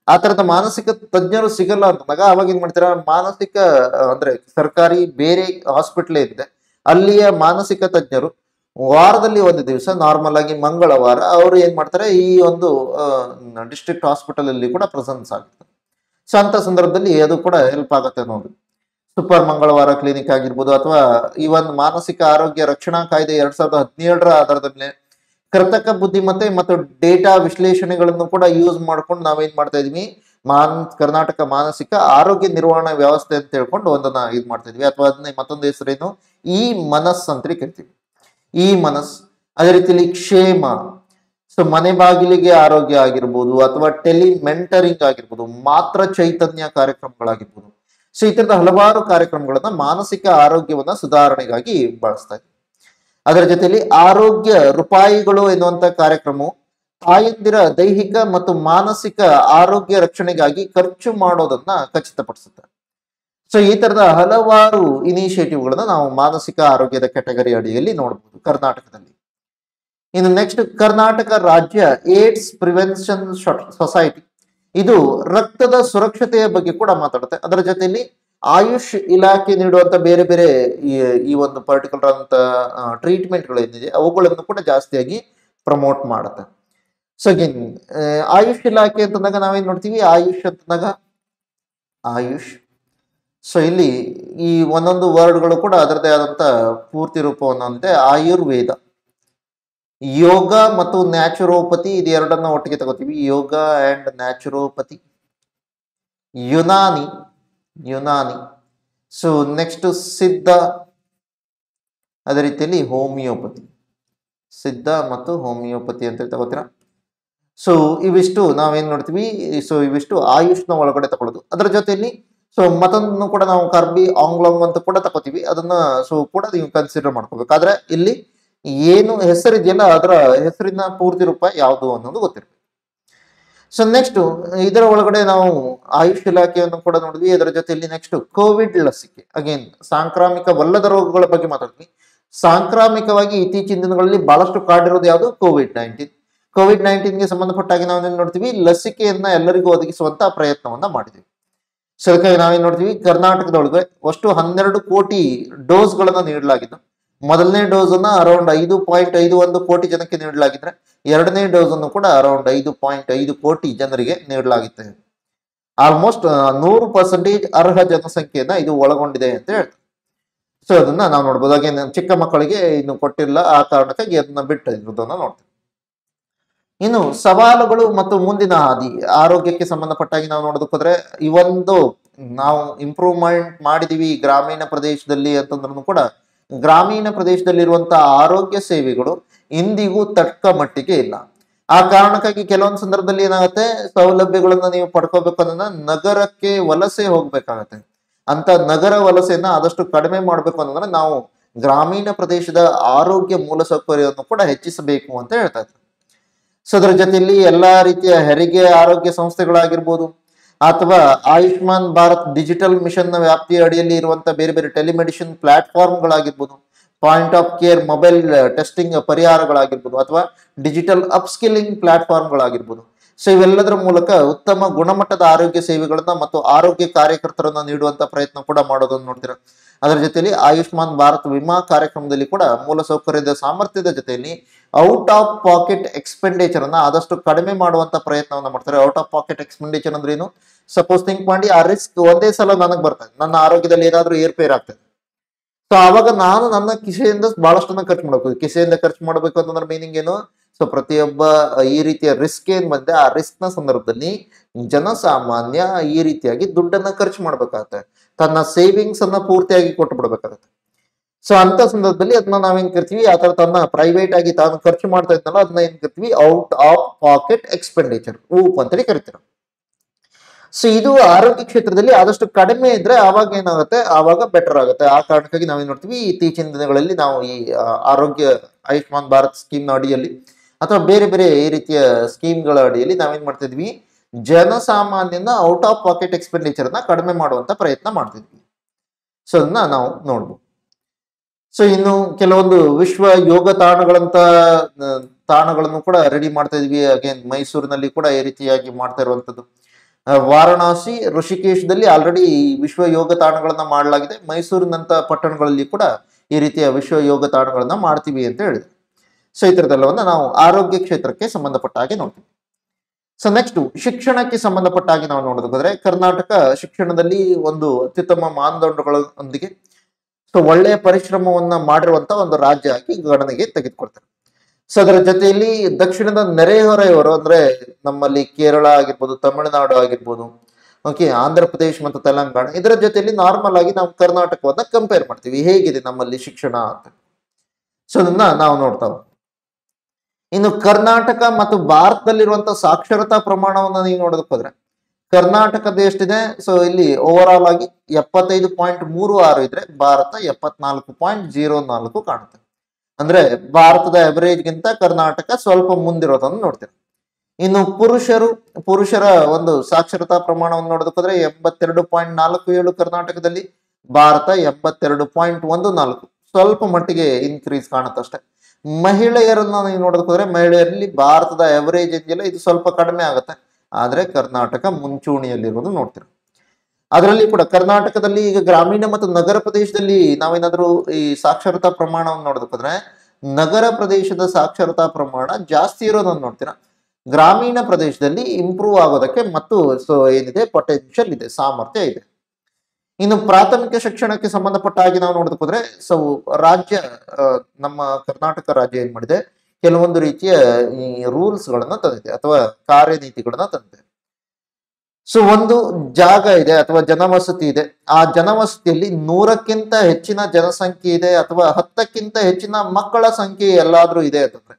ಆ ತರದ ಮಾನಸಿಕ ತಜ್ಞರು ಸಿಗಲ್ಲ ಅಂತಂದಾಗ ಅವಾಗ ಏನ್ ಮಾಡ್ತೀರಾ ಮಾನಸಿಕ ಆ, ಅಂದ್ರೆ ಸರ್ಕಾರಿ ಬೇರೆ ಹಾಸ್ಪಿಟ್ಲ್ ಇದೆ ಅಲ್ಲಿಯ ಮಾನಸಿಕ ತಜ್ಞರು ವಾರದಲ್ಲಿ ಒಂದು ದಿವಸ ನಾರ್ಮಲ್ ಆಗಿ ಮಂಗಳವಾರ ಅವರು ಏನ್ ಮಾಡ್ತಾರೆ ಈ ಒಂದು ಡಿಸ್ಟ್ರಿಕ್ಟ್ ಹಾಸ್ಪಿಟಲ್ ಅಲ್ಲಿ ಕೂಡ ಪ್ರೆಸೆನ್ಸ್ ಆಗುತ್ತೆ ಸೊ ಅಂತ ಸಂದರ್ಭದಲ್ಲಿ ಅದು ಕೂಡ ಹೆಲ್ಪ್ ಆಗುತ್ತೆ ನೋಡಿ ಸೂಪರ್ ಮಂಗಳವಾರ ಕ್ಲಿನಿಕ್ ಆಗಿರ್ಬೋದು ಅಥವಾ ಈ ಒಂದು ಮಾನಸಿಕ ಆರೋಗ್ಯ ರಕ್ಷಣಾ ಕಾಯ್ದೆ ಎರಡ್ ಸಾವಿರದ ಹದಿನೇಳರ ಆಧಾರದ ಮೇಲೆ ಕೃತಕ ಬುದ್ಧಿಮತ್ತೆ ಮತ್ತು ಡೇಟಾ ವಿಶ್ಲೇಷಣೆಗಳನ್ನು ಕೂಡ ಯೂಸ್ ಮಾಡ್ಕೊಂಡು ನಾವೇನ್ ಮಾಡ್ತಾ ಇದೀವಿ ಮಾನ್ ಕರ್ನಾಟಕ ಮಾನಸಿಕ ಆರೋಗ್ಯ ನಿರ್ವಹಣಾ ವ್ಯವಸ್ಥೆ ಅಂತ ಹೇಳ್ಕೊಂಡು ಒಂದನ್ನ ಇದು ಮಾಡ್ತಾ ಇದೀವಿ ಅಥವಾ ಅದನ್ನ ಮತ್ತೊಂದು ಹೆಸರೇನು ಈ ಮನಸ್ ಅಂತ ಕರಿತೀವಿ ಈ ಮನಸ್ ಅದೇ ರೀತಿಯಲ್ಲಿ ಕ್ಷೇಮ ಸೊ ಮನೆ ಬಾಗಿಲಿಗೆ ಆರೋಗ್ಯ ಆಗಿರ್ಬೋದು ಅಥವಾ ಟೆಲಿ ಮೆಂಟರಿಂಗ್ ಆಗಿರ್ಬೋದು ಮಾತ್ರ ಚೈತನ್ಯ ಕಾರ್ಯಕ್ರಮಗಳಾಗಿರ್ಬೋದು ಸೊ ಈ ತರದ ಹಲವಾರು ಕಾರ್ಯಕ್ರಮಗಳನ್ನ ಮಾನಸಿಕ ಆರೋಗ್ಯವನ್ನ ಸುಧಾರಣೆಗಾಗಿ ಬಳಸ್ತಾ ಇದ್ದೀವಿ ಅದರ ಜೊತೆಯಲ್ಲಿ ಆರೋಗ್ಯ ರೂಪಾಯಿಗಳು ಎನ್ನುವಂತ ಕಾರ್ಯಕ್ರಮವು ತಾಯಂದಿರ ದೈಹಿಕ ಮತ್ತು ಮಾನಸಿಕ ಆರೋಗ್ಯ ರಕ್ಷಣೆಗಾಗಿ ಖರ್ಚು ಮಾಡೋದನ್ನ ಖಚಿತಪಡಿಸುತ್ತೆ ಸೊ ಈ ತರದ ಹಲವಾರು ಇನಿಷಿಯೇಟಿವ್ಗಳನ್ನ ನಾವು ಮಾನಸಿಕ ಆರೋಗ್ಯದ ಕೆಟಗರಿ ಅಡಿಯಲ್ಲಿ ನೋಡಬಹುದು ಕರ್ನಾಟಕದಲ್ಲಿ ಇನ್ನು ನೆಕ್ಸ್ಟ್ ಕರ್ನಾಟಕ ರಾಜ್ಯ ಏಡ್ಸ್ ಪ್ರಿವೆನ್ಷನ್ ಸೊಸೈಟಿ ಇದು ರಕ್ತದ ಸುರಕ್ಷತೆಯ ಬಗ್ಗೆ ಕೂಡ ಮಾತಾಡುತ್ತೆ ಅದರ ಜೊತೆಯಲ್ಲಿ ಆಯುಷ್ ಇಲಾಖೆ ನೀಡುವಂತ ಬೇರೆ ಬೇರೆ ಈ ಈ ಒಂದು ಪರ್ಟಿಕ್ಯುಲರ್ ಅಂತ ಟ್ರೀಟ್ಮೆಂಟ್ಗಳು ಏನಿದೆ ಅವುಗಳನ್ನು ಕೂಡ ಜಾಸ್ತಿಯಾಗಿ ಪ್ರಮೋಟ್ ಮಾಡುತ್ತೆ ಸೊ ಅಗೇನ್ ಆಯುಷ್ ಇಲಾಖೆ ಅಂತಂದಾಗ ನಾವೇನ್ ನೋಡ್ತೀವಿ ಆಯುಷ್ ಅಂತಂದಾಗ ಆಯುಷ್ ಸೊ ಇಲ್ಲಿ ಈ ಒಂದೊಂದು ವರ್ಡ್ಗಳು ಕೂಡ ಅದರದೇ ಆದಂತ ಪೂರ್ತಿ ರೂಪವನ್ನು ಹೊಂದಿದೆ ಆಯುರ್ವೇದ ಯೋಗ ಮತ್ತು ನ್ಯಾಚುರೋಪತಿ ಇದು ಎರಡನ್ನ ಒಟ್ಟಿಗೆ ತಗೋತೀವಿ yoga and naturopathy Unani Unani so next Siddha ಅದೇ ರೀತಿಯಲ್ಲಿ ಹೋಮಿಯೋಪತಿ ಸಿದ್ಧ ಮತ್ತು ಹೋಮಿಯೋಪತಿ ಅಂತ ತಗೋತೀರಾ ಸೊ ಇವಿಷ್ಟು ನಾವೇನ್ ನೋಡ್ತೀವಿ ಸೊ ಇವಿಷ್ಟು ಆಯುಷ್ನ ಒಳಗಡೆ ತಗೊಳ್ಳೋದು ಅದರ ಜೊತೆಯಲ್ಲಿ ಸೊ ಮತ್ತೊಂದನ್ನು ಕೂಡ ನಾವು ಕರ್ಬಿ ಆಂಗ್ಲಾಂಗ್ ಅಂತ ಕೂಡ ತಗೋತೀವಿ ಅದನ್ನ ಸೊ ಕೂಡ ನೀವು ಕನ್ಸಿಡರ್ ಮಾಡ್ಕೋಬೇಕು ಆದ್ರೆ ಇಲ್ಲಿ ಏನು ಹೆಸರಿದೆಯಲ್ಲ ಅದರ ಹೆಸರಿನ ಪೂರ್ತಿ ರೂಪ ಯಾವುದು ಅನ್ನೋದು ಗೊತ್ತಿರಬೇಕು ಸೊ ನೆಕ್ಸ್ಟ್ ಇದರ ಒಳಗಡೆ ನಾವು ಆಯುಷ್ ಇಲಾಖೆಯನ್ನು ಕೂಡ ನೋಡಿದ್ವಿ ಅದರ ಜೊತೆಯಲ್ಲಿ ನೆಕ್ಸ್ಟ್ ಕೋವಿಡ್ ಲಸಿಕೆ ಅಗೇನ್ ಸಾಂಕ್ರಾಮಿಕವಲ್ಲದ ರೋಗಗಳ ಬಗ್ಗೆ ಮಾತಾಡ್ತೀವಿ ಸಾಂಕ್ರಾಮಿಕವಾಗಿ ಇತ್ತೀಚಿನ ದಿನಗಳಲ್ಲಿ ಬಹಳಷ್ಟು ಕಾಡಿರೋದು ಯಾವುದು ಕೋವಿಡ್ ನೈನ್ಟೀನ್ ಕೋವಿಡ್ ನೈನ್ಟೀನ್ಗೆ ಸಂಬಂಧಪಟ್ಟಾಗಿ ನಾವೇನ್ ನೋಡ್ತೀವಿ ಲಸಿಕೆಯನ್ನ ಎಲ್ಲರಿಗೂ ಒದಗಿಸುವಂತ ಪ್ರಯತ್ನವನ್ನ ಮಾಡಿದ್ವಿ ಸೊ ಅದಕ್ಕಾಗಿ ನಾವೇನ್ ನೋಡ್ತೀವಿ ಕರ್ನಾಟಕದೊಳಗೆ ಅಷ್ಟು ಹನ್ನೆರಡು ಕೋಟಿ ಡೋಸ್ಗಳನ್ನ ನೀಡಲಾಗಿದ್ದು ಮೊದಲನೇ ಡೋಸ್ ಅನ್ನ ಅರೌಂಡ್ ಐದು ಪಾಯಿಂಟ್ ಐದು ಒಂದು ಕೋಟಿ ಜನಕ್ಕೆ ನೀಡಲಾಗಿದ್ರೆ ಎರಡನೇ ಡೋಸ್ ಅನ್ನು ಕೂಡ ಅರೌಂಡ್ ಐದು ಪಾಯಿಂಟ್ ಐದು ಕೋಟಿ ಜನರಿಗೆ ನೀಡಲಾಗಿದೆ ಆಲ್ಮೋಸ್ಟ್ ನೂರು ಪರ್ಸೆಂಟೇಜ್ ಅರ್ಹ ಜನಸಂಖ್ಯೆಯನ್ನ ಇದು ಒಳಗೊಂಡಿದೆ ಅಂತ ಹೇಳ್ತಾರೆ ಸೊ ಅದನ್ನ ನಾವು ನೋಡ್ಬೋದು ಹಾಗೆ ಚಿಕ್ಕ ಮಕ್ಕಳಿಗೆ ಇನ್ನು ಕೊಟ್ಟಿಲ್ಲ ಆ ಕಾರಣಕ್ಕಾಗಿ ಅದನ್ನ ಬಿಟ್ಟು ಇರೋದನ್ನ ನೋಡ್ತೀವಿ ಇನ್ನು ಸವಾಲುಗಳು ಮತ್ತು ಮುಂದಿನ ಹಾದಿ ಆರೋಗ್ಯಕ್ಕೆ ಸಂಬಂಧಪಟ್ಟಾಗಿ ನಾವು ನೋಡೋದಕ್ಕೋದ್ರೆ ಈ ಒಂದು ನಾವು ಇಂಪ್ರೂವ್ಮೆಂಟ್ ಮಾಡಿದೀವಿ ಗ್ರಾಮೀಣ ಪ್ರದೇಶದಲ್ಲಿ ಅಂತಂದ್ರೂ ಕೂಡ ಗ್ರಾಮೀಣ ಪ್ರದೇಶದಲ್ಲಿರುವಂತಹ ಆರೋಗ್ಯ ಸೇವೆಗಳು ಇಂದಿಗೂ ತಕ್ಕ ಮಟ್ಟಿಗೆ ಇಲ್ಲ ಆ ಕಾರಣಕ್ಕಾಗಿ ಕೆಲವೊಂದು ಸಂದರ್ಭದಲ್ಲಿ ಏನಾಗುತ್ತೆ ಸೌಲಭ್ಯಗಳನ್ನ ನೀವು ಪಡ್ಕೋಬೇಕು ಅನ್ನೋದನ್ನ ನಗರಕ್ಕೆ ವಲಸೆ ಹೋಗ್ಬೇಕಾಗತ್ತೆ ಅಂತ ನಗರ ವಲಸೆಯನ್ನ ಆದಷ್ಟು ಕಡಿಮೆ ಮಾಡ್ಬೇಕು ಅನ್ನೋದ್ರೆ ನಾವು ಗ್ರಾಮೀಣ ಪ್ರದೇಶದ ಆರೋಗ್ಯ ಮೂಲಸೌಕರ್ಯವನ್ನು ಕೂಡ ಹೆಚ್ಚಿಸಬೇಕು ಅಂತ ಹೇಳ್ತಾ ಇದ್ದಾರೆ ಸೊ ಅದರ ಜೊತೆಯಲ್ಲಿ ಎಲ್ಲಾ ರೀತಿಯ ಹೆರಿಗೆ ಆರೋಗ್ಯ ಸಂಸ್ಥೆಗಳಾಗಿರ್ಬೋದು ಅಥವಾ ಆಯುಷ್ಮಾನ್ ಭಾರತ್ ಡಿಜಿಟಲ್ ಮಿಷನ್ ನ ವ್ಯಾಪ್ತಿಯ ಅಡಿಯಲ್ಲಿ ಇರುವಂತಹ ಬೇರೆ ಬೇರೆ ಟೆಲಿಮೆಡಿಸಿನ್ ಪ್ಲಾಟ್ಫಾರ್ಮ್ಗಳಾಗಿರ್ಬೋದು point of care mobile testing ಪರಿಹಾರಗಳಾಗಿರ್ಬೋದು ಅಥವಾ ಡಿಜಿಟಲ್ ಅಪ್ಸ್ಕಿಲ್ಲಿಂಗ್ ಪ್ಲಾಟ್ಫಾರ್ಮ್ಗಳಾಗಿರ್ಬೋದು ಸೊ ಇವೆಲ್ಲದರ ಮೂಲಕ ಉತ್ತಮ ಗುಣಮಟ್ಟದ ಆರೋಗ್ಯ ಸೇವೆಗಳನ್ನ ಮತ್ತು ಆರೋಗ್ಯ ಕಾರ್ಯಕರ್ತರನ್ನ ನೀಡುವಂತ ಪ್ರಯತ್ನ ಕೂಡ ಮಾಡೋದನ್ನು ನೋಡ್ತೀರಾ ಅದರ ಜೊತೆಯಲ್ಲಿ ಆಯುಷ್ಮಾನ್ ಭಾರತ್ ವಿಮಾ ಕಾರ್ಯಕ್ರಮದಲ್ಲಿ ಕೂಡ ಮೂಲಸೌಕರ್ಯದ ಸಾಮರ್ಥ್ಯದ ಜೊತೆಯಲ್ಲಿ ಔಟ್ ಆಫ್ ಪಾಕೆಟ್ ಎಕ್ಸ್ಪೆಂಡಿಚರ್ ಅನ್ನ ಆದಷ್ಟು ಕಡಿಮೆ ಮಾಡುವಂತ ಪ್ರಯತ್ನವನ್ನ ಮಾಡ್ತಾರೆ ಔಟ್ ಆಫ್ ಪಾಕೆಟ್ ಎಕ್ಸ್ಪೆಂಡಿಚರ್ ಅಂದ್ರೆ ಏನು ಸಪೋಸ್ ಥಿಂಕ್ ಮಾಡಿ ಆ ರಿಸ್ಕ್ ಒಂದೇ ಸಲ ನನಗೆ ಬರ್ತದೆ ನನ್ನ ಆರೋಗ್ಯದಲ್ಲಿ ಏನಾದ್ರೂ ಏರ್ಪೇರ್ ಆಗ್ತದೆ ಸೊ ಅವಾಗ ನಾನು ನನ್ನ ಕಿಸೆಯಿಂದ ಬಹಳಷ್ಟನ್ನ ಖರ್ಚು ಮಾಡಬೇಕು ಕಿಸೆಯಿಂದ ಖರ್ಚು ಮಾಡಬೇಕು ಅಂತಂದ್ರೆ ಮೀನಿಂಗ್ ಏನು ಸೊ ಪ್ರತಿಯೊಬ್ಬ ಈ ರೀತಿಯ ರಿಸ್ಕ್ ಏನ್ ಬಂದೆ ಆ ರಿಸ್ಕ್ ನ ಸಂದರ್ಭದಲ್ಲಿ ಜನಸಾಮಾನ್ಯ ಈ ರೀತಿಯಾಗಿ ದುಡ್ಡನ್ನ ಖರ್ಚು ಮಾಡ್ಬೇಕಾಗತ್ತೆ ತನ್ನ ಸೇವಿಂಗ್ಸ್ ಅನ್ನ ಪೂರ್ತಿಯಾಗಿ ಕೊಟ್ಟು ಬಿಡ್ಬೇಕಾಗತ್ತೆ ಸೊ ಅಂತ ಸಂದರ್ಭದಲ್ಲಿ ಅದನ್ನ ನಾವೇನ್ ಕರಿತೀವಿ ಆ ತರ ತನ್ನ ಪ್ರೈವೇಟ್ ಆಗಿ ತಾನು ಖರ್ಚು ಮಾಡ್ತಾ ಇದ್ನಲ್ಲ ಅದನ್ನ ಏನ್ ಕರಿತೀವಿ out of pocket expenditure OOP ಅಂತೇಳಿ ಕರಿತೀರ ಸೊ ಇದು ಆರೋಗ್ಯ ಕ್ಷೇತ್ರದಲ್ಲಿ ಆದಷ್ಟು ಕಡಿಮೆ ಇದ್ರೆ ಆವಾಗ ಏನಾಗುತ್ತೆ ಆವಾಗ ಬೆಟರ್ ಆಗುತ್ತೆ ಆ ಕಾರಣಕ್ಕಾಗಿ ನಾವೇನ್ ನೋಡ್ತೀವಿ ಇತ್ತೀಚಿನ ದಿನಗಳಲ್ಲಿ ನಾವು ಈ ಆ, ಆರೋಗ್ಯ ಆಯುಷ್ಮಾನ್ ಭಾರತ್ ಸ್ಕೀಮ್ ನ ಅಡಿಯಲ್ಲಿ ಅಥವಾ ಬೇರೆ ಬೇರೆ ಈ ರೀತಿಯ ಸ್ಕೀಮ್ಗಳ ಅಡಿಯಲ್ಲಿ ನಾವೇನ್ ಮಾಡ್ತಿದ್ವಿ ಜನಸಾಮಾನ್ಯನ ಔಟ್ ಆಫ್ ಪಾಕೆಟ್ ಎಕ್ಸ್ಪೆಂಡಿಚರ್ ನ ಕಡಿಮೆ ಮಾಡುವಂತ ಪ್ರಯತ್ನ ಮಾಡ್ತಿದ್ವಿ ಸೊ ಅದನ್ನ ನಾವು ನೋಡ್ಬೋದು ಸೊ ಇನ್ನು ಕೆಲವೊಂದು ವಿಶ್ವ ಯೋಗ ತಾಣಗಳಂತ ಆ, ತಾಣಗಳನ್ನು ಕೂಡ ರೆಡಿ ಮಾಡ್ತಾ ಇದ್ವಿ ಅಗೇನ್ ಮೈಸೂರಿನಲ್ಲಿ ಕೂಡ ಈ ರೀತಿಯಾಗಿ ಮಾಡ್ತಾ ಇರುವಂತದ್ದು ಆ, ವಾರಣಾಸಿ ಋಷಿಕೇಶದಲ್ಲಿ ಆಲ್ರೆಡಿ ವಿಶ್ವ ಯೋಗ ತಾಣಗಳನ್ನ ಮಾಡಲಾಗಿದೆ ಮೈಸೂರಿನಂತ ಪಟ್ಟಣಗಳಲ್ಲಿ ಕೂಡ ಈ ರೀತಿಯ ವಿಶ್ವ ಯೋಗ ತಾಣಗಳನ್ನ ಮಾಡ್ತೀವಿ ಅಂತ ಹೇಳಿದ್ರು ಸೊ ಈ ಥರದ್ದೆಲ್ಲವನ್ನ ನಾವು ಆರೋಗ್ಯ ಕ್ಷೇತ್ರಕ್ಕೆ ಸಂಬಂಧಪಟ್ಟ ಹಾಗೆ ನೋಡ್ತೀವಿ ಸೊ ನೆಕ್ಸ್ಟ್ ಶಿಕ್ಷಣಕ್ಕೆ ಸಂಬಂಧಪಟ್ಟ ಹಾಗೆ ನಾವು ನೋಡೋದಾದ್ರೆ ಕರ್ನಾಟಕ ಶಿಕ್ಷಣದಲ್ಲಿ ಒಂದು ಅತ್ಯುತ್ತಮ ಮಾನದಂಡಗಳೊಂದಿಗೆ ಸೊ ಒಳ್ಳೆಯ ಪರಿಶ್ರಮವನ್ನ ಮಾಡಿರುವಂತ ಒಂದು ರಾಜ್ಯ ಆಗಿ ಗಣನೆಗೆ ತೆಗೆದುಕೊಳ್ತಾರೆ ಸೊ ಅದರ ಜೊತೆಯಲ್ಲಿ ದಕ್ಷಿಣದ ನೆರೆಹೊರೆಯವರು ಅಂದ್ರೆ ನಮ್ಮಲ್ಲಿ ಕೇರಳ ಆಗಿರ್ಬೋದು ತಮಿಳುನಾಡು ಆಗಿರ್ಬೋದು ಓಕೆ ಆಂಧ್ರ ಪ್ರದೇಶ್ ಮತ್ತು ತೆಲಂಗಾಣ ಇದರ ಜೊತೆಯಲ್ಲಿ ನಾರ್ಮಲ್ ಆಗಿ ನಾವು ಕರ್ನಾಟಕವನ್ನ ಕಂಪೇರ್ ಮಾಡ್ತೀವಿ ಹೇಗಿದೆ ನಮ್ಮಲ್ಲಿ ಶಿಕ್ಷಣ ಅಂತ ಸೊ ಅದನ್ನ ನಾವು ನೋಡ್ತಾ ಹೋಗ್ತೀವಿ. ಇನ್ನು ಕರ್ನಾಟಕ ಮತ್ತು ಭಾರತದಲ್ಲಿರುವಂತಹ ಸಾಕ್ಷರತಾ ಪ್ರಮಾಣವನ್ನ ನೀವು ನೋಡೋದಕ್ಕೆ ಹೋದ್ರೆ ಕರ್ನಾಟಕದ ಎಷ್ಟಿದೆ ಸೊ ಇಲ್ಲಿ ಓವರ್ ಆಲ್ ಆಗಿ ಎಪ್ಪತ್ತೈದು ಪಾಯಿಂಟ್ ಮೂರು ಆರು ಇದ್ರೆ ಭಾರತ ಎಪ್ಪತ್ನಾಲ್ಕು ಪಾಯಿಂಟ್ ಜೀರೋ ನಾಲ್ಕು ಕಾಣುತ್ತೆ ಅಂದ್ರೆ ಭಾರತದ ಗಿಂತ ಕರ್ನಾಟಕ ಸ್ವಲ್ಪ ಮುಂದಿರೋದನ್ನು ನೋಡ್ತೀವಿ ಇನ್ನು ಪುರುಷರು ಪುರುಷರ ಒಂದು ಸಾಕ್ಷರತಾ ಪ್ರಮಾಣವನ್ನು ನೋಡೋದಕ್ಕೆ ಹೋದ್ರೆ ಎಂಬತ್ತೆರಡು ಪಾಯಿಂಟ್ ನಾಲ್ಕು ಏಳು ಕರ್ನಾಟಕದಲ್ಲಿ ಭಾರತ ಎಂಬತ್ತೆರಡು ಪಾಯಿಂಟ್ ಒಂದು ನಾಲ್ಕು ಸ್ವಲ್ಪ ಮಟ್ಟಿಗೆ ಇನ್ಕ್ರೀಸ್ ಕಾಣುತ್ತಷ್ಟೇ ಮಹಿಳೆಯರನ್ನ ನೀವು ನೋಡೋದಕ್ಕೆ ಹೋದ್ರೆ ಮಹಿಳೆಯರಲ್ಲಿ ಭಾರತದ ಎವರೇಜ್ ಏನಿಲ್ಲ ಇದು ಸ್ವಲ್ಪ ಕಡಿಮೆ ಆಗುತ್ತೆ ಆದ್ರೆ ಕರ್ನಾಟಕ ಮುಂಚೂಣಿಯಲ್ಲಿರೋದು ನೋಡ್ತೀರ ಅದರಲ್ಲಿ ಕೂಡ ಕರ್ನಾಟಕದಲ್ಲಿ ಈಗ ಗ್ರಾಮೀಣ ಮತ್ತು ನಗರ ಪ್ರದೇಶದಲ್ಲಿ ನಾವೇನಾದ್ರೂ ಈ ಸಾಕ್ಷರತಾ ಪ್ರಮಾಣವನ್ನು ನೋಡೋದಕ್ಕೆ ಹೋದ್ರೆ ನಗರ ಪ್ರದೇಶದ ಸಾಕ್ಷರತಾ ಪ್ರಮಾಣ ಜಾಸ್ತಿ ಇರೋದನ್ನು ನೋಡ್ತೀರಾ ಗ್ರಾಮೀಣ ಪ್ರದೇಶದಲ್ಲಿ ಇಂಪ್ರೂವ್ ಆಗೋದಕ್ಕೆ ಮತ್ತು ಸೊ ಏನಿದೆ ಪೊಟೆನ್ಷಿಯಲ್ ಇದೆ ಸಾಮರ್ಥ್ಯ ಇದೆ ಇನ್ನು ಪ್ರಾಥಮಿಕ ಶಿಕ್ಷಣಕ್ಕೆ ಸಂಬಂಧಪಟ್ಟ ಹಾಗೆ ನಾವು ನೋಡೋದಕ್ಕೆ ಹೋದ್ರೆ ಸೊ ರಾಜ್ಯ ಆ, ನಮ್ಮ ಕರ್ನಾಟಕ ರಾಜ್ಯ ಏನ್ ಮಾಡಿದೆ ಕೆಲವೊಂದು ರೀತಿಯ ಈ ರೂಲ್ಸ್ ಗಳನ್ನ ತಂದಿದೆ ಅಥವಾ ಕಾರ್ಯನೀತಿಗಳನ್ನ ತಂದಿದೆ ಸೊ ಒಂದು ಜಾಗ ಇದೆ ಅಥವಾ ಜನವಸತಿ ಇದೆ ಆ ಜನವಸತಿಯಲ್ಲಿ ನೂರಕ್ಕಿಂತ ಹೆಚ್ಚಿನ ಜನಸಂಖ್ಯೆ ಇದೆ ಅಥವಾ ಹತ್ತಕ್ಕಿಂತ ಹೆಚ್ಚಿನ ಮಕ್ಕಳ ಸಂಖ್ಯೆ ಎಲ್ಲಾದ್ರೂ ಇದೆ ಅಂತಂದ್ರೆ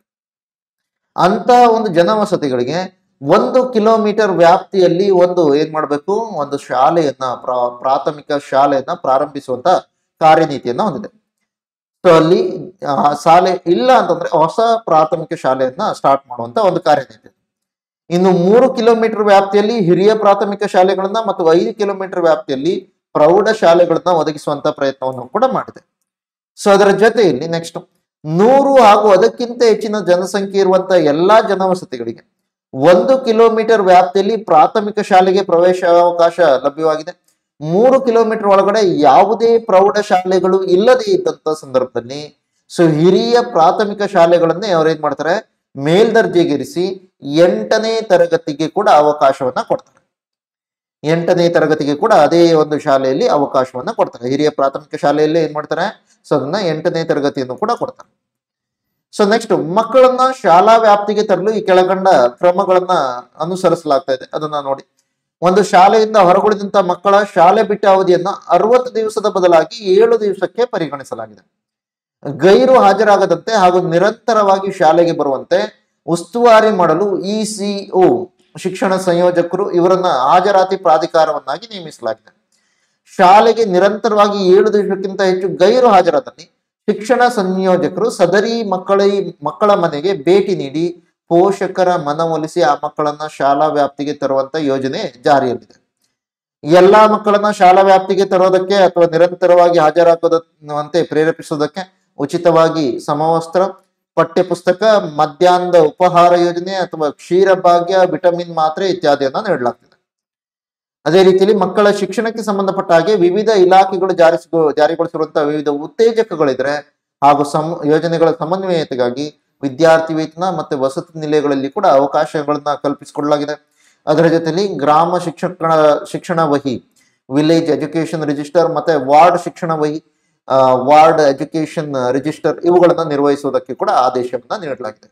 ಅಂತ ಒಂದು ಜನವಸತಿಗಳಿಗೆ ಒಂದು ಕಿಲೋಮೀಟರ್ ವ್ಯಾಪ್ತಿಯಲ್ಲಿ ಒಂದು ಏನ್ ಮಾಡ್ಬೇಕು ಒಂದು ಶಾಲೆಯನ್ನ ಪ್ರಾ- ಪ್ರಾಥಮಿಕ ಶಾಲೆಯನ್ನ ಪ್ರಾರಂಭಿಸುವಂತ ಕಾರ್ಯನೀತಿಯನ್ನ ಹೊಂದಿದೆ ಸೊ ಅಲ್ಲಿ ಆ, ಶಾಲೆ ಇಲ್ಲ ಅಂತಂದ್ರೆ ಹೊಸ ಪ್ರಾಥಮಿಕ ಶಾಲೆಯನ್ನ ಸ್ಟಾರ್ಟ್ ಮಾಡುವಂತ ಒಂದು ಕಾರ್ಯನೀತಿ ಇನ್ನು ಮೂರು ಕಿಲೋಮೀಟರ್ ವ್ಯಾಪ್ತಿಯಲ್ಲಿ ಹಿರಿಯ ಪ್ರಾಥಮಿಕ ಶಾಲೆಗಳನ್ನ ಮತ್ತು ಐದು ಕಿಲೋಮೀಟರ್ ವ್ಯಾಪ್ತಿಯಲ್ಲಿ ಪ್ರೌಢ ಶಾಲೆಗಳನ್ನ ಒದಗಿಸುವಂತ ಪ್ರಯತ್ನವನ್ನು ಕೂಡ ಮಾಡಿದೆ ಸೊ ಅದರ ಜೊತೆಯಲ್ಲಿ ನೆಕ್ಸ್ಟ್ ನೂರು ಹಾಗೂ ಅದಕ್ಕಿಂತ ಹೆಚ್ಚಿನ ಜನಸಂಖ್ಯೆ ಇರುವಂತ ಎಲ್ಲಾ ಜನವಸತಿಗಳಿಗೆ ಒಂದು ಕಿಲೋಮೀಟರ್ ವ್ಯಾಪ್ತಿಯಲ್ಲಿ ಪ್ರಾಥಮಿಕ ಶಾಲೆಗೆ ಪ್ರವೇಶಾವಕಾಶ ಲಭ್ಯವಾಗಿದೆ ಮೂರು ಕಿಲೋಮೀಟರ್ ಒಳಗಡೆ ಯಾವುದೇ ಪ್ರೌಢ ಶಾಲೆಗಳು ಇಲ್ಲದೆ ಇದ್ದಂತ ಸಂದರ್ಭದಲ್ಲಿ ಸೊ ಹಿರಿಯ ಪ್ರಾಥಮಿಕ ಶಾಲೆಗಳನ್ನೇ ಅವ್ರೇನ್ ಮಾಡ್ತಾರೆ ಮೇಲ್ದರ್ಜೆಗೇರಿಸಿ ಎಂಟನೇ ತರಗತಿಗೆ ಕೂಡ ಅವಕಾಶವನ್ನ ಕೊಡ್ತಾರೆ ಎಂಟನೇ ತರಗತಿಗೆ ಕೂಡ ಅದೇ ಒಂದು ಶಾಲೆಯಲ್ಲಿ ಅವಕಾಶವನ್ನ ಕೊಡ್ತಾರೆ ಹಿರಿಯ ಪ್ರಾಥಮಿಕ ಶಾಲೆಯಲ್ಲಿ ಏನ್ ಮಾಡ್ತಾರೆ ಸೊ ಅದನ್ನ ಎಂಟನೇ ತರಗತಿಯನ್ನು ಕೂಡ ಕೊಡ್ತಾರೆ ಸೊ ನೆಕ್ಸ್ಟ್ ಮಕ್ಕಳನ್ನ ಶಾಲಾ ವ್ಯಾಪ್ತಿಗೆ ತರಲು ಈ ಕೆಳಗಂಡ ಕ್ರಮಗಳನ್ನ ಅನುಸರಿಸಲಾಗ್ತಾ ಇದೆ ಅದನ್ನ ನೋಡಿ ಒಂದು ಶಾಲೆಯಿಂದ ಹೊರಗುಳಿದಂತ ಮಕ್ಕಳ ಶಾಲೆ ಬಿಟ್ಟ ಅವಧಿಯನ್ನ ಅರವತ್ತು ದಿವಸದ ಬದಲಾಗಿ ಏಳು ದಿವಸಕ್ಕೆ ಪರಿಗಣಿಸಲಾಗಿದೆ ಗೈರು ಹಾಜರಾಗದಂತೆ ಹಾಗೂ ನಿರಂತರವಾಗಿ ಶಾಲೆಗೆ ಬರುವಂತೆ ಉಸ್ತುವಾರಿ ಮಾಡಲು ಇಸಿಒ ಶಿಕ್ಷಣ ಸಂಯೋಜಕರು ಇವರನ್ನ ಹಾಜರಾತಿ ಪ್ರಾಧಿಕಾರವನ್ನಾಗಿ ನೇಮಿಸಲಾಗಿದೆ ಶಾಲೆಗೆ ನಿರಂತರವಾಗಿ ಏಳು ದಿವಸಕ್ಕಿಂತ ಹೆಚ್ಚು ಗೈರು ಹಾಜರಾದಲ್ಲಿ ಶಿಕ್ಷಣ ಸಂಯೋಜಕರು ಸದರಿ ಮಕ್ಕಳ ಮಕ್ಕಳ ಮನೆಗೆ ಭೇಟಿ ನೀಡಿ ಪೋಷಕರ ಮನವೊಲಿಸಿ ಆ ಮಕ್ಕಳನ್ನ ಶಾಲಾ ವ್ಯಾಪ್ತಿಗೆ ತರುವಂತ ಯೋಜನೆ ಜಾರಿಯಲ್ಲಿದೆ ಎಲ್ಲಾ ಮಕ್ಕಳನ್ನ ಶಾಲಾ ವ್ಯಾಪ್ತಿಗೆ ತರೋದಕ್ಕೆ ಅಥವಾ ನಿರಂತರವಾಗಿ ಹಾಜರಾಗೋದಂತೆ ಪ್ರೇರೇಪಿಸೋದಕ್ಕೆ ಉಚಿತವಾಗಿ ಸಮವಸ್ತ್ರ ಪಠ್ಯಪುಸ್ತಕ ಮಧ್ಯಾಹ್ನದ ಉಪಹಾರ ಯೋಜನೆ ಅಥವಾ ಕ್ಷೀರ ಭಾಗ್ಯ ವಿಟಮಿನ್ ಮಾತ್ರೆ ಇತ್ಯಾದಿಯನ್ನ ನೀಡಲಾಗ್ತದೆ ಅದೇ ರೀತಿಯಲ್ಲಿ ಮಕ್ಕಳ ಶಿಕ್ಷಣಕ್ಕೆ ಸಂಬಂಧಪಟ್ಟ ಹಾಗೆ ವಿವಿಧ ಇಲಾಖೆಗಳು ಜಾರಿಸಿಗೊ ಜಾರಿಗೊಳಿಸಿರುವಂತಹ ವಿವಿಧ ಉತ್ತೇಜಕಗಳಿದ್ರೆ ಹಾಗೂ ಸಮ್ ಯೋಜನೆಗಳ ಸಮನ್ವಯತೆಗಾಗಿ ವಿದ್ಯಾರ್ಥಿ ವೇತನ ಮತ್ತೆ ವಸತಿ ನಿಲಯಗಳಲ್ಲಿ ಕೂಡ ಅವಕಾಶಗಳನ್ನ ಕಲ್ಪಿಸಿಕೊಡಲಾಗಿದೆ ಅದರ ಜೊತೆಲಿ ಗ್ರಾಮ ಶಿಕ್ಷಣ ಶಿಕ್ಷಣ ವಹಿ ವಿಲೇಜ್ ಎಜುಕೇಶನ್ ರಿಜಿಸ್ಟರ್ ಮತ್ತೆ ವಾರ್ಡ್ ಶಿಕ್ಷಣ ವಹಿ ಆ, ವಾರ್ಡ್ ಎಜುಕೇಶನ್ ರಿಜಿಸ್ಟರ್ ಇವುಗಳನ್ನ ನಿರ್ವಹಿಸುವುದಕ್ಕೆ ಕೂಡ ಆದೇಶವನ್ನ ನೀಡಲಾಗಿದೆ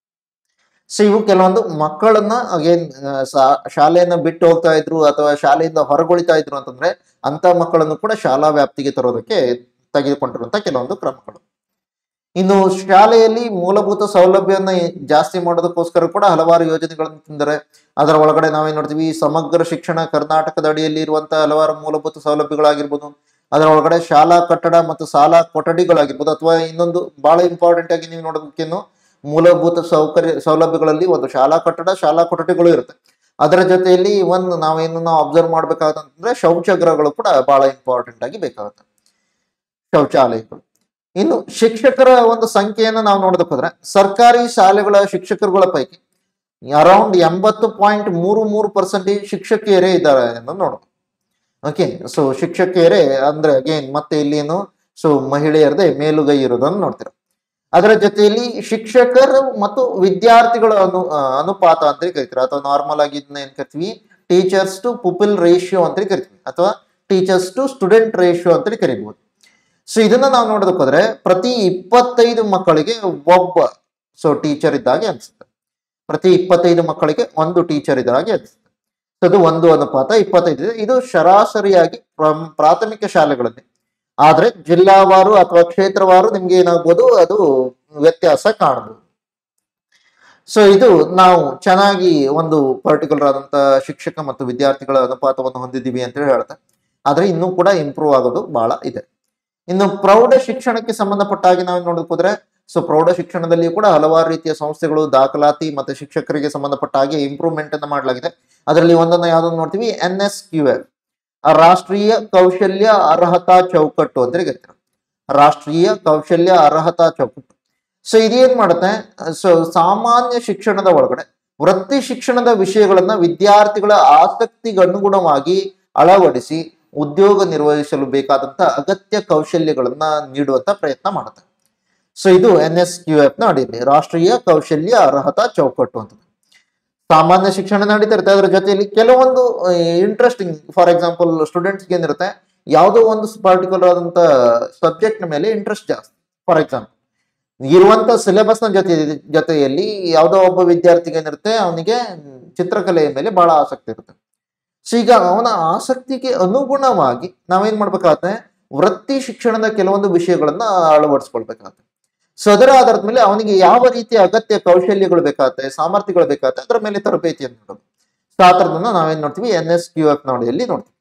ಸೊ ಇವು ಕೆಲವೊಂದು ಮಕ್ಕಳನ್ನ ಅಗೇನ್ ಶಾಲೆಯನ್ನ ಬಿಟ್ಟು ಹೋಗ್ತಾ ಇದ್ರು ಅಥವಾ ಶಾಲೆಯಿಂದ ಹೊರಗುಳಿತಾ ಇದ್ರು ಅಂತಂದ್ರೆ ಅಂತ ಮಕ್ಕಳನ್ನು ಕೂಡ ಶಾಲಾ ವ್ಯಾಪ್ತಿಗೆ ತರೋದಕ್ಕೆ ತೆಗೆದುಕೊಂಡಿರುವಂತ ಕೆಲವೊಂದು ಕ್ರಮಗಳು ಇನ್ನು ಶಾಲೆಯಲ್ಲಿ ಮೂಲಭೂತ ಸೌಲಭ್ಯವನ್ನ ಜಾಸ್ತಿ ಮಾಡೋದಕ್ಕೋಸ್ಕರ ಕೂಡ ಹಲವಾರು ಯೋಜನೆಗಳನ್ನು ತಂದರೆ ಅದರ ಒಳಗಡೆ ನಾವೇನ್ ನೋಡ್ತೀವಿ ಸಮಗ್ರ ಶಿಕ್ಷಣ ಕರ್ನಾಟಕದ ಅಡಿಯಲ್ಲಿ ಇರುವಂತಹ ಹಲವಾರು ಮೂಲಭೂತ ಸೌಲಭ್ಯಗಳಾಗಿರ್ಬೋದು ಅದರ ಒಳಗಡೆ ಶಾಲಾ ಕಟ್ಟಡ ಮತ್ತು ಶಾಲಾ ಕೊಠಡಿಗಳಾಗಿರ್ಬೋದು ಅಥವಾ ಇನ್ನೊಂದು ಬಹಳ ಇಂಪಾರ್ಟೆಂಟ್ ಆಗಿ ನೀವು ನೋಡೋದಕ್ಕೇನು ಮೂಲಭೂತ ಸೌಕರ್ಯ ಸೌಲಭ್ಯಗಳಲ್ಲಿ ಒಂದು ಶಾಲಾ ಕಟ್ಟಡ ಶಾಲಾ ಕೊಠಡಿಗಳು ಇರುತ್ತೆ ಅದರ ಜೊತೆಯಲ್ಲಿ ಒಂದು ನಾವೇನು ನಾವು ಅಬ್ಸರ್ವ್ ಮಾಡ್ಬೇಕಾಗತ್ತಂದ್ರೆ ಶೌಚಾಗೃಹಗಳು ಕೂಡ ಬಹಳ ಇಂಪಾರ್ಟೆಂಟ್ ಆಗಿ ಬೇಕಾಗುತ್ತೆ ಶೌಚಾಲಯಗಳು ಇನ್ನು ಶಿಕ್ಷಕರ ಒಂದು ಸಂಖ್ಯೆಯನ್ನು ನಾವು ನೋಡೋದಕ್ಕೆ ಹೋದ್ರೆ ಸರ್ಕಾರಿ ಶಾಲೆಗಳ ಶಿಕ್ಷಕರುಗಳ ಪೈಕಿ ಅರೌಂಡ್ ಎಂಬತ್ತು ಪಾಯಿಂಟ್ ಮೂರು ಮೂರು ಪರ್ಸೆಂಟೇಜ್ ಶಿಕ್ಷಕಿಯರೇ ಇದ್ದಾರೆ ಅಂತ ನೋಡೋದು ಓಕೆ ಸೊ ಶಿಕ್ಷಕಿಯರೇ ಅಂದ್ರೆ ಅಗೇನ್ ಮತ್ತೆ ಇಲ್ಲಿ ಏನು ಸೊ ಮಹಿಳೆಯರದೇ ಮೇಲುಗೈ ಇರೋದನ್ನು ನೋಡ್ತೀರ ಅದರ ಜೊತೆಯಲ್ಲಿ ಶಿಕ್ಷಕರು ಮತ್ತು ವಿದ್ಯಾರ್ಥಿಗಳ ಅನು ಆ, ಅನುಪಾತ ಅಂತ ಕರಿತೀರ ಅಥವಾ ನಾರ್ಮಲ್ ಆಗಿ ಇದನ್ನ ಏನ್ ಕರಿತೀವಿ ಟೀಚರ್ಸ್ ಟು ಪುಪಿಲ್ ರೇಷಿಯೋ ಅಂತ ಕರಿತೀವಿ ಅಥವಾ ಟೀಚರ್ಸ್ ಟು ಸ್ಟೂಡೆಂಟ್ ರೇಷಿಯೋ ಅಂತ ಕರಿಬಹುದು ಸೊ ಇದನ್ನ ನಾವು ನೋಡೋದಕ್ಕೆ ಹೋದ್ರೆ ಪ್ರತಿ ಇಪ್ಪತ್ತೈದು ಮಕ್ಕಳಿಗೆ ಒಬ್ಬ ಸೊ ಟೀಚರ್ ಇದ್ದಾಗೆ ಅನ್ಸುತ್ತೆ ಪ್ರತಿ ಇಪ್ಪತ್ತೈದು ಮಕ್ಕಳಿಗೆ ಒಂದು ಟೀಚರ್ ಇದ್ದಾಗೆ ಅನ್ಸುತ್ತೆ So ಅದು ಒಂದು ಅನುಪಾತ ಇಪ್ಪತ್ತೈದು ಇದೆ. ಇದು ಸರಾಸರಿಯಾಗಿ ಪ್ರಮ್- ಪ್ರಾಥಮಿಕ ಶಾಲೆಗಳಲ್ಲಿ ಆದ್ರೆ ಜಿಲ್ಲಾವಾರು ಅಥವಾ ಕ್ಷೇತ್ರವಾರು ನಿಮ್ಗೆ ಏನಾಗ್ಬೋದು ಅದು ವ್ಯತ್ಯಾಸ ಕಾಣಬಹುದು ಸೊ ಇದು ನಾವು ಚೆನ್ನಾಗಿ ಒಂದು ಪರ್ಟಿಕ್ಯುಲರ್ ಆದಂತ ಶಿಕ್ಷಕ ಮತ್ತು ವಿದ್ಯಾರ್ಥಿಗಳ ಅನುಪಾತವನ್ನು ಹೊಂದಿದ್ದೀವಿ ಅಂತ ಹೇಳಿ ಹೇಳ್ತಾರೆ ಆದ್ರೆ ಇನ್ನೂ ಕೂಡ ಇಂಪ್ರೂವ್ ಆಗೋದು ಬಹಳ ಇದೆ ಇನ್ನು ಪ್ರೌಢ ಶಿಕ್ಷಣಕ್ಕೆ ಸಂಬಂಧಪಟ್ಟ ಹಾಗೆ ನಾವು ನೋಡಕ್ ಹೋದ್ರೆ ಸೊ ಪ್ರೌಢ ಶಿಕ್ಷಣದಲ್ಲಿ ಕೂಡ ಹಲವಾರು ರೀತಿಯ ಸಂಸ್ಥೆಗಳು ದಾಖಲಾತಿ ಮತ್ತೆ ಶಿಕ್ಷಕರಿಗೆ ಸಂಬಂಧಪಟ್ಟ ಹಾಗೆ ಇಂಪ್ರೂವ್ಮೆಂಟ್ ಅನ್ನ ಮಾಡಲಾಗಿದೆ ಅದರಲ್ಲಿ ಒಂದನ್ನ ಯಾವ್ದನ್ನ ನೋಡ್ತೀವಿ ಎನ್ ಎಸ್ ಕ್ಯೂ ಎಫ್ ರಾಷ್ಟ್ರೀಯ ಕೌಶಲ್ಯ ಅರ್ಹತಾ ಚೌಕಟ್ಟು ಅಂತ ಕರಿತಾರೆ ರಾಷ್ಟ್ರೀಯ ಕೌಶಲ್ಯ ಅರ್ಹತಾ ಚೌಕಟ್ಟು ಸೊ ಇದೇನ್ ಮಾಡುತ್ತೆ ಸೊ ಸಾಮಾನ್ಯ ಶಿಕ್ಷಣದ ಒಳಗಡೆ ವೃತ್ತಿ ಶಿಕ್ಷಣದ ವಿಷಯಗಳನ್ನ ವಿದ್ಯಾರ್ಥಿಗಳ ಆಸಕ್ತಿಗೆ ಅನುಗುಣವಾಗಿ ಅಳವಡಿಸಿ ಉದ್ಯೋಗ ನಿರ್ವಹಿಸಲು ಬೇಕಾದಂತ ಅಗತ್ಯ ಕೌಶಲ್ಯಗಳನ್ನ ನೀಡುವಂತ ಪ್ರಯತ್ನ ಮಾಡುತ್ತೆ ಸೊ ಇದು ಎನ್ ಎಸ್ ಕ್ಯೂ ಎಫ್ ನ ಅಡಿಯಲ್ಲಿ ರಾಷ್ಟ್ರೀಯ ಕೌಶಲ್ಯ ಅರ್ಹತಾ ಚೌಕಟ್ಟು ಅಂತ ಸಾಮಾನ್ಯ ಶಿಕ್ಷಣ ನಡೀತಾ ಇರುತ್ತೆ ಅದರ ಜೊತೆಯಲ್ಲಿ ಕೆಲವೊಂದು ಇಂಟ್ರೆಸ್ಟಿಂಗ್ ಫಾರ್ ಎಕ್ಸಾಂಪಲ್ ಸ್ಟೂಡೆಂಟ್ಸ್ಗೆ ಏನಿರುತ್ತೆ ಯಾವುದೋ ಒಂದು ಪರ್ಟಿಕ್ಯುಲರ್ ಆದಂತ ಸಬ್ಜೆಕ್ಟ್ ಮೇಲೆ ಇಂಟ್ರೆಸ್ಟ್ ಜಾಸ್ತಿ ಫಾರ್ ಎಕ್ಸಾಂಪಲ್ ಇರುವಂತ ಸಿಲೆಬಸ್ನ ಜೊತೆ ಜೊತೆಯಲ್ಲಿ ಯಾವುದೋ ಒಬ್ಬ ವಿದ್ಯಾರ್ಥಿಗೆ ಏನಿರುತ್ತೆ ಅವನಿಗೆ ಚಿತ್ರಕಲೆಯ ಮೇಲೆ ಬಹಳ ಆಸಕ್ತಿ ಇರುತ್ತೆ ಸೊ ಈಗ ಅವನ ಆಸಕ್ತಿಗೆ ಅನುಗುಣವಾಗಿ ನಾವೇನ್ ಮಾಡ್ಬೇಕಾಗತ್ತೆ ವೃತ್ತಿ ಶಿಕ್ಷಣದ ಕೆಲವೊಂದು ವಿಷಯಗಳನ್ನ ಅಳವಡಿಸ್ಕೊಳ್ಬೇಕಾಗತ್ತೆ ಸೊ ಅದರ ಆಧಾರದ ಮೇಲೆ ಅವನಿಗೆ ಯಾವ ರೀತಿಯ ಅಗತ್ಯ ಕೌಶಲ್ಯಗಳು ಬೇಕಾಗತ್ತೆ ಸಾಮರ್ಥ್ಯಗಳು ಬೇಕಾಗತ್ತೆ ಅದರ ಮೇಲೆ ತರಬೇತಿಯನ್ನು ನೀಡೋದು ಸೊ ಆ ಥರದನ್ನ ನಾವೇನ್ ನೋಡ್ತೀವಿ ಎನ್ ಎಸ್ ಕ್ಯೂ ಎಫ್ ನೋಡಿಯಲ್ಲಿ ನೋಡ್ತೀವಿ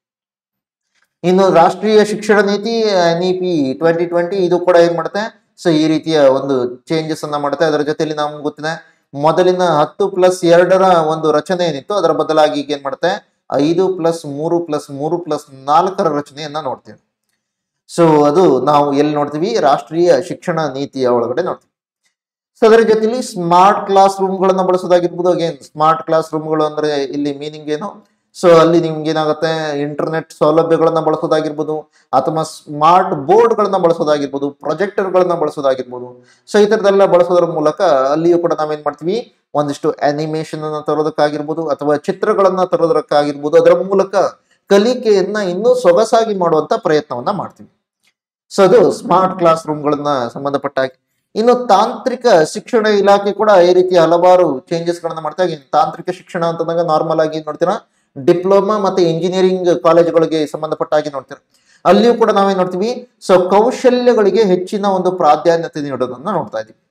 ಇನ್ನು ರಾಷ್ಟ್ರೀಯ ಶಿಕ್ಷಣ ನೀತಿ N E P twenty twenty ಇದು ಕೂಡ ಏನ್ ಮಾಡುತ್ತೆ ಸೊ ಈ ರೀತಿಯ ಒಂದು ಚೇಂಜಸ್ ಅನ್ನ ಮಾಡುತ್ತೆ ಅದರ ಜೊತೆಲಿ ನಮ್ಗೆ ಗೊತ್ತಿದೆ ಮೊದಲಿನ ಹತ್ತು ಪ್ಲಸ್ ಎರಡರ ಒಂದು ರಚನೆ ಏನಿತ್ತು ಅದರ ಬದಲಾಗಿ ಈಗ ಏನ್ ಮಾಡುತ್ತೆ ಐದು ಪ್ಲಸ್ ಮೂರು ಪ್ಲಸ್ ಮೂರು ಪ್ಲಸ್ ನಾಲ್ಕರ ರಚನೆಯನ್ನ ನೋಡ್ತೀವಿ ಸೊ ಅದು ನಾವು ಎಲ್ಲಿ ನೋಡ್ತೀವಿ ರಾಷ್ಟ್ರೀಯ ಶಿಕ್ಷಣ ನೀತಿಯ ಒಳಗಡೆ ನೋಡ್ತೀವಿ ಸೊ ಅದರ ಜೊತೆಲಿ ಸ್ಮಾರ್ಟ್ ಕ್ಲಾಸ್ ರೂಮ್ಗಳನ್ನ ಬಳಸೋದಾಗಿರ್ಬೋದು ಅಗೇನ್ ಸ್ಮಾರ್ಟ್ ಕ್ಲಾಸ್ ರೂಮ್ಗಳು ಅಂದ್ರೆ ಇಲ್ಲಿ ಮೀನಿಂಗ್ ಏನು ಸೊ ಅಲ್ಲಿ ನಿಮ್ಗೆ ಏನಾಗುತ್ತೆ ಇಂಟರ್ನೆಟ್ ಸೌಲಭ್ಯಗಳನ್ನ ಬಳಸೋದಾಗಿರ್ಬೋದು ಅಥವಾ ಸ್ಮಾರ್ಟ್ ಬೋರ್ಡ್ಗಳನ್ನ ಬಳಸೋದಾಗಿರ್ಬೋದು ಪ್ರೊಜೆಕ್ಟರ್ಗಳನ್ನ ಬಳಸೋದಾಗಿರ್ಬೋದು ಸೊ ಈ ಥರದೆಲ್ಲ ಬಳಸೋದ್ರ ಮೂಲಕ ಅಲ್ಲಿಯೂ ಕೂಡ ನಾವೇನ್ ಮಾಡ್ತೀವಿ ಒಂದಿಷ್ಟು ಅನಿಮೇಷನ್ ಅನ್ನ ತರೋದಕ್ಕಾಗಿರ್ಬೋದು ಅಥವಾ ಚಿತ್ರಗಳನ್ನ ತರೋದಕ್ಕಾಗಿರ್ಬೋದು ಅದರ ಮೂಲಕ ಕಲಿಕೆಯನ್ನ ಇನ್ನೂ ಸೊಗಸಾಗಿ ಮಾಡುವಂತ ಪ್ರಯತ್ನವನ್ನ ಮಾಡ್ತೀವಿ ಸೊ ಅದು ಸ್ಮಾರ್ಟ್ ಕ್ಲಾಸ್ ರೂಮ್ಗಳನ್ನ ಸಂಬಂಧಪಟ್ಟ ಹಾಗೆ ಇನ್ನು ತಾಂತ್ರಿಕ ಶಿಕ್ಷಣ ಇಲಾಖೆ ಕೂಡ ಈ ರೀತಿ ಹಲವಾರು ಚೇಂಜಸ್ ಗಳನ್ನ ಮಾಡ್ತಾ ಇದೆ. ತಾಂತ್ರಿಕ ಶಿಕ್ಷಣ ಅಂತಂದಾಗ ನಾರ್ಮಲ್ ಆಗಿ ನೋಡ್ತೀರಾ ಡಿಪ್ಲೊಮಾ ಮತ್ತೆ ಇಂಜಿನಿಯರಿಂಗ್ ಕಾಲೇಜುಗಳಿಗೆ ಸಂಬಂಧಪಟ್ಟ ಹಾಗೆ ನೋಡ್ತೀರಾ ಅಲ್ಲಿಯೂ ಕೂಡ ನಾವೇನ್ ನೋಡ್ತೀವಿ ಸೊ ಕೌಶಲ್ಯಗಳಿಗೆ ಹೆಚ್ಚಿನ ಒಂದು ಪ್ರಾಧಾನ್ಯತೆ ನೀಡೋದನ್ನ ನೋಡ್ತಾ ಇದೀವಿ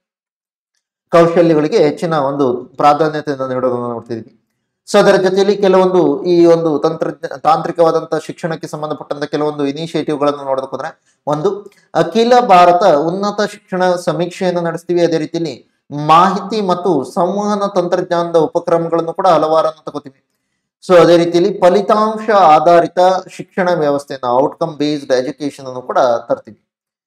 ಕೌಶಲ್ಯಗಳಿಗೆ ಹೆಚ್ಚಿನ ಒಂದು ಪ್ರಾಧಾನ್ಯತೆಯನ್ನು ನೀಡೋದನ್ನ ನೋಡ್ತಿದ್ವಿ ಸೊ ಅದರ ಜೊತೆಯಲ್ಲಿ ಕೆಲವೊಂದು ಈ ಒಂದು ತಂತ್ರಜ್ಞ ತಾಂತ್ರಿಕವಾದಂತಹ ಶಿಕ್ಷಣಕ್ಕೆ ಸಂಬಂಧಪಟ್ಟಂತ ಕೆಲವೊಂದು ಇನಿಷಿಯೇಟಿವ್ಗಳನ್ನು ನೋಡೋದಕ್ಕೆ ಹೋದ್ರೆ ಒಂದು ಅಖಿಲ ಭಾರತ ಉನ್ನತ ಶಿಕ್ಷಣ ಸಮೀಕ್ಷೆಯನ್ನು ನಡೆಸ್ತೀವಿ ಅದೇ ರೀತಿಯಲ್ಲಿ ಮಾಹಿತಿ ಮತ್ತು ಸಂವಹನ ತಂತ್ರಜ್ಞಾನದ ಉಪಕ್ರಮಗಳನ್ನು ಕೂಡ ಹಲವಾರನ್ನು ತಗೋತೀವಿ ಸೊ ಅದೇ ರೀತಿಯಲ್ಲಿ ಫಲಿತಾಂಶ ಆಧಾರಿತ ಶಿಕ್ಷಣ ವ್ಯವಸ್ಥೆಯನ್ನು ಔಟ್ಕಮ್ ಬೇಸ್ಡ್ ಎಜುಕೇಶನ್ ಅನ್ನು ಕೂಡ ತರ್ತೀವಿ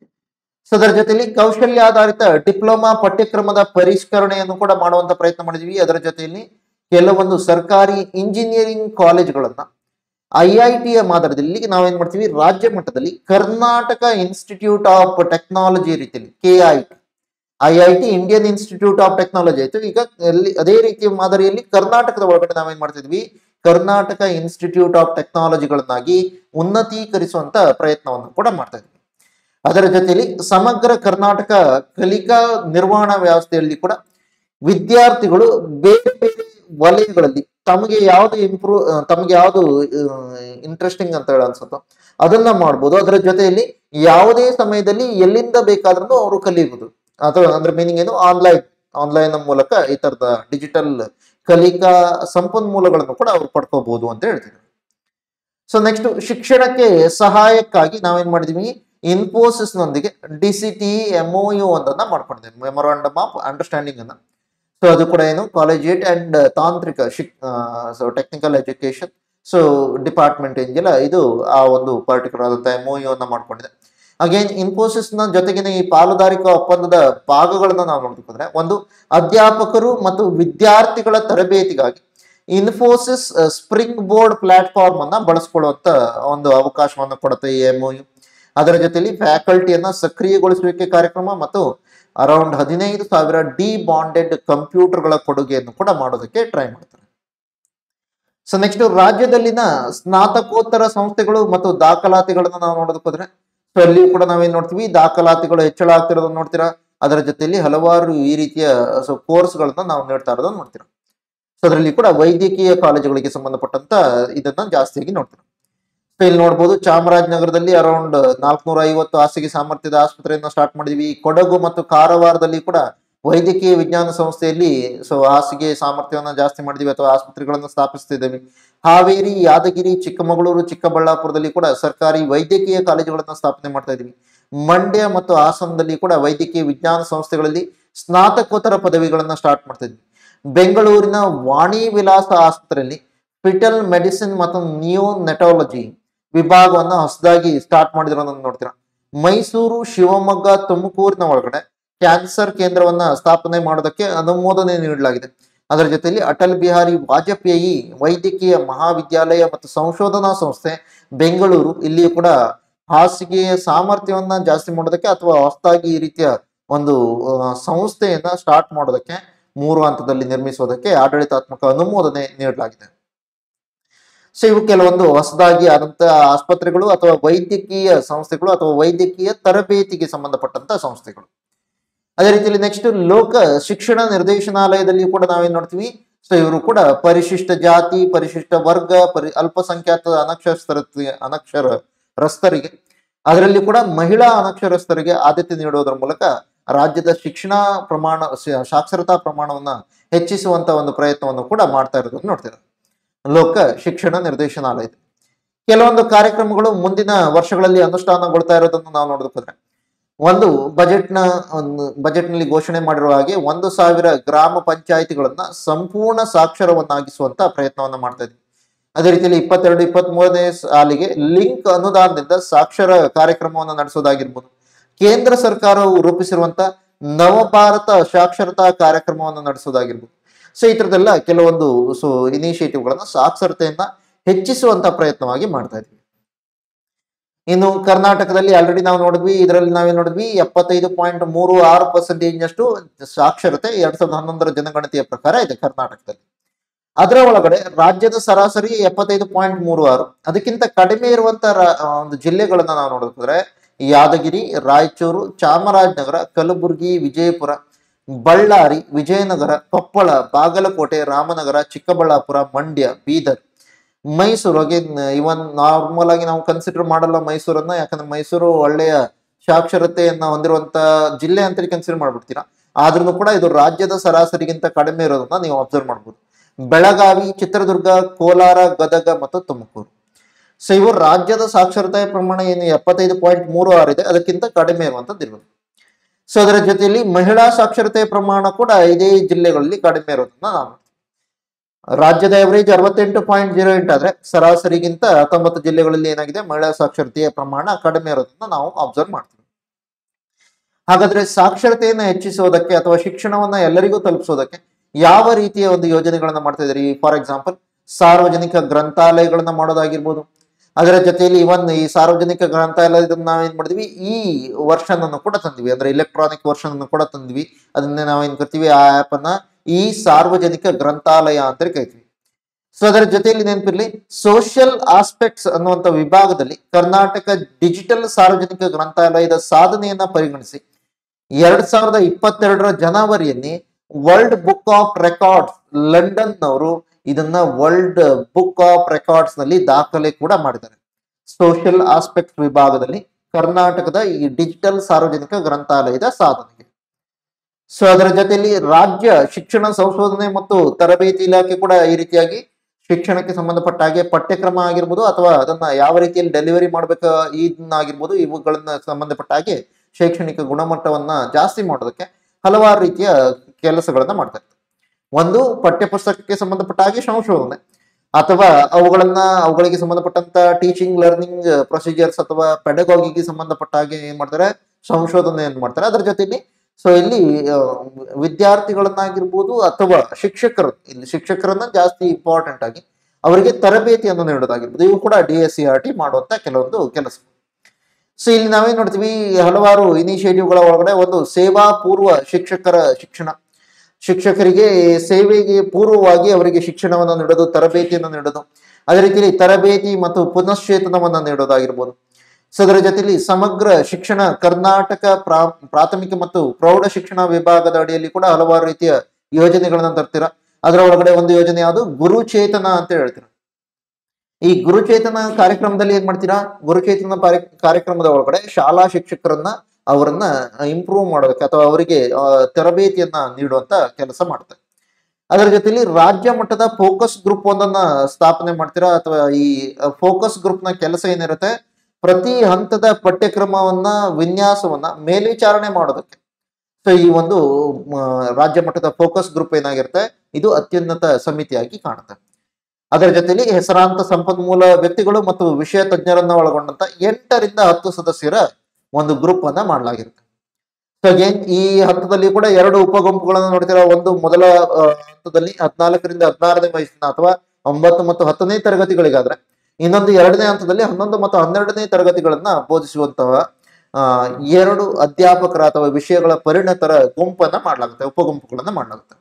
ಸೊ ಅದರ ಜೊತೆಯಲ್ಲಿ ಕೌಶಲ್ಯ ಆಧಾರಿತ ಡಿಪ್ಲೊಮಾ ಪಠ್ಯಕ್ರಮದ ಪರಿಷ್ಕರಣೆಯನ್ನು ಕೂಡ ಮಾಡುವಂತ ಪ್ರಯತ್ನ ಮಾಡಿದ್ವಿ ಅದರ ಜೊತೆಯಲ್ಲಿ ಕೆಲವೊಂದು ಸರ್ಕಾರಿ ಇಂಜಿನಿಯರಿಂಗ್ ಕಾಲೇಜ್ಗಳನ್ನ ಐ ಐ ಟಿಯ ಮಾದರಿಯಲ್ಲಿ ನಾವೇನ್ ಮಾಡ್ತೀವಿ ರಾಜ್ಯ ಮಟ್ಟದಲ್ಲಿ ಕರ್ನಾಟಕ ಇನ್ಸ್ಟಿಟ್ಯೂಟ್ ಆಫ್ ಟೆಕ್ನಾಲಜಿ ರೀತಿಯಲ್ಲಿ K I T I I T Indian institute of technology ಆಯ್ತು ಈಗ ಎಲ್ಲಿ ಅದೇ ರೀತಿಯ ಮಾದರಿಯಲ್ಲಿ ಕರ್ನಾಟಕದ ಒಳಗಡೆ ನಾವೇನ್ ಮಾಡ್ತಿದ್ವಿ ಕರ್ನಾಟಕ ಇನ್ಸ್ಟಿಟ್ಯೂಟ್ ಆಫ್ ಟೆಕ್ನಾಲಜಿಗಳನ್ನಾಗಿ ಉನ್ನತೀಕರಿಸುವಂತ ಪ್ರಯತ್ನವನ್ನು ಕೂಡ ಮಾಡ್ತಾ ಇದ್ವಿ ಅದರ ಜೊತೆಯಲ್ಲಿ ಸಮಗ್ರ ಕರ್ನಾಟಕ ಕಲಿಕಾ ನಿರ್ವಹಣಾ ವ್ಯವಸ್ಥೆಯಲ್ಲಿ ಕೂಡ ವಿದ್ಯಾರ್ಥಿಗಳು ಬೇರೆ ಬೇರೆ ವಲಯಗಳಲ್ಲಿ ತಮಗೆ ಯಾವ್ದು ಇಂಪ್ರೂವ್ ತಮಗೆ ಯಾವ್ದು ಇಂಟ್ರೆಸ್ಟಿಂಗ್ ಅಂತ ಹೇಳಿ ಅನ್ಸುತ್ತೋ ಅದನ್ನ ಮಾಡ್ಬೋದು ಅದರ ಜೊತೆಯಲ್ಲಿ ಯಾವುದೇ ಸಮಯದಲ್ಲಿ ಎಲ್ಲಿಂದ ಬೇಕಾದ್ರೂ ಅವರು ಕಲಿಬಹುದು ಅಥವಾ ಅಂದ್ರೆ ಮೀನಿಂಗ್ ಏನು ಆನ್ಲೈನ್ ಆನ್ಲೈನ್ ಮೂಲಕ ಈ ತರದ ಡಿಜಿಟಲ್ ಕಲಿಕಾ ಸಂಪನ್ಮೂಲಗಳನ್ನು ಕೂಡ ಅವ್ರು ಪಡ್ಕೋಬಹುದು ಅಂತ ಹೇಳ್ತೀವಿ ಸೊ ನೆಕ್ಸ್ಟ್ ಶಿಕ್ಷಣಕ್ಕೆ ಸಹಾಯಕ್ಕಾಗಿ ನಾವೇನ್ ಮಾಡಿದೀವಿ ಇನ್ಫೋಸಿಸ್ ನೊಂದಿಗೆ D C T M O U ಒಂದನ್ನ ಮಾಡ್ಕೊಂಡಿದ್ದೀವಿ ಮೆಮೊರಾಂಡಮ್ ಆಫ್ ಅಂಡರ್ಸ್ಟ್ಯಾಂಡಿಂಗ್ ಅನ್ನ ಸೊ ಅದು ಕೂಡ ಏನು ಕಾಲೇಜಿಯೇಟ್ ಅಂಡ್ ತಾಂತ್ರಿಕ ಶಿಕ್ so technical education so department ಏನಿಲ್ಲ ಇದು ಆ ಒಂದು ಪರ್ಟಿಕ್ಯುಲರ್ ಆದಂತ ಎಂ ಅನ್ನ ಮಾಡ್ಕೊಂಡಿದೆ ಅಗೇನ್ ಇನ್ಫೋಸಿಸ್ನ ಜೊತೆಗಿನ ಈ ಪಾಲುದಾರಿಕಾ ಒಪ್ಪಂದದ ಭಾಗಗಳನ್ನ ನಾವು ನೋಡ್ಬೇಕಂದ್ರೆ ಒಂದು ಅಧ್ಯಾಪಕರು ಮತ್ತು ವಿದ್ಯಾರ್ಥಿಗಳ ತರಬೇತಿಗಾಗಿ ಇನ್ಫೋಸಿಸ್ ಸ್ಪ್ರಿಂಗ್ ಬೋರ್ಡ್ ಪ್ಲಾಟ್ಫಾರ್ಮ್ ಅನ್ನ ಬಳಸ್ಕೊಳ್ಳುವಂತ ಒಂದು ಅವಕಾಶವನ್ನು ಕೊಡುತ್ತೆ ಈ ಎಂಒಯು ಅದರ ಜೊತೆಲಿ ಫ್ಯಾಕಲ್ಟಿಯನ್ನ ಸಕ್ರಿಯಗೊಳಿಸುವಿಕೆ ಕಾರ್ಯಕ್ರಮ ಮತ್ತು ಅರೌಂಡ್ ಹದಿನೈದು ಸಾವಿರ ಡಿ ಬಾಂಡೆಡ್ ಕಂಪ್ಯೂಟರ್ಗಳ ಕೊಡುಗೆಯನ್ನು ಕೂಡ ಮಾಡೋದಕ್ಕೆ ಟ್ರೈ ಮಾಡ್ತಾರೆ ಸೊ ನೆಕ್ಸ್ಟ್ ರಾಜ್ಯದಲ್ಲಿನ ಸ್ನಾತಕೋತ್ತರ ಸಂಸ್ಥೆಗಳು ಮತ್ತು ದಾಖಲಾತಿಗಳನ್ನ ನಾವು ನೋಡೋದಕ್ಕೆ ಹೋದ್ರೆ ಸೊ ಅಲ್ಲಿ ಕೂಡ ನಾವೇನ್ ನೋಡ್ತೀವಿ ದಾಖಲಾತಿಗಳು ಹೆಚ್ಚಳ ಆಗ್ತಿರೋದನ್ನ ನೋಡ್ತೀರಾ ಅದರ ಜೊತೆಯಲ್ಲಿ ಹಲವಾರು ಈ ರೀತಿಯ ಸೊ ಕೋರ್ಸ್ಗಳನ್ನ ನಾವು ನೀಡ್ತಾ ಇರೋದನ್ನ ನೋಡ್ತೀರಾ ಸೊ ಅದರಲ್ಲಿ ಕೂಡ ವೈದ್ಯಕೀಯ ಕಾಲೇಜುಗಳಿಗೆ ಸಂಬಂಧಪಟ್ಟಂತ ಇದನ್ನ ಜಾಸ್ತಿಯಾಗಿ ನೋಡ್ತೀರಾ ಸೊ ಇಲ್ಲಿ ನೋಡ್ಬೋದು ಚಾಮರಾಜನಗರದಲ್ಲಿ ಅರೌಂಡ್ ನಾಲ್ಕನೂರ ಐವತ್ತು ಹಾಸಿಗೆ ಸಾಮರ್ಥ್ಯದ ಆಸ್ಪತ್ರೆಯನ್ನ ಸ್ಟಾರ್ಟ್ ಮಾಡಿದ್ವಿ ಕೊಡಗು ಮತ್ತು ಕಾರವಾರದಲ್ಲಿ ಕೂಡ ವೈದ್ಯಕೀಯ ವಿಜ್ಞಾನ ಸಂಸ್ಥೆಯಲ್ಲಿ ಸೊ ಹಾಸಿಗೆ ಸಾಮರ್ಥ್ಯವನ್ನ ಜಾಸ್ತಿ ಮಾಡಿದ್ವಿ ಅಥವಾ ಆಸ್ಪತ್ರೆಗಳನ್ನು ಸ್ಥಾಪಿಸ್ತಿದ್ದೇವೆ ಹಾವೇರಿ ಯಾದಗಿರಿ ಚಿಕ್ಕಮಗಳೂರು ಚಿಕ್ಕಬಳ್ಳಾಪುರದಲ್ಲಿ ಕೂಡ ಸರ್ಕಾರಿ ವೈದ್ಯಕೀಯ ಕಾಲೇಜುಗಳನ್ನ ಸ್ಥಾಪನೆ ಮಾಡ್ತಾ ಇದೀವಿ ಮಂಡ್ಯ ಮತ್ತು ಹಾಸನದಲ್ಲಿ ಕೂಡ ವೈದ್ಯಕೀಯ ವಿಜ್ಞಾನ ಸಂಸ್ಥೆಗಳಲ್ಲಿ ಸ್ನಾತಕೋತ್ತರ ಪದವಿಗಳನ್ನ ಸ್ಟಾರ್ಟ್ ಮಾಡ್ತಾ ಇದ್ವಿ ಬೆಂಗಳೂರಿನ ವಾಣಿ ವಿಲಾಸ ಆಸ್ಪತ್ರೆಯಲ್ಲಿ ಫಿಟಲ್ ಮೆಡಿಸಿನ್ ಮತ್ತು ನಿಯೋ ನೆಟಾಲಜಿ ವಿಭಾಗವನ್ನ ಹೊಸದಾಗಿ ಸ್ಟಾರ್ಟ್ ಮಾಡಿರೋದನ್ನ ನೋಡ್ತೀರಾ ಮೈಸೂರು ಶಿವಮೊಗ್ಗ ತುಮಕೂರಿನ ಒಳಗಡೆ ಕ್ಯಾನ್ಸರ್ ಕೇಂದ್ರವನ್ನ ಸ್ಥಾಪನೆ ಮಾಡೋದಕ್ಕೆ ಅನುಮೋದನೆ ನೀಡಲಾಗಿದೆ ಅದರ ಜೊತೆಯಲ್ಲಿ ಅಟಲ್ ಬಿಹಾರಿ ವಾಜಪೇಯಿ ವೈದ್ಯಕೀಯ ಮಹಾವಿದ್ಯಾಲಯ ಮತ್ತು ಸಂಶೋಧನಾ ಸಂಸ್ಥೆ ಬೆಂಗಳೂರು ಇಲ್ಲಿಯೂ ಕೂಡ ಹಾಸಿಗೆಯ ಸಾಮರ್ಥ್ಯವನ್ನ ಜಾಸ್ತಿ ಮಾಡೋದಕ್ಕೆ ಅಥವಾ ಹೊಸದಾಗಿ ಈ ರೀತಿಯ ಒಂದು ಆ, ಸಂಸ್ಥೆಯನ್ನ ಸ್ಟಾರ್ಟ್ ಮಾಡೋದಕ್ಕೆ ಮೂರು ಹಂತದಲ್ಲಿ ನಿರ್ಮಿಸೋದಕ್ಕೆ ಆಡಳಿತಾತ್ಮಕ ಅನುಮೋದನೆ ನೀಡಲಾಗಿದೆ ಸೊ ಇವು ಕೆಲವೊಂದು ಹೊಸದಾಗಿ ಆದಂತಹ ಆಸ್ಪತ್ರೆಗಳು ಅಥವಾ ವೈದ್ಯಕೀಯ ಸಂಸ್ಥೆಗಳು ಅಥವಾ ವೈದ್ಯಕೀಯ ತರಬೇತಿಗೆ ಸಂಬಂಧಪಟ್ಟಂತ ಸಂಸ್ಥೆಗಳು ಅದೇ ರೀತಿಯಲ್ಲಿ ನೆಕ್ಸ್ಟ್ ಲೋಕ ಶಿಕ್ಷಣ ನಿರ್ದೇಶನಾಲಯದಲ್ಲಿ ಕೂಡ ನಾವೇನ್ ನೋಡ್ತೀವಿ ಸೊ ಇವರು ಕೂಡ ಪರಿಶಿಷ್ಟ ಜಾತಿ ಪರಿಶಿಷ್ಟ ವರ್ಗ ಪರಿ ಅಲ್ಪಸಂಖ್ಯಾತ ಅನಕ್ಷರಸ್ಥರ ಅನಕ್ಷರಸ್ಥರಿಗೆ ಅದರಲ್ಲಿ ಕೂಡ ಮಹಿಳಾ ಅನಕ್ಷರಸ್ಥರಿಗೆ ಆದ್ಯತೆ ನೀಡುವುದರ ಮೂಲಕ ರಾಜ್ಯದ ಶಿಕ್ಷಣ ಪ್ರಮಾಣ ಶ- ಸಾಕ್ಷರತಾ ಪ್ರಮಾಣವನ್ನ ಹೆಚ್ಚಿಸುವಂತ ಒಂದು ಪ್ರಯತ್ನವನ್ನು ಕೂಡ ಮಾಡ್ತಾ ಇರೋದನ್ನ ನೋಡ್ತೀರಾ ಲೋಕ ಶಿಕ್ಷಣ ನಿರ್ದೇಶನಾಲಯ ಕೆಲವೊಂದು ಕಾರ್ಯಕ್ರಮಗಳು ಮುಂದಿನ ವರ್ಷಗಳಲ್ಲಿ ಅನುಷ್ಠಾನಗೊಳ್ತಾ ಇರೋದನ್ನು ನಾವು ನೋಡೋದಕ್ಕೆ ಹೋದ್ರೆ ಒಂದು ಬಜೆಟ್ನ ಒಂದು ಬಜೆಟ್ನಲ್ಲಿ ಘೋಷಣೆ ಮಾಡಿರುವ ಹಾಗೆ ಒಂದು ಸಾವಿರ ಗ್ರಾಮ ಪಂಚಾಯಿತಿಗಳನ್ನ ಸಂಪೂರ್ಣ ಸಾಕ್ಷರವನ್ನಾಗಿಸುವಂತ ಪ್ರಯತ್ನವನ್ನ ಮಾಡ್ತಾ ಇದ್ವಿ ಅದೇ ರೀತಿಯಲ್ಲಿ ಇಪ್ಪತ್ತೆರಡು ಇಪ್ಪತ್ತ್ ಮೂರನೇ ಸಾಲಿಗೆ ಲಿಂಕ್ ಅನುದಾನದಿಂದ ಸಾಕ್ಷರ ಕಾರ್ಯಕ್ರಮವನ್ನು ನಡೆಸೋದಾಗಿರ್ಬೋದು ಕೇಂದ್ರ ಸರ್ಕಾರವು ರೂಪಿಸಿರುವಂತ ನವಭಾರತ ಸಾಕ್ಷರತಾ ಕಾರ್ಯಕ್ರಮವನ್ನು ನಡೆಸೋದಾಗಿರ್ಬೋದು ಸೊ ಈ ಥರದ್ದೆಲ್ಲ ಕೆಲವೊಂದು ಸೊ ಇನಿಷಿಯೇಟಿವ್ಗಳನ್ನ ಸಾಕ್ಷರತೆಯನ್ನ ಹೆಚ್ಚಿಸುವಂತ ಪ್ರಯತ್ನವಾಗಿ ಮಾಡ್ತಾ ಇದ್ವಿ ಇನ್ನು ಕರ್ನಾಟಕದಲ್ಲಿ ಆಲ್ರೆಡಿ ನಾವು ನೋಡಿದ್ವಿ ಇದರಲ್ಲಿ ನಾವೇನ್ ನೋಡಿದ್ವಿ ಎಪ್ಪತ್ತೈದು ಪಾಯಿಂಟ್ ಮೂರು ಆರು ಪರ್ಸೆಂಟೇಜ್ ಅಷ್ಟು ಸಾಕ್ಷರತೆ ಎರಡ್ ಸಾವಿರದ ಹನ್ನೊಂದರ ಜನಗಣತಿಯ ಪ್ರಕಾರ ಇದೆ ಕರ್ನಾಟಕದಲ್ಲಿ ಅದರ ಒಳಗಡೆ ರಾಜ್ಯದ ಸರಾಸರಿ ಎಪ್ಪತ್ತೈದು ಪಾಯಿಂಟ್ ಮೂರು ಆರು ಅದಕ್ಕಿಂತ ಕಡಿಮೆ ಇರುವಂತ ರಾ- ಆ, ಒಂದು ಜಿಲ್ಲೆಗಳನ್ನ ನಾವು ನೋಡಿದ್ರೆ Yadgir Raichur Chamarajanagar Kalaburagi Vijayapura Ballari Vijayanagara Koppal Bagalkote Ramanagara Chikkaballapura Mandya Bidar Mysuru again even normal ಆಗಿ ನಾವು ಕನ್ಸಿಡರ್ ಮಾಡಲ್ಲ ಮೈಸೂರನ್ನ ಯಾಕಂದ್ರೆ ಮೈಸೂರು ಒಳ್ಳೆಯ ಸಾಕ್ಷರತೆಯನ್ನ ಹೊಂದಿರುವಂತ ಜಿಲ್ಲೆ ಅಂತ ಕನ್ಸಿಡರ್ ಮಾಡ್ಬಿಡ್ತೀರಾ ಆದ್ರೂ ಕೂಡ ಇದು ರಾಜ್ಯದ ಸರಾಸರಿಗಿಂತ ಕಡಿಮೆ ಇರೋದನ್ನ ನೀವು ಅಬ್ಸರ್ವ್ ಮಾಡ್ಬೋದು ಬೆಳಗಾವಿ ಚಿತ್ರದುರ್ಗ ಕೋಲಾರ ಗದಗ ಮತ್ತು ತುಮಕೂರು ಸೊ ಇವು ರಾಜ್ಯದ ಸಾಕ್ಷರತೆಯ ಪ್ರಮಾಣ ಏನು ಎಪ್ಪತ್ತೈದು ಪಾಯಿಂಟ್ ಮೂರು ಆರು ಇದೆ ಅದಕ್ಕಿಂತ ಕಡಿಮೆ ಇರುವಂತದ್ದು ಇರೋದು ಸೊ ಅದರ ಜೊತೆಯಲ್ಲಿ ಮಹಿಳಾ ಸಾಕ್ಷರತೆಯ ಪ್ರಮಾಣ ಕೂಡ ಇದೇ ಜಿಲ್ಲೆಗಳಲ್ಲಿ ಕಡಿಮೆ ಇರೋದನ್ನ ನಾವು ನೋಡ್ತೀವಿ. ರಾಜ್ಯದ ಅವರೇಜ್ ಅರವತ್ತೆಂಟು ಪಾಯಿಂಟ್ ಜೀರೋ ಎಂಟು ಆದ್ರೆ ಸರಾಸರಿಗಿಂತ ಹತ್ತೊಂಬತ್ತು ಜಿಲ್ಲೆಗಳಲ್ಲಿ ಏನಾಗಿದೆ ಮಹಿಳಾ ಸಾಕ್ಷರತೆಯ ಪ್ರಮಾಣ ಕಡಿಮೆ ಇರೋದನ್ನ ನಾವು ಅಬ್ಸರ್ವ್ ಮಾಡ್ತೀವಿ ಹಾಗಾದ್ರೆ ಸಾಕ್ಷರತೆಯನ್ನ ಹೆಚ್ಚಿಸೋದಕ್ಕೆ ಅಥವಾ ಶಿಕ್ಷಣವನ್ನ ಎಲ್ಲರಿಗೂ ತಲುಪಿಸೋದಕ್ಕೆ ಯಾವ ರೀತಿಯ ಒಂದು ಯೋಜನೆಗಳನ್ನ ಮಾಡ್ತಾ ಇದ್ರಿ ಫಾರ್ ಎಕ್ಸಾಂಪಲ್ ಸಾರ್ವಜನಿಕ ಗ್ರಂಥಾಲಯಗಳನ್ನ ಮಾಡೋದಾಗಿರ್ಬೋದು ಅದರ ಜೊತೆಯಲ್ಲಿ ಇವನ್ ಈ ಸಾರ್ವಜನಿಕ ಗ್ರಂಥಾಲಯದನ್ನ ನಾವೇನ್ ಮಾಡಿದ್ವಿ ಈ ವರ್ಷನ್ ಅನ್ನು ಕೂಡ ತಂದ್ವಿ ಅಂದ್ರೆ ಇಲೆಕ್ಟ್ರಾನಿಕ್ ವರ್ಷನ್ ಅನ್ನು ಕೂಡ ತಂದ್ವಿ ಅದನ್ನೇ ನಾವೇನ್ ಕರಿತೀವಿ ಆ ಆಪ್ ಅನ್ನ ಈ ಸಾರ್ವಜನಿಕ ಗ್ರಂಥಾಲಯ ಅಂತ ಕರಿತೀವಿ ಸೊ ಅದರ ಜೊತೆಯಲ್ಲಿ ನೆನಪಿರ್ಲಿ ಸೋಷಿಯಲ್ ಆಸ್ಪೆಕ್ಟ್ಸ್ ಅನ್ನುವಂಥ ವಿಭಾಗದಲ್ಲಿ ಕರ್ನಾಟಕ ಡಿಜಿಟಲ್ ಸಾರ್ವಜನಿಕ ಗ್ರಂಥಾಲಯದ ಸಾಧನೆಯನ್ನ ಪರಿಗಣಿಸಿ ಎರಡ್ ಸಾವಿರದ ಇಪ್ಪತ್ತೆರಡರ ಜನವರಿಯಲ್ಲಿ world book of records London ನವರು ಇದನ್ನ ವರ್ಲ್ಡ್ ಬುಕ್ ಆಫ್ ರೆಕಾರ್ಡ್ಸ್ ನಲ್ಲಿ ದಾಖಲೆ ಕೂಡ ಮಾಡಿದ್ದಾರೆ ಸೋಷಿಯಲ್ ಆಸ್ಪೆಕ್ಟ್ ವಿಭಾಗದಲ್ಲಿ ಕರ್ನಾಟಕದ ಈ ಡಿಜಿಟಲ್ ಸಾರ್ವಜನಿಕ ಗ್ರಂಥಾಲಯದ ಸಾಧನೆಗೆ ಸೊ ಅದರ ಜೊತೆಯಲ್ಲಿ ರಾಜ್ಯ ಶಿಕ್ಷಣ ಸಂಶೋಧನೆ ಮತ್ತು ತರಬೇತಿ ಇಲಾಖೆ ಕೂಡ ಈ ರೀತಿಯಾಗಿ ಶಿಕ್ಷಣಕ್ಕೆ ಸಂಬಂಧಪಟ್ಟ ಹಾಗೆ ಪಠ್ಯಕ್ರಮ ಆಗಿರ್ಬೋದು ಅಥವಾ ಅದನ್ನ ಯಾವ ರೀತಿಯಲ್ಲಿ ಡೆಲಿವರಿ ಮಾಡ್ಬೇಕು ಇದನ್ನಾಗಿರ್ಬೋದು ಇವುಗಳನ್ನ ಸಂಬಂಧಪಟ್ಟ ಹಾಗೆ ಶೈಕ್ಷಣಿಕ ಗುಣಮಟ್ಟವನ್ನ ಜಾಸ್ತಿ ಮಾಡೋದಕ್ಕೆ ಹಲವಾರು ರೀತಿಯ ಕೆಲಸಗಳನ್ನ ಮಾಡ್ತಾ ಇರ್ತಾರೆ ಒಂದು ಪಠ್ಯ ಪುಸ್ತಕಕ್ಕೆ ಸಂಬಂಧಪಟ್ಟ ಹಾಗೆ ಸಂಶೋಧನೆ ಅಥವಾ ಅವುಗಳನ್ನ ಅವುಗಳಿಗೆ ಸಂಬಂಧಪಟ್ಟಂತ ಟೀಚಿಂಗ್ ಲರ್ನಿಂಗ್ ಪ್ರೊಸೀಜರ್ಸ್ ಅಥವಾ ಪೆಡಗಾಗಿಗೆ ಸಂಬಂಧಪಟ್ಟ ಹಾಗೆ ಏನ್ ಮಾಡ್ತಾರೆ ಸಂಶೋಧನೆಯನ್ನು ಮಾಡ್ತಾರೆ ಅದರ ಜೊತೆಲಿ ಸೊ ಇಲ್ಲಿ ಆ, ವಿದ್ಯಾರ್ಥಿಗಳನ್ನಾಗಿರ್ಬೋದು ಅಥವಾ ಶಿಕ್ಷಕರು ಇಲ್ಲಿ ಶಿಕ್ಷಕರನ್ನ ಜಾಸ್ತಿ ಇಂಪಾರ್ಟೆಂಟ್ ಆಗಿ ಅವರಿಗೆ ತರಬೇತಿಯನ್ನು ನೀಡೋದಾಗಿರ್ಬೋದು ಇವು ಕೂಡ D S C R T ಮಾಡುವಂತ ಕೆಲವೊಂದು ಕೆಲಸ ಸೊ ಇಲ್ಲಿ ನಾವೇನ್ ನೋಡ್ತೀವಿ ಹಲವಾರು ಇನಿಷಿಯೇಟಿವ್ಗಳ ಒಳಗಡೆ ಒಂದು ಸೇವಾ ಪೂರ್ವ ಶಿಕ್ಷಕರ ಶಿಕ್ಷಣ ಶಿಕ್ಷಕರಿಗೆ ಸೇವೆಗೆ ಪೂರ್ವವಾಗಿ ಅವರಿಗೆ ಶಿಕ್ಷಣವನ್ನು ನೀಡೋದು ತರಬೇತಿಯನ್ನು ನೀಡೋದು ಅದೇ ರೀತಿಯಲ್ಲಿ ತರಬೇತಿ ಮತ್ತು ಪುನಶ್ಚೇತನವನ್ನು ನೀಡೋದಾಗಿರ್ಬೋದು ಸೊ ಅದರ ಜೊತೆಲಿ ಸಮಗ್ರ ಶಿಕ್ಷಣ ಕರ್ನಾಟಕ ಪ್ರಾ ಪ್ರಾಥಮಿಕ ಮತ್ತು ಪ್ರೌಢ ಶಿಕ್ಷಣ ವಿಭಾಗದ ಅಡಿಯಲ್ಲಿ ಕೂಡ ಹಲವಾರು ರೀತಿಯ ಯೋಜನೆಗಳನ್ನ ತರ್ತೀರ ಅದರ ಒಳಗಡೆ ಒಂದು ಯೋಜನೆ ಯಾವುದು ಗುರುಚೇತನ ಅಂತ ಹೇಳ್ತೀರ ಈ ಗುರುಚೇತನ ಕಾರ್ಯಕ್ರಮದಲ್ಲಿ ಏನ್ ಮಾಡ್ತೀರಾ ಗುರುಚೇತನ ಪಾರಿ- ಕಾರ್ಯಕ್ರಮದ ಒಳಗಡೆ ಶಾಲಾ ಶಿಕ್ಷಕರನ್ನ ಅವರನ್ನ ಇಂಪ್ರೂವ್ ಮಾಡೋದಕ್ಕೆ ಅಥವಾ ಅವರಿಗೆ ಆ, ತರಬೇತಿಯನ್ನ ನೀಡುವಂತ ಕೆಲಸ ಮಾಡ್ತಾರೆ ಅದರ ಜೊತೆಲಿ ರಾಜ್ಯ ಮಟ್ಟದ ಫೋಕಸ್ ಗ್ರೂಪ್ ಒಂದನ್ನ ಸ್ಥಾಪನೆ ಮಾಡ್ತೀರಾ ಅಥವಾ ಈ ಫೋಕಸ್ ಗ್ರೂಪ್ ನ ಕೆಲಸ ಏನಿರುತ್ತೆ ಪ್ರತಿ ಹಂತದ ಪಠ್ಯಕ್ರಮವನ್ನ ವಿನ್ಯಾಸವನ್ನ ಮೇಲ್ವಿಚಾರಣೆ ಮಾಡೋದಕ್ಕೆ ಸೊ ಈ ಒಂದು ಮ, ರಾಜ್ಯ ಮಟ್ಟದ ಫೋಕಸ್ ಗ್ರೂಪ್ ಏನಾಗಿರುತ್ತೆ ಇದು ಅತ್ಯುನ್ನತ ಸಮಿತಿಯಾಗಿ ಕಾಣುತ್ತೆ ಅದರ ಜೊತೆಲಿ ಹೆಸರಾಂತ ಸಂಪನ್ಮೂಲ ವ್ಯಕ್ತಿಗಳು ಮತ್ತು ವಿಷಯ ತಜ್ಞರನ್ನ ಒಳಗೊಂಡಂತ ಎಂಟರಿಂದ ಹತ್ತು ಸದಸ್ಯರ ಒಂದು ಗ್ರೂಪ್ ಅನ್ನ ಮಾಡಲಾಗಿರುತ್ತೆ ಸೊ ಅಗೇನ್ ಈ ಹಂತದಲ್ಲಿ ಕೂಡ ಎರಡು ಉಪಗುಂಪುಗಳನ್ನು ನೋಡ್ತೀರಾ ಒಂದು ಮೊದಲ ಆ, ಹಂತದಲ್ಲಿ ಹದಿನಾಲ್ಕರಿಂದ ಹದಿನಾರನೇ ವಯಸ್ಸಿನ ಅಥವಾ ಒಂಬತ್ತು ಮತ್ತು ಹತ್ತನೇ ತರಗತಿಗಳಿಗಾದ್ರೆ ಇನ್ನೊಂದು ಎರಡನೇ ಹಂತದಲ್ಲಿ ಹನ್ನೊಂದು ಮತ್ತು ಹನ್ನೆರಡನೇ ತರಗತಿಗಳನ್ನ ಬೋಧಿಸುವಂತಹ ಆ, ಎರಡು ಅಧ್ಯಾಪಕರ ಅಥವಾ ವಿಷಯಗಳ ಪರಿಣತರ ಗುಂಪನ್ನ ಮಾಡಲಾಗುತ್ತೆ ಉಪಗುಂಪುಗಳನ್ನ ಮಾಡಲಾಗುತ್ತೆ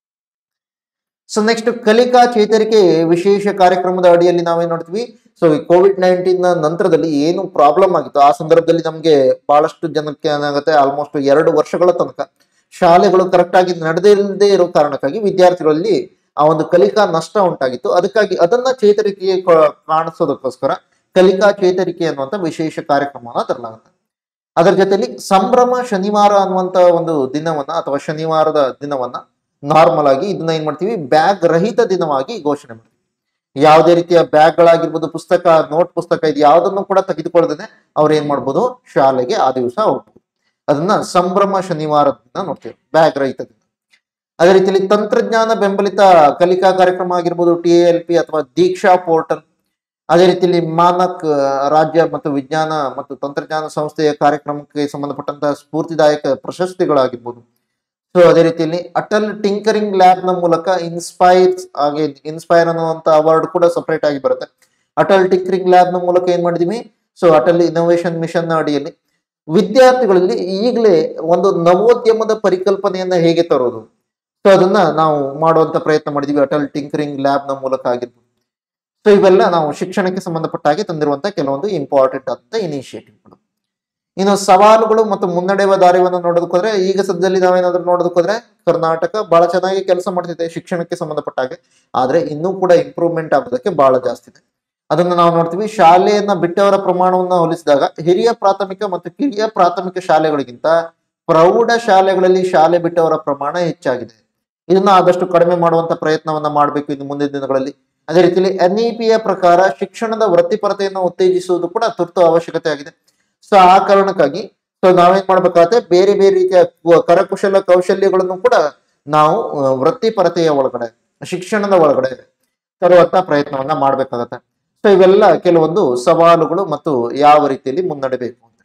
ಸೊ ನೆಕ್ಸ್ಟ್ ಕಲಿಕಾ ಚೇತರಿಕೆ ವಿಶೇಷ ಕಾರ್ಯಕ್ರಮದ ಅಡಿಯಲ್ಲಿ ನಾವೇನ್ ನೋಡ್ತೀವಿ ಸೊ ಈ ಕೋವಿಡ್ ನೈನ್ಟೀನ್ ನಂತರದಲ್ಲಿ ಏನು ಪ್ರಾಬ್ಲಮ್ ಆಗಿತ್ತು ಆ ಸಂದರ್ಭದಲ್ಲಿ ನಮಗೆ ಬಹಳಷ್ಟು ಜನಕ್ಕೆ ಏನಾಗುತ್ತೆ ಆಲ್ಮೋಸ್ಟ್ ಎರಡು ವರ್ಷಗಳ ತನಕ ಶಾಲೆಗಳು ಕರೆಕ್ಟ್ ಆಗಿ ನಡೆದಿಲ್ಲದೆ ಇರೋ ಕಾರಣಕ್ಕಾಗಿ ವಿದ್ಯಾರ್ಥಿಗಳಲ್ಲಿ ಆ ಒಂದು ಕಲಿಕಾ ನಷ್ಟ ಉಂಟಾಗಿತ್ತು ಅದಕ್ಕಾಗಿ ಅದನ್ನ ಚೇತರಿಕೆ ಕ- ಕಾಣಿಸೋದಕ್ಕೋಸ್ಕರ ಕಲಿಕಾ ಚೇತರಿಕೆ ಅನ್ನುವಂಥ ವಿಶೇಷ ಕಾರ್ಯಕ್ರಮವನ್ನ ತರಲಾಗುತ್ತೆ ಅದರ ಜೊತೆಲಿ ಸಂಭ್ರಮ ಶನಿವಾರ ಅನ್ನುವಂತ ಒಂದು ದಿನವನ್ನ ಅಥವಾ ಶನಿವಾರದ ದಿನವನ್ನ ನಾರ್ಮಲ್ ಆಗಿ ಇದನ್ನ ಏನ್ ಮಾಡ್ತೀವಿ ಬ್ಯಾಗ್ ರಹಿತ ದಿನವಾಗಿ ಘೋಷಣೆ ಮಾಡ್ತೀವಿ ಯಾವುದೇ ರೀತಿಯ ಬ್ಯಾಗ್ಗಳಾಗಿರ್ಬೋದು ಪುಸ್ತಕ ನೋಟ್ ಪುಸ್ತಕ ಇದು ಯಾವುದನ್ನು ಕೂಡ ತೆಗೆದುಕೊಳ್ಳದೇನೆ ಅವ್ರು ಏನ್ ಮಾಡ್ಬೋದು ಶಾಲೆಗೆ ಆ ದಿವಸ ಹೋಗ್ಬೋದು ಅದನ್ನ ಸಂಭ್ರಮ ಶನಿವಾರದ ದಿನ ನೋಡ್ತೀವಿ ಬ್ಯಾಗ್ ರಹಿತ ದಿನ ಅದೇ ರೀತಿಯಲ್ಲಿ ತಂತ್ರಜ್ಞಾನ ಬೆಂಬಲಿತ ಕಲಿಕಾ ಕಾರ್ಯಕ್ರಮ ಆಗಿರ್ಬೋದು ಟಿ ಎಲ್ ಪಿ ಅಥವಾ ದೀಕ್ಷಾ ಪೋರ್ಟಲ್ ಅದೇ ರೀತಿಯಲ್ಲಿ ಮಾನಕ್ ಆ, ರಾಜ್ಯ ಮತ್ತು ವಿಜ್ಞಾನ ಮತ್ತು ತಂತ್ರಜ್ಞಾನ ಸಂಸ್ಥೆಯ ಕಾರ್ಯಕ್ರಮಕ್ಕೆ ಸಂಬಂಧಪಟ್ಟಂತಹ ಸ್ಫೂರ್ತಿದಾಯಕ ಪ್ರಶಸ್ತಿಗಳಾಗಿರ್ಬೋದು ಸೊ ಅದೇ ರೀತಿಯಲ್ಲಿ ಅಟಲ್ ಟಿಂಕರಿಂಗ್ ಲ್ಯಾಬ್ ನ ಮೂಲಕ ಇನ್ಸ್ಪೈರ್ ಹಾಗೆ ಇನ್ಸ್ಪೈರ್ ಅನ್ನುವಂತ ಅವಾರ್ಡ್ ಕೂಡ ಸಪರೇಟ್ ಆಗಿ ಬರುತ್ತೆ ಅಟಲ್ ಟಿಂಕರಿಂಗ್ ಲ್ಯಾಬ್ ನ ಮೂಲಕ ಏನ್ ಮಾಡಿದೀವಿ ಸೊ ಅಟಲ್ ಇನೋವೇಷನ್ ಮಿಷನ್ ನ ಅಡಿಯಲ್ಲಿ ವಿದ್ಯಾರ್ಥಿಗಳಲ್ಲಿ ಈಗಲೇ ಒಂದು ನವೋದ್ಯಮದ ಪರಿಕಲ್ಪನೆಯನ್ನ ಹೇಗೆ ತರೋದು ಸೊ ಅದನ್ನ ನಾವು ಮಾಡುವಂತ ಪ್ರಯತ್ನ ಮಾಡಿದೀವಿ ಅಟಲ್ ಟಿಂಕರಿಂಗ್ ಲ್ಯಾಬ್ ನ ಮೂಲಕ ಆಗಿರ್ಬೋದು ಸೊ ಇವೆಲ್ಲ ನಾವು ಶಿಕ್ಷಣಕ್ಕೆ ಸಂಬಂಧಪಟ್ಟ ಹಾಗೆ ತಂದಿರುವಂತ ಕೆಲವೊಂದು ಇಂಪಾರ್ಟೆಂಟ್ ಅಂತ ಇನಿಷಿಯೇಟಿವ್ಗಳು ಇನ್ನು ಸವಾಲುಗಳು ಮತ್ತು ಮುನ್ನಡೆಯುವ ದಾರಿಯನ್ನು ನೋಡೋದಕ್ಕೋದ್ರೆ ಈಗ ಸದ್ಯದಲ್ಲಿ ನಾವೇನಾದ್ರೂ ನೋಡೋದಕ್ಕೋದ್ರೆ ಕರ್ನಾಟಕ ಬಹಳ ಚೆನ್ನಾಗಿ ಕೆಲಸ ಮಾಡ್ತಿದೆ ಶಿಕ್ಷಣಕ್ಕೆ ಸಂಬಂಧಪಟ್ಟ ಹಾಗೆ ಆದ್ರೆ ಇನ್ನೂ ಕೂಡ ಇಂಪ್ರೂವ್ಮೆಂಟ್ ಆಗೋದಕ್ಕೆ ಬಹಳ ಜಾಸ್ತಿ ಇದೆ ಅದನ್ನ ನಾವು ನೋಡ್ತೀವಿ ಶಾಲೆಯನ್ನ ಬಿಟ್ಟವರ ಪ್ರಮಾಣವನ್ನ ಹೋಲಿಸಿದಾಗ ಹಿರಿಯ ಪ್ರಾಥಮಿಕ ಮತ್ತು ಕಿರಿಯ ಪ್ರಾಥಮಿಕ ಶಾಲೆಗಳಿಗಿಂತ ಪ್ರೌಢ ಶಾಲೆಗಳಲ್ಲಿ ಶಾಲೆ ಬಿಟ್ಟವರ ಪ್ರಮಾಣ ಹೆಚ್ಚಾಗಿದೆ ಇದನ್ನ ಆದಷ್ಟು ಕಡಿಮೆ ಮಾಡುವಂತ ಪ್ರಯತ್ನವನ್ನ ಮಾಡಬೇಕು ಇನ್ನು ಮುಂದಿನ ದಿನಗಳಲ್ಲಿ ಅದೇ ರೀತಿಯಲ್ಲಿ ಎನ್ಇಪಿಯ ಪ್ರಕಾರ ಶಿಕ್ಷಣದ ವೃತ್ತಿಪರತೆಯನ್ನು ಉತ್ತೇಜಿಸುವುದು ಕೂಡ ತುರ್ತು ಅವಶ್ಯಕತೆ ಆಗಿದೆ ಸೊ ಆ ಕಾರಣಕ್ಕಾಗಿ ಸೊ ನಾವೇನ್ ಮಾಡ್ಬೇಕಾಗತ್ತೆ ಬೇರೆ ಬೇರೆ ರೀತಿಯ ಕು- ಕರಕುಶಲ ಕೌಶಲ್ಯಗಳನ್ನು ಕೂಡ ನಾವು ಆ, ವೃತ್ತಿಪರತೆಯ ಒಳಗಡೆ ಶಿಕ್ಷಣದ ಒಳಗಡೆ ತರುವಂತ ಪ್ರಯತ್ನವನ್ನ ಮಾಡ್ಬೇಕಾಗತ್ತೆ ಸೊ ಇವೆಲ್ಲ ಕೆಲವೊಂದು ಸವಾಲುಗಳು ಮತ್ತು ಯಾವ ರೀತಿಯಲ್ಲಿ ಮುನ್ನಡೆಬೇಕು ಅಂತ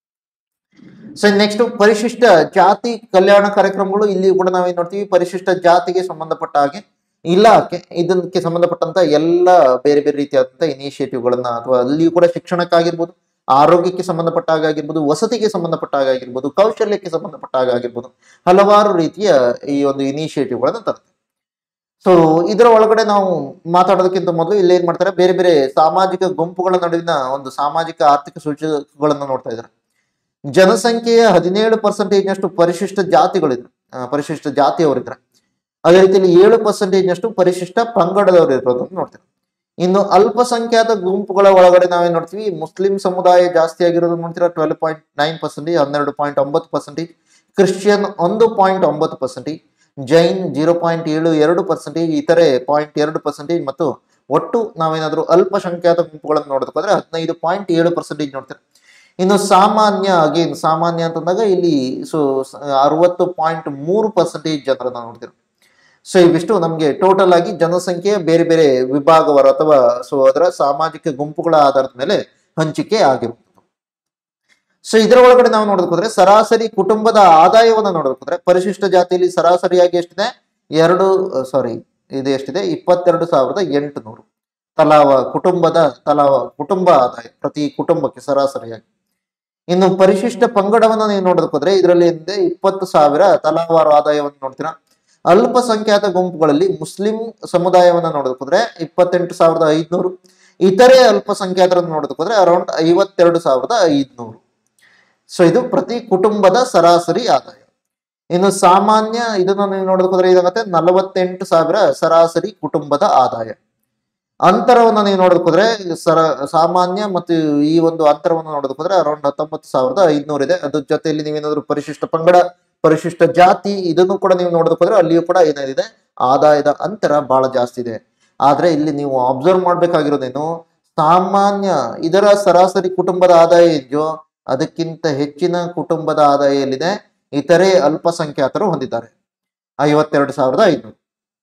ಸೊ ನೆಕ್ಸ್ಟ್ ಪರಿಶಿಷ್ಟ ಜಾತಿ ಕಲ್ಯಾಣ ಕಾರ್ಯಕ್ರಮಗಳು ಇಲ್ಲಿ ಕೂಡ ನಾವೇನ್ ನೋಡ್ತೀವಿ ಪರಿಶಿಷ್ಟ ಜಾತಿಗೆ ಸಂಬಂಧಪಟ್ಟ ಹಾಗೆ ಇಲಾಖೆ ಇದಕ್ಕೆ ಸಂಬಂಧಪಟ್ಟಂತ ಎಲ್ಲ ಬೇರೆ ಬೇರೆ ರೀತಿಯಾದಂತ ಇನಿಷಿಯೇಟಿವ್ಗಳನ್ನ ಅಥವಾ ಅಲ್ಲಿಯೂ ಕೂಡ ಶಿಕ್ಷಣಕ್ಕಾಗಿರ್ಬೋದು ಆರೋಗ್ಯಕ್ಕೆ ಸಂಬಂಧಪಟ್ಟ ಹಾಗಾಗಿರ್ಬೋದು ವಸತಿಗೆ ಸಂಬಂಧಪಟ್ಟ ಹಾಗಾಗಿರ್ಬೋದು ಕೌಶಲ್ಯಕ್ಕೆ ಸಂಬಂಧಪಟ್ಟ ಹಾಗಾಗಿರ್ಬೋದು ಹಲವಾರು ರೀತಿಯ ಈ ಒಂದು ಇನಿಷಿಯೇಟಿವ್ಗಳನ್ನ ತರುತ್ತೆ ಸೊ ಇದರ ಒಳಗಡೆ ನಾವು ಮಾತಾಡೋದಕ್ಕಿಂತ ಮೊದಲು ಇಲ್ಲಿ ಏನ್ ಮಾಡ್ತಾರೆ ಬೇರೆ ಬೇರೆ ಸಾಮಾಜಿಕ ಗುಂಪುಗಳ ನಡುವಿನ ಒಂದು ಸಾಮಾಜಿಕ ಆರ್ಥಿಕ ಸೂಚಕಗಳನ್ನ ನೋಡ್ತಾ ಇದ್ದಾರೆ ಜನಸಂಖ್ಯೆಯ ಹದಿನೇಳು ಪರ್ಸೆಂಟೇಜ್ ನಷ್ಟು ಪರಿಶಿಷ್ಟ ಜಾತಿಗಳಿದ್ರು ಆ, ಪರಿಶಿಷ್ಟ ಜಾತಿಯವರಿದ್ರೆ ಅದೇ ರೀತಿಯಲ್ಲಿ ಏಳು ಪರ್ಸೆಂಟೇಜ್ ನಷ್ಟು ಪರಿಶಿಷ್ಟ ಪಂಗಡದವರು ಇರೋದು ಅಂತ ನೋಡ್ತೀವಿ ಇನ್ನು ಅಲ್ಪಸಂಖ್ಯಾತ ಗುಂಪುಗಳ ಒಳಗಡೆ ನಾವೇನ್ ನೋಡ್ತೀವಿ ಮುಸ್ಲಿಂ ಸಮುದಾಯ ಜಾಸ್ತಿ ಆಗಿರೋದು ನೋಡ್ತೀರಾ ಟ್ವೆಲ್ ಪಾಯಿಂಟ್ ನೈನ್ ಪರ್ಸೆಂಟೇಜ್ ಹನ್ನೆರಡು ಪಾಯಿಂಟ್ ಒಂಬತ್ತು ಪರ್ಸೆಂಟೇಜ್ ಕ್ರಿಶ್ಚಿಯನ್ ಒಂದು ಪಾಯಿಂಟ್ ಒಂಬತ್ತು ಪರ್ಸೆಂಟೇಜ್ ಜೈನ್ ಜೀರೋ ಪಾಯಿಂಟ್ ಏಳು ಎರಡು ಪರ್ಸೆಂಟೇಜ್ ಇತರೆ ಪಾಯಿಂಟ್ ಎರಡು ಪರ್ಸೆಂಟೇಜ್ ಮತ್ತು ಒಟ್ಟು ನಾವೇನಾದ್ರೂ ಅಲ್ಪಸಂಖ್ಯಾತ ಗುಂಪುಗಳನ್ನು ನೋಡೋದಕ್ಕೋದ್ರೆ ಹದಿನೈದು ಪಾಯಿಂಟ್ ಏಳು ಪರ್ಸೆಂಟೇಜ್ ನೋಡ್ತಾರೆ ಇನ್ನು ಸಾಮಾನ್ಯ ಅಗೇನ್ ಸಾಮಾನ್ಯ ಅಂತಂದಾಗ ಇಲ್ಲಿ ಸೊ ಅರವತ್ತು ಪಾಯಿಂಟ್ ಮೂರು ಪರ್ಸೆಂಟೇಜ್ ಜನರನ್ನ ನೋಡ್ತೀವಿ ಸೊ ಇವಿಷ್ಟು ನಮಗೆ ಟೋಟಲ್ ಆಗಿ ಜನಸಂಖ್ಯೆಯ ಬೇರೆ ಬೇರೆ ವಿಭಾಗವರು ಅಥವಾ ಸೊ ಅದರ ಸಾಮಾಜಿಕ ಗುಂಪುಗಳ ಆಧಾರದ ಮೇಲೆ ಹಂಚಿಕೆ ಆಗಿರುತ್ತದೆ ಸೊ ಇದರ ಒಳಗಡೆ ನಾವು ನೋಡೋದಕ್ಕೋದ್ರೆ ಸರಾಸರಿ ಕುಟುಂಬದ ಆದಾಯವನ್ನು ನೋಡೋದಕ್ಕೋದ್ರೆ ಪರಿಶಿಷ್ಟ ಜಾತಿಯಲ್ಲಿ ಸರಾಸರಿಯಾಗಿ ಎಷ್ಟಿದೆ ಎರಡು ಸಾರಿ ಇದು ಎಷ್ಟಿದೆ ಇಪ್ಪತ್ತೆರಡು ಸಾವಿರದ ಎಂಟುನೂರು ತಲಾವ ಕುಟುಂಬದ ತಲಾವ ಕುಟುಂಬ ಆದಾಯ ಪ್ರತಿ ಕುಟುಂಬಕ್ಕೆ ಸರಾಸರಿಯಾಗಿ ಇನ್ನು ಪರಿಶಿಷ್ಟ ಪಂಗಡವನ್ನು ನೀವು ನೋಡೋದಕ್ಕೋದ್ರೆ ಇದರಲ್ಲಿ ಏನಿದೆ ಇಪ್ಪತ್ತು ಸಾವಿರ ತಲಾವಾರು ಆದಾಯವನ್ನು ನೋಡ್ತೀರಾ ಅಲ್ಪಸಂಖ್ಯಾತ ಗುಂಪುಗಳಲ್ಲಿ ಮುಸ್ಲಿಂ ಸಮುದಾಯವನ್ನು ನೋಡೋದಕ್ಕೋದ್ರೆ ಇಪ್ಪತ್ತೆಂಟು ಸಾವಿರದ ಐದ್ನೂರು ಇತರೆ ಅಲ್ಪಸಂಖ್ಯಾತರನ್ನು ನೋಡೋದಕ್ಕೋದ್ರೆ ಅರೌಂಡ್ ಐವತ್ತೆರಡು ಸಾವಿರದ ಐದ್ನೂರು ಸೊ ಇದು ಪ್ರತಿ ಕುಟುಂಬದ ಸರಾಸರಿ ಆದಾಯ ಇನ್ನು ಸಾಮಾನ್ಯ ಇದನ್ನು ನೀವು ನೋಡೋದಕ್ಕೋದ್ರೆ ಇದಾಗುತ್ತೆ ನಲವತ್ತೆಂಟು ಸಾವಿರ ಸರಾಸರಿ ಕುಟುಂಬದ ಆದಾಯ ಅಂತರವನ್ನು ನೀವು ನೋಡೋದಕ್ಕೋದ್ರೆ ಸರ ಸಾಮಾನ್ಯ ಮತ್ತು ಈ ಒಂದು ಅಂತರವನ್ನು ನೋಡೋದಕ್ಕೋದ್ರೆ ಅರೌಂಡ್ ಹತ್ತೊಂಬತ್ತು ಸಾವಿರದ ಐದ್ನೂರು ಇದೆ ಅದ್ರ ಜೊತೆಯಲ್ಲಿ ನೀವೇನಾದ್ರು ಪರಿಶಿಷ್ಟ ಪಂಗಡ ಪರಿಶಿಷ್ಟ ಜಾತಿ ಇದನ್ನು ಕೂಡ ನೀವು ನೋಡೋದಕ್ಕೋದ್ರೆ ಅಲ್ಲಿಯೂ ಕೂಡ ಏನಿದೆ ಆದಾಯದ ಅಂತರ ಬಹಳ ಜಾಸ್ತಿ ಇದೆ ಆದ್ರೆ ಇಲ್ಲಿ ನೀವು ಅಬ್ಸರ್ವ್ ಮಾಡ್ಬೇಕಾಗಿರೋದೇನು ಸಾಮಾನ್ಯ ಇದರ ಸರಾಸರಿ ಕುಟುಂಬದ ಆದಾಯ ಇದೆಯೋ ಅದಕ್ಕಿಂತ ಹೆಚ್ಚಿನ ಕುಟುಂಬದ ಆದಾಯ ಎಲ್ಲಿದೆ ಇತರೆ ಅಲ್ಪಸಂಖ್ಯಾತರು ಹೊಂದಿದ್ದಾರೆ ಐವತ್ತೆರಡು ಸಾವಿರದ ಐನೂರು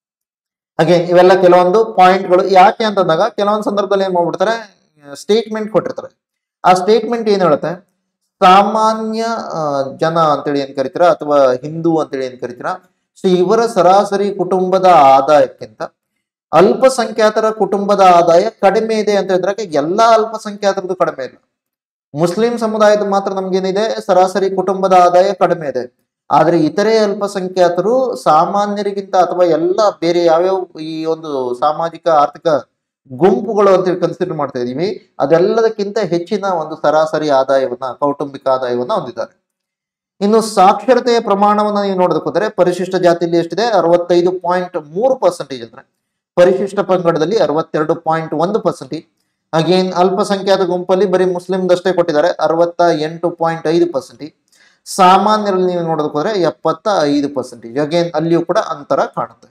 ಅಗೇನ್ ಇವೆಲ್ಲ ಕೆಲವೊಂದು ಪಾಯಿಂಟ್ಗಳು ಯಾಕೆ ಅಂತಂದಾಗ ಕೆಲವೊಂದು ಸಂದರ್ಭದಲ್ಲಿ ಏನ್ ಮಾಡ್ಬಿಡ್ತಾರೆ ಸ್ಟೇಟ್ಮೆಂಟ್ ಕೊಟ್ಟಿರ್ತಾರೆ ಆ ಸ್ಟೇಟ್ಮೆಂಟ್ ಏನ್ ಹೇಳುತ್ತೆ ಸಾಮಾನ್ಯ ಆ, ಜನ ಅಂತೇಳಿ ಏನ್ ಕರಿತೀರಾ ಅಥವಾ ಹಿಂದೂ ಅಂತೇಳಿ ಏನ್ ಕರಿತೀರಾ ಸೊ ಇವರ ಸರಾಸರಿ ಕುಟುಂಬದ ಆದಾಯಕ್ಕಿಂತ ಅಲ್ಪಸಂಖ್ಯಾತರ ಕುಟುಂಬದ ಆದಾಯ ಕಡಿಮೆ ಇದೆ ಅಂತ ಹೇಳಿದ್ರೆ ಎಲ್ಲಾ ಅಲ್ಪಸಂಖ್ಯಾತರದ್ದು ಕಡಿಮೆ ಇಲ್ಲ ಮುಸ್ಲಿಂ ಸಮುದಾಯದ ಮಾತ್ರ ನಮ್ಗೇನಿದೆ ಸರಾಸರಿ ಕುಟುಂಬದ ಆದಾಯ ಕಡಿಮೆ ಇದೆ ಆದ್ರೆ ಇತರೆ ಅಲ್ಪಸಂಖ್ಯಾತರು ಸಾಮಾನ್ಯರಿಗಿಂತ ಅಥವಾ ಎಲ್ಲ ಬೇರೆ ಯಾವ್ಯಾವ ಈ ಒಂದು ಸಾಮಾಜಿಕ ಆರ್ಥಿಕ ಗುಂಪುಗಳು ಅಂತೇಳಿ ಕನ್ಸಿಡರ್ ಮಾಡ್ತಾ ಇದೀವಿ ಅದೆಲ್ಲದಕ್ಕಿಂತ ಹೆಚ್ಚಿನ ಒಂದು ಸರಾಸರಿ ಆದಾಯವನ್ನ ಕೌಟುಂಬಿಕ ಆದಾಯವನ್ನ ಹೊಂದಿದ್ದಾರೆ ಇನ್ನು ಸಾಕ್ಷರತೆಯ ಪ್ರಮಾಣವನ್ನ ನೀವು ನೋಡೋದಕ್ಕೆ ಹೋದರೆ ಪರಿಶಿಷ್ಟ ಜಾತಿಯಲ್ಲಿ ಎಷ್ಟಿದೆ ಅರವತ್ತೈದು ಪಾಯಿಂಟ್ ಮೂರು ಪರ್ಸೆಂಟೇಜ್ ಅಂದ್ರೆ ಪರಿಶಿಷ್ಟ ಪಂಗಡದಲ್ಲಿ ಅರವತ್ತೆರಡು ಪಾಯಿಂಟ್ ಒಂದು ಪರ್ಸೆಂಟೇಜ್ ಅಗೇನ್ ಅಲ್ಪಸಂಖ್ಯಾತ ಗುಂಪಲ್ಲಿ ಬರೀ ಮುಸ್ಲಿಂದಷ್ಟೇ ಕೊಟ್ಟಿದ್ದಾರೆ ಅರವತ್ತ ಎಂಟು ಪಾಯಿಂಟ್ ಐದು ಪರ್ಸೆಂಟೇಜ್ ಸಾಮಾನ್ಯರಲ್ಲಿ ನೀವು ನೋಡೋದಕ್ಕೆ ಹೋದ್ರೆ ಎಪ್ಪತ್ತ ಐದು ಪರ್ಸೆಂಟೇಜ್ ಅಗೇನ್ ಅಲ್ಲಿಯೂ ಕೂಡ ಅಂತರ ಕಾಣುತ್ತೆ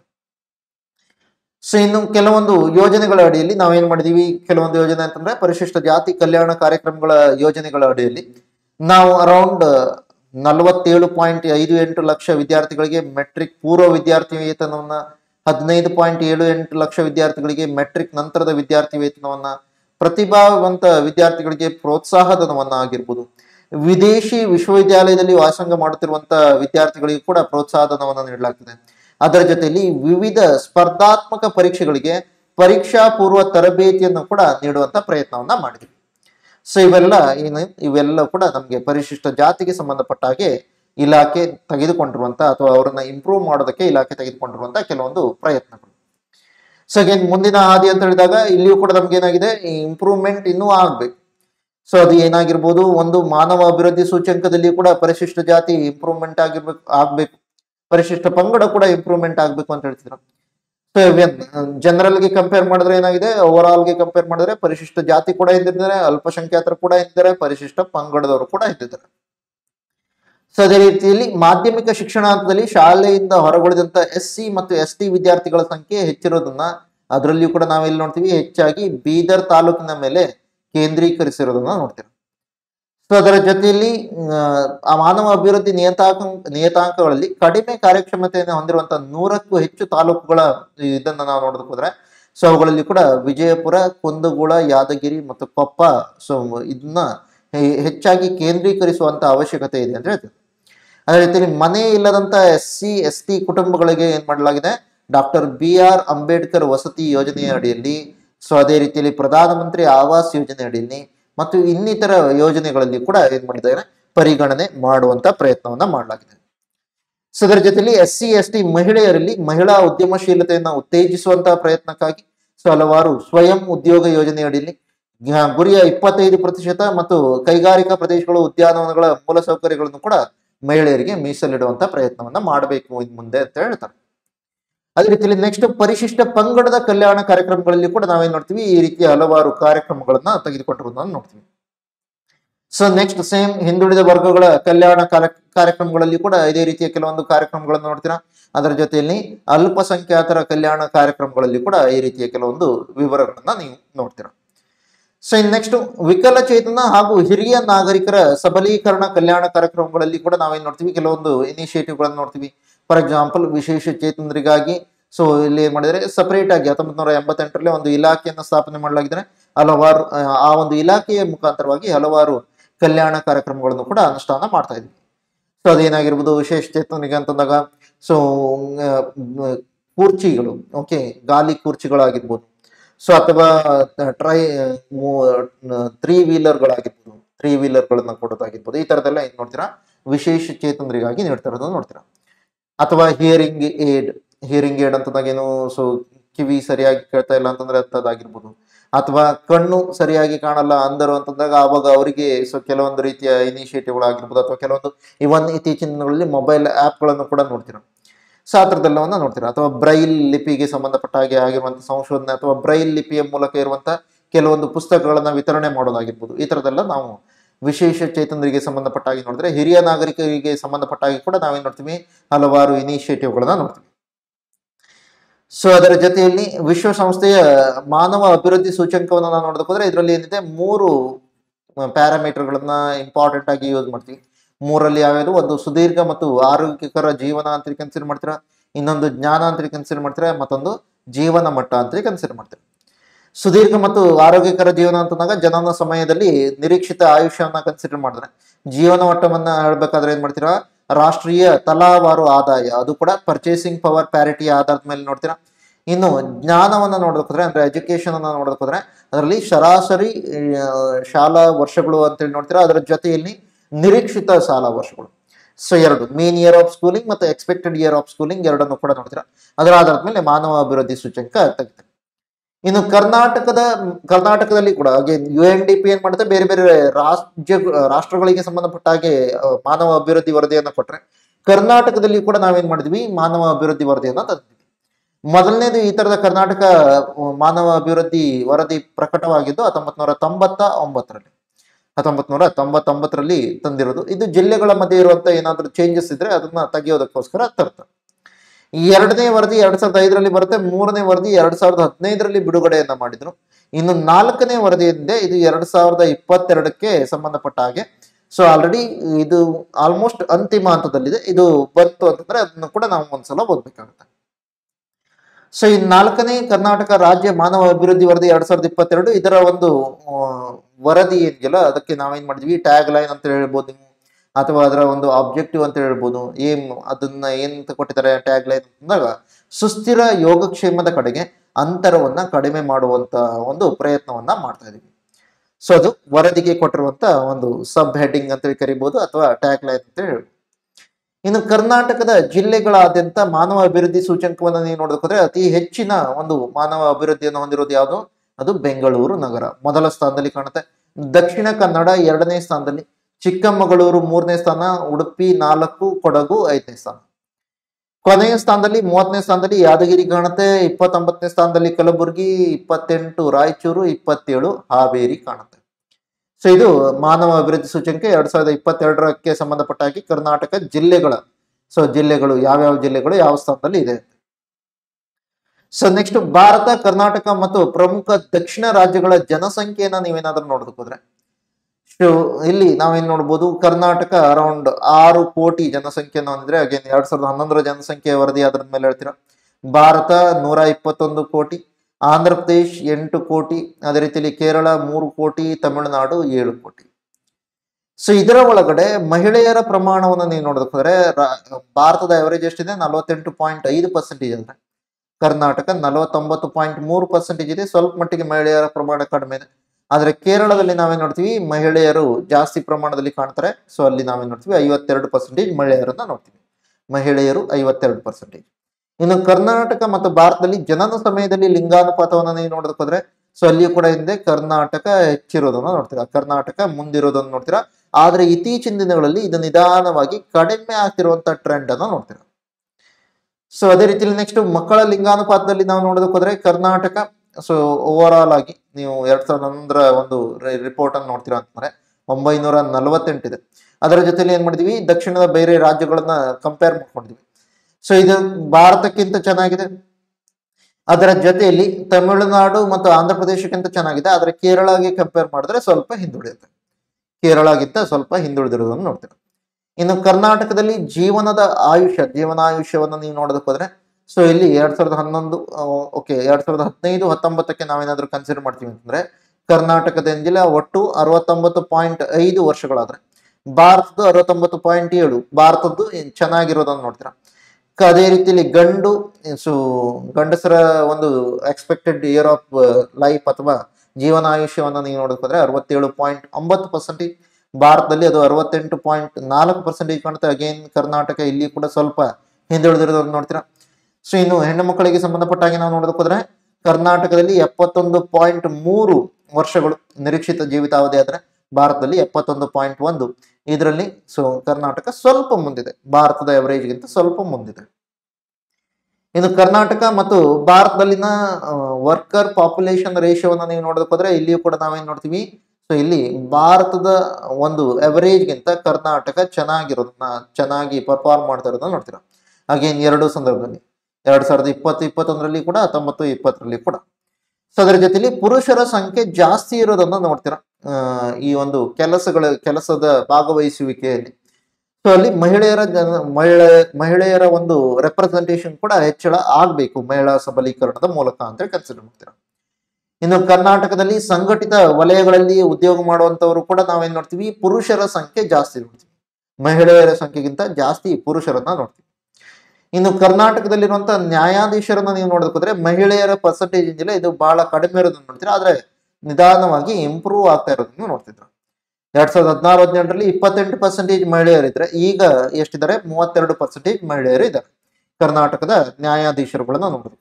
ಸೊ ಇನ್ನು ಕೆಲವೊಂದು ಯೋಜನೆಗಳ ಅಡಿಯಲ್ಲಿ ನಾವೇನ್ ಮಾಡಿದೀವಿ ಕೆಲವೊಂದು ಯೋಜನೆ ಅಂತಂದ್ರೆ ಪರಿಶಿಷ್ಟ ಜಾತಿ ಕಲ್ಯಾಣ ಕಾರ್ಯಕ್ರಮಗಳ ಯೋಜನೆಗಳ ಅಡಿಯಲ್ಲಿ ನಾವು ಅರೌಂಡ್ ನಲವತ್ತೇಳು ಪಾಯಿಂಟ್ ಐದು ಎಂಟು ಲಕ್ಷ ವಿದ್ಯಾರ್ಥಿಗಳಿಗೆ ಮೆಟ್ರಿಕ್ ಪೂರ್ವ ವಿದ್ಯಾರ್ಥಿ ವೇತನವನ್ನ ಹದಿನೈದು ಪಾಯಿಂಟ್ ಏಳು ಎಂಟು ಲಕ್ಷ ವಿದ್ಯಾರ್ಥಿಗಳಿಗೆ ಮೆಟ್ರಿಕ್ ನಂತರದ ವಿದ್ಯಾರ್ಥಿ ವೇತನವನ್ನ ಪ್ರತಿಭಾವಂತ ವಿದ್ಯಾರ್ಥಿಗಳಿಗೆ ಪ್ರೋತ್ಸಾಹಧನವನ್ನ ಆಗಿರ್ಬೋದು ವಿದೇಶಿ ವಿಶ್ವವಿದ್ಯಾಲಯದಲ್ಲಿ ವ್ಯಾಸಂಗ ಮಾಡುತ್ತಿರುವಂತಹ ವಿದ್ಯಾರ್ಥಿಗಳಿಗೂ ಕೂಡ ಪ್ರೋತ್ಸಾಹಧನವನ್ನು ನೀಡಲಾಗ್ತದೆ ಅದರ ಜೊತೆಯಲ್ಲಿ ವಿವಿಧ ಸ್ಪರ್ಧಾತ್ಮಕ ಪರೀಕ್ಷೆಗಳಿಗೆ ಪರೀಕ್ಷಾ ಪೂರ್ವ ತರಬೇತಿಯನ್ನು ಕೂಡ ನೀಡುವಂತ ಪ್ರಯತ್ನವನ್ನ ಮಾಡಿದ್ವಿ ಸೊ ಇವೆಲ್ಲ ಏನು ಇವೆಲ್ಲ ಕೂಡ ನಮಗೆ ಪರಿಶಿಷ್ಟ ಜಾತಿಗೆ ಸಂಬಂಧಪಟ್ಟ ಹಾಗೆ ಇಲಾಖೆ ತೆಗೆದುಕೊಂಡಿರುವಂತ ಅಥವಾ ಅವರನ್ನ ಇಂಪ್ರೂವ್ ಮಾಡೋದಕ್ಕೆ ಇಲಾಖೆ ತೆಗೆದುಕೊಂಡಿರುವಂತ ಕೆಲವೊಂದು ಪ್ರಯತ್ನಗಳು ಸೊ ಅಗೇನ್ ಮುಂದಿನ ಹಾದಿ ಅಂತ ಹೇಳಿದಾಗ ಇಲ್ಲಿಯೂ ಕೂಡ ನಮ್ಗೆ ಏನಾಗಿದೆ ಈ ಇಂಪ್ರೂವ್ಮೆಂಟ್ ಇನ್ನೂ ಆಗ್ಬೇಕು ಸೊ ಅದು ಏನಾಗಿರ್ಬೋದು ಒಂದು ಮಾನವ ಅಭಿವೃದ್ಧಿ ಸೂಚ್ಯಂಕದಲ್ಲಿ ಕೂಡ ಪರಿಶಿಷ್ಟ ಜಾತಿ ಇಂಪ್ರೂವ್ಮೆಂಟ್ ಆಗಿರ್ಬೇಕು ಆಗ್ಬೇಕು ಪರಿಶಿಷ್ಟ ಪಂಗಡ ಕೂಡ ಇಂಪ್ರೂವ್ಮೆಂಟ್ ಆಗ್ಬೇಕು ಅಂತ ಹೇಳ್ತಿದ್ರು ಸೊ ಜನರಲ್ ಗೆ ಕಂಪೇರ್ ಮಾಡಿದ್ರೆ ಏನಾಗಿದೆ ಓವರ್ ಆಲ್ ಗೆ ಕಂಪೇರ್ ಮಾಡಿದ್ರೆ ಪರಿಶಿಷ್ಟ ಜಾತಿ ಕೂಡ ಇದ್ದಿದ್ದಾರೆ ಅಲ್ಪಸಂಖ್ಯಾತರು ಕೂಡ ಇದ್ದಾರೆ ಪರಿಶಿಷ್ಟ ಪಂಗಡದವರು ಕೂಡ ಇದ್ದಿದ್ದಾರೆ ಸೊ ಅದೇ ರೀತಿಯಲ್ಲಿ ಮಾಧ್ಯಮಿಕ ಶಿಕ್ಷಣ ಹಂತದಲ್ಲಿ ಶಾಲೆಯಿಂದ ಹೊರಗುಳಿದಂತ ಎಸ್ ಸಿ ಮತ್ತು ಎಸ್ ಟಿ ವಿದ್ಯಾರ್ಥಿಗಳ ಸಂಖ್ಯೆ ಹೆಚ್ಚಿರೋದನ್ನ ಅದರಲ್ಲಿಯೂ ಕೂಡ ನಾವೆಲ್ಲಿ ನೋಡ್ತೀವಿ ಹೆಚ್ಚಾಗಿ ಬೀದರ್ ತಾಲೂಕಿನ ಮೇಲೆ ಕೇಂದ್ರೀಕರಿಸಿರೋದನ್ನ ನೋಡ್ತೀವಿ ಸೊ ಅದರ ಜೊತೆಯಲ್ಲಿ ಆ ಮಾನವ ಅಭಿವೃದ್ಧಿ ನಿಯತಾಂಕ ನಿಯತಾಂಕಗಳಲ್ಲಿ ಕಡಿಮೆ ಕಾರ್ಯಕ್ಷಮತೆಯನ್ನು ಹೊಂದಿರುವಂತಹ ನೂರಕ್ಕೂ ಹೆಚ್ಚು ತಾಲೂಕುಗಳ ಇದನ್ನ ನಾವು ನೋಡೋದಕ್ಕೆ ಹೋದ್ರೆ ಸೊ ಅವುಗಳಲ್ಲಿ ಕೂಡ ವಿಜಯಪುರ ಕುಂದಗೋಳ ಯಾದಗಿರಿ ಮತ್ತು ಕೊಪ್ಪ ಸೊ ಇದನ್ನ ಹೆ- ಹೆಚ್ಚಾಗಿ ಕೇಂದ್ರೀಕರಿಸುವಂತ ಅವಶ್ಯಕತೆ ಇದೆ ಅಂತ ಹೇಳ್ತೀವಿ ಅದೇ ರೀತಿಯಲ್ಲಿ ಮನೆ ಇಲ್ಲದಂತ ಎಸ್ ಸಿ ಎಸ್ ಟಿ ಕುಟುಂಬಗಳಿಗೆ ಏನ್ ಮಾಡಲಾಗಿದೆ ಡಾಕ್ಟರ್ ಬಿ ಆರ್ ಅಂಬೇಡ್ಕರ್ ವಸತಿ ಯೋಜನೆಯ ಅಡಿಯಲ್ಲಿ ಸೊ ಅದೇ ರೀತಿಯಲ್ಲಿ ಪ್ರಧಾನಮಂತ್ರಿ ಆವಾಸ್ ಯೋಜನೆ ಅಡಿಯಲ್ಲಿ ಮತ್ತು ಇನ್ನಿತರ ಯೋಜನೆಗಳಲ್ಲಿ ಕೂಡ ಏನ್ ಮಾಡಿದ್ದಾರೆ ಪರಿಗಣನೆ ಮಾಡುವಂತ ಪ್ರಯತ್ನವನ್ನ ಮಾಡಲಾಗಿದೆ ಸೊ ಅದರ ಜೊತೆಲಿ ಎಸ್ ಸಿ ಎಸ್ ಟಿ ಮಹಿಳೆಯರಲ್ಲಿ ಮಹಿಳಾ ಉದ್ಯಮಶೀಲತೆಯನ್ನ ಉತ್ತೇಜಿಸುವಂತಹ ಪ್ರಯತ್ನಕ್ಕಾಗಿ ಸೊ ಹಲವಾರು ಸ್ವಯಂ ಉದ್ಯೋಗ ಯೋಜನೆ ಅಡಿಯಲ್ಲಿ ಗ- ಗುರಿಯ ಇಪ್ಪತ್ತೈದು ಪ್ರತಿಶತ ಮತ್ತು ಕೈಗಾರಿಕಾ ಪ್ರದೇಶಗಳು ಉದ್ಯಾನವನಗಳ ಮೂಲಸೌಕರ್ಯಗಳನ್ನು ಕೂಡ ಮಹಿಳೆಯರಿಗೆ ಮೀಸಲಿಡುವಂತ ಪ್ರಯತ್ನವನ್ನ ಮಾಡಬೇಕು ಇನ್ ಮುಂದೆ ಅಂತ ಹೇಳ್ತಾರೆ ಅದೇ ರೀತಿಯಲ್ಲಿ ನೆಕ್ಸ್ಟ್ ಪರಿಶಿಷ್ಟ ಪಂಗಡದ ಕಲ್ಯಾಣ ಕಾರ್ಯಕ್ರಮಗಳಲ್ಲಿ ಕೂಡ ನಾವೇನ್ ನೋಡ್ತೀವಿ ಈ ರೀತಿಯ ಹಲವಾರು ಕಾರ್ಯಕ್ರಮಗಳನ್ನ ತೆಗೆದುಕೊಂಡಿರೋದನ್ನ ನೋಡ್ತೀವಿ ಸೊ ನೆಕ್ಸ್ಟ್ ಸೇಮ್ ಹಿಂದುಳಿದ ವರ್ಗಗಳ ಕಲ್ಯಾಣ ಕಾರ್ಯ ಕಾರ್ಯಕ್ರಮಗಳಲ್ಲಿ ಕೂಡ ಇದೇ ರೀತಿಯ ಕೆಲವೊಂದು ಕಾರ್ಯಕ್ರಮಗಳನ್ನು ನೋಡ್ತೀರಾ ಅದರ ಜೊತೆಯಲ್ಲಿ ಅಲ್ಪಸಂಖ್ಯಾತರ ಕಲ್ಯಾಣ ಕಾರ್ಯಕ್ರಮಗಳಲ್ಲಿ ಕೂಡ ಈ ರೀತಿಯ ಕೆಲವೊಂದು ವಿವರಗಳನ್ನ ನೀವು ನೋಡ್ತೀರಾ ಸೊ ಇನ್ ನೆಕ್ಸ್ಟ್ ವಿಕಲಚೇತನ ಹಾಗೂ ಹಿರಿಯ ನಾಗರಿಕರ ಸಬಲೀಕರಣ ಕಲ್ಯಾಣ ಕಾರ್ಯಕ್ರಮಗಳಲ್ಲಿ ಕೂಡ ನಾವೇನ್ ನೋಡ್ತೀವಿ ಕೆಲವೊಂದು ಇನಿಷಿಯೇಟಿವ್ಗಳನ್ನು ನೋಡ್ತೀವಿ ಫಾರ್ ಎಕ್ಸಾಂಪಲ್ ವಿಶೇಷ ಚೇತನರಿಗಾಗಿ ಸೊ ಇಲ್ಲಿ ಏನ್ ಮಾಡಿದ್ರೆ ಸಪರೇಟ್ ಆಗಿ ಹತ್ತೊಂಬತ್ತು ನೂರ ಎಂಬತ್ತೆಂಟರಲ್ಲಿ ಒಂದು ಇಲಾಖೆಯನ್ನು ಸ್ಥಾಪನೆ ಮಾಡಲಾಗಿದೆ ಹಲವಾರು ಆ, ಆ ಒಂದು ಇಲಾಖೆಯ ಮುಖಾಂತರವಾಗಿ ಹಲವಾರು ಕಲ್ಯಾಣ ಕಾರ್ಯಕ್ರಮಗಳನ್ನು ಕೂಡ ಅನುಷ್ಠಾನ ಮಾಡ್ತಾ ಇದ್ವಿ ಸೊ ಅದೇನಾಗಿರ್ಬೋದು ವಿಶೇಷ ಚೇತನಿಗೆ ಅಂತಂದಾಗ ಸೊ ಕೂರ್ಚಿಗಳು ಓಕೆ ಗಾಲಿ ಕೂರ್ಚಿಗಳಾಗಿರ್ಬೋದು ಸೊ ಅಥವಾ ಟ್ರೈ ತ್ರೀ ವೀಲರ್ಗಳಾಗಿರ್ಬೋದು ತ್ರೀ ವೀಲರ್ಗಳನ್ನ ಕೊಡೋದಾಗಿರ್ಬೋದು ಈ ಥರದ್ದೆಲ್ಲ ಏನು ನೋಡ್ತೀರಾ ವಿಶೇಷ ಚೇತನರಿಗಾಗಿ ನೀಡ್ತಾ ಇರೋದನ್ನ ನೋಡ್ತೀರಾ ಅಥವಾ ಹಿಯರಿಂಗ್ ಏಡ್ ಹಿಯರಿಂಗ್ ಏಡ್ ಅಂತಂದಾಗ ಏನು ಸೊ ಕಿವಿ ಸರಿಯಾಗಿ ಕೇಳ್ತಾ ಇಲ್ಲ ಅಂತಂದ್ರೆ ಅಂಥದ್ದಾಗಿರ್ಬೋದು ಅಥವಾ ಕಣ್ಣು ಸರಿಯಾಗಿ ಕಾಣಲ್ಲ ಅಂದರು ಅಂತಂದಾಗ ಆವಾಗ ಅವರಿಗೆ ಸೊ ಕೆಲವೊಂದು ರೀತಿಯ ಇನಿಷಿಯೇಟಿವ್ಗಳಾಗಿರ್ಬೋದು ಅಥವಾ ಕೆಲವೊಂದು ಇವನ್ ಇತ್ತೀಚಿನ ದಿನಗಳಲ್ಲಿ ಮೊಬೈಲ್ ಆ್ಯಪ್ಗಳನ್ನು ಕೂಡ ನೋಡ್ತೀರಾ ಸೊ ಆ ಥರದ್ದೆಲ್ಲವನ್ನ ನೋಡ್ತೀರಾ ಅಥವಾ ಬ್ರೈಲ್ ಲಿಪಿಗೆ ಸಂಬಂಧಪಟ್ಟ ಹಾಗೆ ಆಗಿರುವಂಥ ಸಂಶೋಧನೆ ಅಥವಾ ಬ್ರೈಲ್ ಲಿಪಿಯ ಮೂಲಕ ಇರುವಂಥ ಕೆಲವೊಂದು ಪುಸ್ತಕಗಳನ್ನ ವಿತರಣೆ ಮಾಡೋದಾಗಿರ್ಬೋದು ಈ ಥರದ್ದೆಲ್ಲ ನಾವು ವಿಶೇಷ ಚೇತನರಿಗೆ ಸಂಬಂಧಪಟ್ಟ ಹಾಗೆ ನೋಡಿದ್ರೆ ಹಿರಿಯ ನಾಗರಿಕರಿಗೆ ಸಂಬಂಧಪಟ್ಟ ಹಾಗೆ ಕೂಡ ನಾವೇನು ನೋಡ್ತೀವಿ ಹಲವಾರು ಇನಿಷಿಯೇಟಿವ್ಗಳನ್ನ ನೋಡ್ತೀವಿ ಸೊ ಅದರ ಜೊತೆಯಲ್ಲಿ ವಿಶ್ವಸಂಸ್ಥೆಯ ಮಾನವ ಅಭಿವೃದ್ಧಿ ಸೂಚ್ಯಂಕವನ್ನು ನಾವು ನೋಡೋದಕ್ಕೆ ಹೋದ್ರೆ ಇದರಲ್ಲಿ ಏನಿದೆ ಮೂರು ಪ್ಯಾರಾಮೀಟರ್ಗಳನ್ನ ಇಂಪಾರ್ಟೆಂಟ್ ಆಗಿ ಯೂಸ್ ಮಾಡ್ತೀವಿ ಮೂರಲ್ಲಿ ಯಾವ್ಯಾವುದು ಒಂದು ಸುದೀರ್ಘ ಮತ್ತು ಆರೋಗ್ಯಕರ ಜೀವನ ಅಂತ ಕನ್ಸಿಡರ್ ಮಾಡ್ತೀರಾ ಇನ್ನೊಂದು ಜ್ಞಾನ ಅಂತ ಕನ್ಸಿಡರ್ ಮಾಡ್ತೀರಾ ಮತ್ತೊಂದು ಜೀವನ ಮಟ್ಟ ಅಂತ ಕನ್ಸಿಡರ್ ಮಾಡ್ತೀರಾ ಸುದೀರ್ಘ ಮತ್ತು ಆರೋಗ್ಯಕರ ಜೀವನ ಅಂತಂದಾಗ ಜನನ ಸಮಯದಲ್ಲಿ ನಿರೀಕ್ಷಿತ ಆಯುಷ್ಯವನ್ನ ಕನ್ಸಿಡರ್ ಮಾಡಿದ್ರೆ ಜೀವನ ಮಟ್ಟವನ್ನ ಹೇಳ್ಬೇಕಾದ್ರೆ ಏನ್ ಮಾಡ್ತೀರಾ ರಾಷ್ಟ್ರೀಯ ತಲಾವಾರು ಆದಾಯ ಅದು ಕೂಡ ಪರ್ಚೇಸಿಂಗ್ ಪವರ್ ಪ್ಯಾರಿಟಿ ಆಧಾರದ ಮೇಲೆ ನೋಡ್ತೀರಾ ಇನ್ನು ಜ್ಞಾನವನ್ನ ನೋಡೋದಕ್ಕೋದ್ರೆ ಅಂದ್ರೆ ಎಜುಕೇಶನ್ ಅನ್ನ ನೋಡೋದಕ್ಕೋದ್ರೆ ಅದರಲ್ಲಿ ಸರಾಸರಿ ಆ, ಶಾಲಾ ವರ್ಷಗಳು ಅಂತೇಳಿ ನೋಡ್ತೀರಾ ಅದರ ಜೊತೆಯಲ್ಲಿ ನಿರೀಕ್ಷಿತ ಶಾಲಾ ವರ್ಷಗಳು ಸೊ ಎರಡು ಮೀನ್ ಇಯರ್ ಆಫ್ ಸ್ಕೂಲಿಂಗ್ ಮತ್ತು ಎಕ್ಸ್ಪೆಕ್ಟೆಡ್ ಇಯರ್ ಆಫ್ ಸ್ಕೂಲಿಂಗ್ ಎರಡನ್ನು ಕೂಡ ನೋಡ್ತೀರಾ ಅದರ ಆಧಾರದ ಮೇಲೆ ಮಾನವ ಅಭಿವೃದ್ಧಿ ಸೂಚಕ ತೆಗಿತಾರೆ ಇನ್ನು ಕರ್ನಾಟಕದ ಕರ್ನಾಟಕದಲ್ಲಿ ಕೂಡ ಹಾಗೆ ಯು ಎನ್ ಡಿ ಪಿ ಏನ್ ಮಾಡುತ್ತೆ ಬೇರೆ ಬೇರೆ ರಾಜ್ಯ ರಾಷ್ಟ್ರಗಳಿಗೆ ಸಂಬಂಧಪಟ್ಟ ಹಾಗೆ ಆ, ಮಾನವ ಅಭಿವೃದ್ಧಿ ವರದಿಯನ್ನು ಕೊಟ್ರೆ ಕರ್ನಾಟಕದಲ್ಲಿ ಕೂಡ ನಾವೇನ್ ಮಾಡಿದ್ವಿ ಮಾನವ ಅಭಿವೃದ್ಧಿ ವರದಿಯನ್ನ ತಂದಿದ್ವಿ ಮೊದಲನೇದು ಈ ತರದ ಕರ್ನಾಟಕ ಆ, ಮಾನವ ಅಭಿವೃದ್ಧಿ ವರದಿ ಪ್ರಕಟವಾಗಿದ್ದು ಹತ್ತೊಂಬತ್ ನೂರ ತೊಂಬತ್ತ ಒಂಬತ್ತರಲ್ಲಿ ಹತ್ತೊಂಬತ್ ನೂರ ತೊಂಬತ್ತೊಂಬತ್ತರಲ್ಲಿ ತಂದಿರೋದು ಇದು ಜಿಲ್ಲೆಗಳ ಮಧ್ಯೆ ಇರುವಂತ ಏನಾದ್ರೂ ಚೇಂಜಸ್ ಇದ್ರೆ ಅದನ್ನ ತೆಗೆಯೋದಕ್ಕೋಸ್ಕರ ತರ್ತಾರೆ ಈ ಎರಡನೇ ವರದಿ ಎರಡ್ ಸಾವಿರದ ಐದರಲ್ಲಿ ಬರುತ್ತೆ ಮೂರನೇ ವರದಿ ಎರಡ್ ಸಾವಿರದ ಹದಿನೈದರಲ್ಲಿ ಬಿಡುಗಡೆಯನ್ನ ಮಾಡಿದ್ರು ಇನ್ನು ನಾಲ್ಕನೇ ವರದಿ ಏನಿದೆ ಇದು ಎರಡ್ ಸಾವಿರದ ಇಪ್ಪತ್ತೆರಡಕ್ಕೆ ಸಂಬಂಧಪಟ್ಟ ಹಾಗೆ ಸೊ ಆಲ್ರೆಡಿ ಇದು ಆಲ್ಮೋಸ್ಟ್ ಅಂತಿಮ ಹಂತದಲ್ಲಿದೆ ಇದು ಬಂತು ಅಂತಂದ್ರೆ ಅದನ್ನು ಕೂಡ ನಾವು ಒಂದ್ಸಲ ಓದ್ಬೇಕಾಗುತ್ತೆ ಸೊ ಈ ನಾಲ್ಕನೇ ಕರ್ನಾಟಕ ರಾಜ್ಯ ಮಾನವ ಅಭಿವೃದ್ಧಿ ವರದಿ ಎರಡ್ ಸಾವಿರದ ಇಪ್ಪತ್ತೆರಡು ಇದರ ಒಂದು ಆ, ವರದಿ ಏನಿದೆಯಲ್ಲ ಅದಕ್ಕೆ ನಾವೇನ್ ಮಾಡಿದ್ವಿ ಟ್ಯಾಗ್ ಲೈನ್ ಅಂತ ಹೇಳ್ಬೋದು ನೀವು ಅಥವಾ ಅದರ ಒಂದು ಆಬ್ಜೆಕ್ಟಿವ್ ಅಂತ ಹೇಳ್ಬೋದು ಏನ್ ಅದನ್ನ ಏನ್ ಅಂತ ಕೊಟ್ಟಿದ್ದಾರೆ ಟ್ಯಾಗ್ ಲೈನ್ ಅಂದಾಗ ಸುಸ್ಥಿರ ಯೋಗಕ್ಷೇಮದ ಕಡೆಗೆ ಅಂತರವನ್ನ ಕಡಿಮೆ ಮಾಡುವಂತ ಒಂದು ಪ್ರಯತ್ನವನ್ನ ಮಾಡ್ತಾ ಇದೀವಿ ಸೊ ಅದು ವರದಿಗೆ ಕೊಟ್ಟಿರುವಂತ ಒಂದು ಸಬ್ ಹೆಡ್ಡಿಂಗ್ ಅಂತ ಕರಿಬಹುದು ಅಥವಾ ಟ್ಯಾಗ್ ಲೈನ್ ಅಂತ ಹೇಳ್ಬೋದು ಇನ್ನು ಕರ್ನಾಟಕದ ಜಿಲ್ಲೆಗಳಾದ್ಯಂತ ಮಾನವ ಅಭಿವೃದ್ಧಿ ಸೂಚ್ಯಂಕವನ್ನು ನೀವು ನೋಡೋದಕ್ಕೋದ್ರೆ ಅತಿ ಹೆಚ್ಚಿನ ಒಂದು ಮಾನವ ಅಭಿವೃದ್ಧಿಯನ್ನು ಹೊಂದಿರೋದು ಯಾವುದು ಅದು ಬೆಂಗಳೂರು ನಗರ ಮೊದಲ ಸ್ಥಾನದಲ್ಲಿ ಕಾಣುತ್ತೆ ದಕ್ಷಿಣ ಕನ್ನಡ ಎರಡನೇ ಸ್ಥಾನದಲ್ಲಿ ಚಿಕ್ಕಮಗಳೂರು ಮೂರನೇ ಸ್ಥಾನ ಉಡುಪಿ ನಾಲ್ಕು ಕೊಡಗು ಐದನೇ ಸ್ಥಾನ ಕೊನೆಯ ಸ್ಥಾನದಲ್ಲಿ ಮೂವತ್ತನೇ ಸ್ಥಾನದಲ್ಲಿ ಯಾದಗಿರಿ ಕಾಣುತ್ತೆ ಇಪ್ಪತ್ತೊಂಬತ್ತನೇ ಸ್ಥಾನದಲ್ಲಿ ಕಲಬುರಗಿ ಇಪ್ಪತ್ತೆಂಟು ರಾಯಚೂರು ಇಪ್ಪತ್ತೇಳು ಹಾವೇರಿ ಕಾಣುತ್ತೆ ಸೊ ಇದು ಮಾನವ ಅಭಿವೃದ್ಧಿ ಸೂಚ್ಯಂಕ ಎರಡ್ ಸಾವಿರದ ಇಪ್ಪತ್ತೆರಡರಕ್ಕೆ ಸಂಬಂಧಪಟ್ಟ ಹಾಗೆ ಕರ್ನಾಟಕ ಜಿಲ್ಲೆಗಳ ಸೊ ಜಿಲ್ಲೆಗಳು ಯಾವ್ಯಾವ ಜಿಲ್ಲೆಗಳು ಯಾವ ಸ್ಥಾನದಲ್ಲಿ ಇದೆ ಸೊ ನೆಕ್ಸ್ಟ್ ಭಾರತ ಕರ್ನಾಟಕ ಮತ್ತು ಪ್ರಮುಖ ದಕ್ಷಿಣ ರಾಜ್ಯಗಳ ಜನಸಂಖ್ಯೆಯನ್ನ ನೀವೇನಾದ್ರೂ ನೋಡೋದಕ್ಕೆ ಹೋದ್ರೆ ಸೊ ಇಲ್ಲಿ ನಾವೇನ್ ನೋಡ್ಬೋದು ಕರ್ನಾಟಕ ಅರೌಂಡ್ ಆರು ಕೋಟಿ ಜನಸಂಖ್ಯೆಯನ್ನು ಹೊಂದಿದ್ರೆ ಅಗೇನ್ ಎರಡ್ ಸಾವಿರದ ಹನ್ನೊಂದರ ಜನಸಂಖ್ಯೆ ವರದಿ ಅದ್ರ ಮೇಲೆ ಹೇಳ್ತೀರಾ ಭಾರತ ನೂರ ಇಪ್ಪತ್ತೊಂದು ಕೋಟಿ ಆಂಧ್ರ ಪ್ರದೇಶ್ ಎಂಟು ಕೋಟಿ ಅದೇ ರೀತಿಯಲ್ಲಿ ಕೇರಳ ಮೂರು ಕೋಟಿ ತಮಿಳುನಾಡು ಏಳು ಕೋಟಿ ಸೊ ಇದರ ಒಳಗಡೆ ಮಹಿಳೆಯರ ಪ್ರಮಾಣವನ್ನು ನೀವು ನೋಡೋದಕ್ಕೆ ಹೋದ್ರೆ ರಾ- ಭಾರತದ ಅವರೇಜ್ ಎಷ್ಟಿದೆ ನಲವತ್ತೆಂಟು ಪಾಯಿಂಟ್ ಐದು ಪರ್ಸೆಂಟೇಜ್ ಅಂದ್ರೆ ಕರ್ನಾಟಕ ನಲವತ್ತೊಂಬತ್ತು ಪಾಯಿಂಟ್ ಮೂರು ಪರ್ಸೆಂಟೇಜ್ ಇದೆ ಸ್ವಲ್ಪ ಮಟ್ಟಿಗೆ ಮಹಿಳೆಯರ ಪ್ರಮಾಣ ಕಡಿಮೆ ಇದೆ ಆದ್ರೆ ಕೇರಳದಲ್ಲಿ ನಾವೇನ್ ನೋಡ್ತೀವಿ ಮಹಿಳೆಯರು ಜಾಸ್ತಿ ಪ್ರಮಾಣದಲ್ಲಿ ಕಾಣ್ತಾರೆ ಸೊ ಅಲ್ಲಿ ನಾವೇನ್ ನೋಡ್ತೀವಿ ಐವತ್ತೆರಡು ಪರ್ಸೆಂಟೇಜ್ ಮಹಿಳೆಯರನ್ನ ನೋಡ್ತೀವಿ ಮಹಿಳೆಯರು ಐವತ್ತೆರಡು ಪರ್ಸೆಂಟೇಜ್ ಇನ್ನು ಕರ್ನಾಟಕ ಮತ್ತು ಭಾರತದಲ್ಲಿ ಜನನ ಸಮಯದಲ್ಲಿ ಲಿಂಗಾನುಪಾತವನ್ನು ನೀವು ನೋಡೋದಕ್ಕೆ ಹೋದ್ರೆ ಸೊ ಅಲ್ಲಿಯೂ ಕೂಡ ಹಿಂದೆ ಕರ್ನಾಟಕ ಹೆಚ್ಚಿರೋದನ್ನ ನೋಡ್ತೀರಾ ಕರ್ನಾಟಕ ಮುಂದಿರೋದನ್ನ ನೋಡ್ತೀರಾ ಆದ್ರೆ ಇತ್ತೀಚಿನ ದಿನಗಳಲ್ಲಿ ಇದು ನಿಧಾನವಾಗಿ ಕಡಿಮೆ ಆಗ್ತಿರುವಂತ ಟ್ರೆಂಡ್ ಅನ್ನ ನೋಡ್ತೀರಾ ಸೊ ಅದೇ ರೀತಿಯಲ್ಲಿ ನೆಕ್ಸ್ಟ್ ಮಕ್ಕಳ ಲಿಂಗಾನುಪಾತದಲ್ಲಿ ನಾವು ನೋಡೋದಕ್ಕೆ ಹೋದ್ರೆ ಕರ್ನಾಟಕ ಸೊ ಓವರ್ ಆಲ್ ಆಗಿ ನೀವು ಎರಡ್ ಸಾವಿರದ ಹನ್ನೊಂದರ ಒಂದು ರಿಪೋರ್ಟ್ ಅನ್ನು ನೋಡ್ತೀರಾ ಅಂತಂದ್ರೆ ಒಂಬೈನೂರ ನಲವತ್ತೆಂಟಿದೆ ಅದರ ಜೊತೆಲಿ ಏನ್ ಮಾಡಿದ್ವಿ ದಕ್ಷಿಣದ ಬೇರೆ ರಾಜ್ಯಗಳನ್ನ ಕಂಪೇರ್ ಮಾಡ್ಕೊಂಡಿದ್ವಿ ಸೊ ಇದು ಭಾರತಕ್ಕಿಂತ ಚೆನ್ನಾಗಿದೆ ಅದರ ಜೊತೆಯಲ್ಲಿ ತಮಿಳುನಾಡು ಮತ್ತು ಆಂಧ್ರ ಪ್ರದೇಶಕ್ಕಿಂತ ಚೆನ್ನಾಗಿದೆ ಆದ್ರೆ ಕೇರಳಗೆ ಕಂಪೇರ್ ಮಾಡಿದ್ರೆ ಸ್ವಲ್ಪ ಹಿಂದುಳಿಯುತ್ತೆ ಕೇರಳಗಿಂತ ಸ್ವಲ್ಪ ಹಿಂದುಳಿದಿರೋದನ್ನು ನೋಡ್ತೀರಾ ಇನ್ನು ಕರ್ನಾಟಕದಲ್ಲಿ ಜೀವನದ ಆಯುಷ್ಯ ಜೀವನಾಯುಷ್ಯವನ್ನು ನೀವು ನೋಡೋದಕ್ಕೆ ಹೋದ್ರೆ ಸೊ ಇಲ್ಲಿ ಎರಡ್ ಸಾವಿರದ ಹನ್ನೊಂದು ಓಕೆ ಎರಡ್ ಸಾವಿರದ ಹದಿನೈದು ಹತ್ತೊಂಬತ್ತಕ್ಕೆ ನಾವೇನಾದ್ರೂ ಕನ್ಸಿಡರ್ ಮಾಡ್ತೀವಿ ಅಂತಂದ್ರೆ ಕರ್ನಾಟಕದಿಂದ ಒಟ್ಟು ಅರವತ್ತೊಂಬತ್ತು ಪಾಯಿಂಟ್ ಐದು ವರ್ಷಗಳಾದ್ರೆ ಭಾರತದ ಅರವತ್ತೊಂಬತ್ತು ಪಾಯಿಂಟ್ ಏಳು ಭಾರತದ್ದು ಚೆನ್ನಾಗಿರೋದನ್ನ ನೋಡ್ತೀರಾ ಕ- ಅದೇ ರೀತಿಯಲ್ಲಿ ಗಂಡು ಸೊ ಗಂಡಸರ ಒಂದು ಎಕ್ಸ್ಪೆಕ್ಟೆಡ್ ಇಯರ್ ಆಫ್ ಲೈಫ್ ಅಥವಾ ಜೀವನ ಆಯುಷ್ಯವನ್ನು ನೀವು ನೋಡೋದಾದ್ರೆ ಅರವತ್ತೇಳು ಪಾಯಿಂಟ್ ಒಂಬತ್ತು ಪರ್ಸೆಂಟೇಜ್ ಭಾರತದಲ್ಲಿ ಅದು ಅರವತ್ತೆಂಟು ಪಾಯಿಂಟ್ ನಾಲ್ಕು ಪರ್ಸೆಂಟೇಜ್ ಕಾಣುತ್ತೆ ಅಗೇನ್ ಕರ್ನಾಟಕ ಇಲ್ಲಿ ಕೂಡ ಸ್ವಲ್ಪ ಹಿಂದುಳಿದಿರೋದನ್ನ ನೋಡ್ತೀರಾ ಸೊ ಇನ್ನು ಹೆಣ್ಣು ಮಕ್ಕಳಿಗೆ ಸಂಬಂಧಪಟ್ಟ ಹಾಗೆ ನಾವು ನೋಡೋದಕ್ಕೋದ್ರೆ ಕರ್ನಾಟಕದಲ್ಲಿ ಎಪ್ಪತ್ತೊಂದು ಪಾಯಿಂಟ್ ಮೂರು ವರ್ಷಗಳು ನಿರೀಕ್ಷಿತ ಜೀವಿತಾವಧಿ ಆದ್ರೆ ಭಾರತದಲ್ಲಿ ಎಪ್ಪತ್ತೊಂದು ಪಾಯಿಂಟ್ ಒಂದು ಇದರಲ್ಲಿ ಸೊ ಕರ್ನಾಟಕ ಸ್ವಲ್ಪ ಮುಂದಿದೆ ಭಾರತದ ಗಿಂತ ಸ್ವಲ್ಪ ಮುಂದಿದೆ ಇನ್ನು ಕರ್ನಾಟಕ ಮತ್ತು ಭಾರತದಲ್ಲಿನ ವರ್ಕರ್ ಪಾಪ್ಯುಲೇಷನ್ ರೇಷಿಯೋವನ್ನು ನೀವು ನೋಡೋದಕ್ಕೆ ಹೋದ್ರೆ ಇಲ್ಲಿಯೂ ಕೂಡ ನಾವೇನ್ ನೋಡ್ತೀವಿ ಸೊ ಇಲ್ಲಿ ಭಾರತದ ಒಂದು ಗಿಂತ ಕರ್ನಾಟಕ ಚೆನ್ನಾಗಿರೋದನ್ನ ಚೆನ್ನಾಗಿ ಪರ್ಫಾರ್ಮ್ ಮಾಡ್ತಾ ಇರೋದನ್ನ ನೋಡ್ತೀರಾ ಅಗೇನ್ ಎರಡು ಸಂದರ್ಭದಲ್ಲಿ ಎರಡ್ ಸಾವಿರದ ಇಪ್ಪತ್ತು ಇಪ್ಪತ್ತೊಂದರಲ್ಲಿ ಕೂಡ ಹತ್ತೊಂಬತ್ತು ಇಪ್ಪತ್ತರಲ್ಲಿ ಕೂಡ ಸೊ ಅದರ ಜೊತೆಲಿ ಪುರುಷರ ಸಂಖ್ಯೆ ಜಾಸ್ತಿ ಇರೋದನ್ನ ನೋಡ್ತೀರಾ ಆ, ಈ ಒಂದು ಕೆಲಸಗಳ ಕೆಲಸದ ಭಾಗವಹಿಸುವಿಕೆಯಲ್ಲಿ ಸೊ ಅಲ್ಲಿ ಮಹಿಳೆಯರ ಜನ ಮಹಿಳೆ ಮಹಿಳೆಯರ ಒಂದು ರೆಪ್ರೆಸೆಂಟೇಷನ್ ಕೂಡ ಹೆಚ್ಚಳ ಆಗ್ಬೇಕು ಮಹಿಳಾ ಸಬಲೀಕರಣದ ಮೂಲಕ ಅಂತ ಕನ್ಸಿಡರ್ ಮಾಡ್ತೀರಾ ಇನ್ನು ಕರ್ನಾಟಕದಲ್ಲಿ ಸಂಘಟಿತ ವಲಯಗಳಲ್ಲಿ ಉದ್ಯೋಗ ಮಾಡುವಂತವರು ಕೂಡ ನಾವೇನ್ ನೋಡ್ತೀವಿ ಪುರುಷರ ಸಂಖ್ಯೆ ಜಾಸ್ತಿ ನೋಡ್ತೀವಿ ಮಹಿಳೆಯರ ಸಂಖ್ಯೆಗಿಂತ ಜಾಸ್ತಿ ಪುರುಷರನ್ನ ನೋಡ್ತೀವಿ ಇನ್ನು ಕರ್ನಾಟಕದಲ್ಲಿರುವಂತಹ ನ್ಯಾಯಾಧೀಶರನ್ನ ನೀವು ನೋಡೋದಕ್ಕೋದ್ರೆ ಮಹಿಳೆಯರ ಪರ್ಸೆಂಟೇಜ್ ಏನಿಲ್ಲ ಇದು ಬಹಳ ಕಡಿಮೆ ಇರೋದನ್ನ ನೋಡ್ತೀರಾ ಆದ್ರೆ ನಿಧಾನವಾಗಿ ಇಂಪ್ರೂವ್ ಆಗ್ತಾ ಇರೋದನ್ನು ನೋಡ್ತಿದ್ರು ಎರಡ್ ಸಾವಿರದ ಹದಿನಾರು ಹದಿನೆಂಟರಲ್ಲಿ ಇಪ್ಪತ್ತೆಂಟು ಪರ್ಸೆಂಟೇಜ್ ಮಹಿಳೆಯರಿದ್ರೆ ಈಗ ಎಷ್ಟಿದ್ದಾರೆ ಮೂವತ್ತೆರಡು ಪರ್ಸೆಂಟೇಜ್ ಮಹಿಳೆಯರು ಇದ್ದಾರೆ ಕರ್ನಾಟಕದ ನ್ಯಾಯಾಧೀಶರುಗಳನ್ನ ನೋಡಿದ್ರು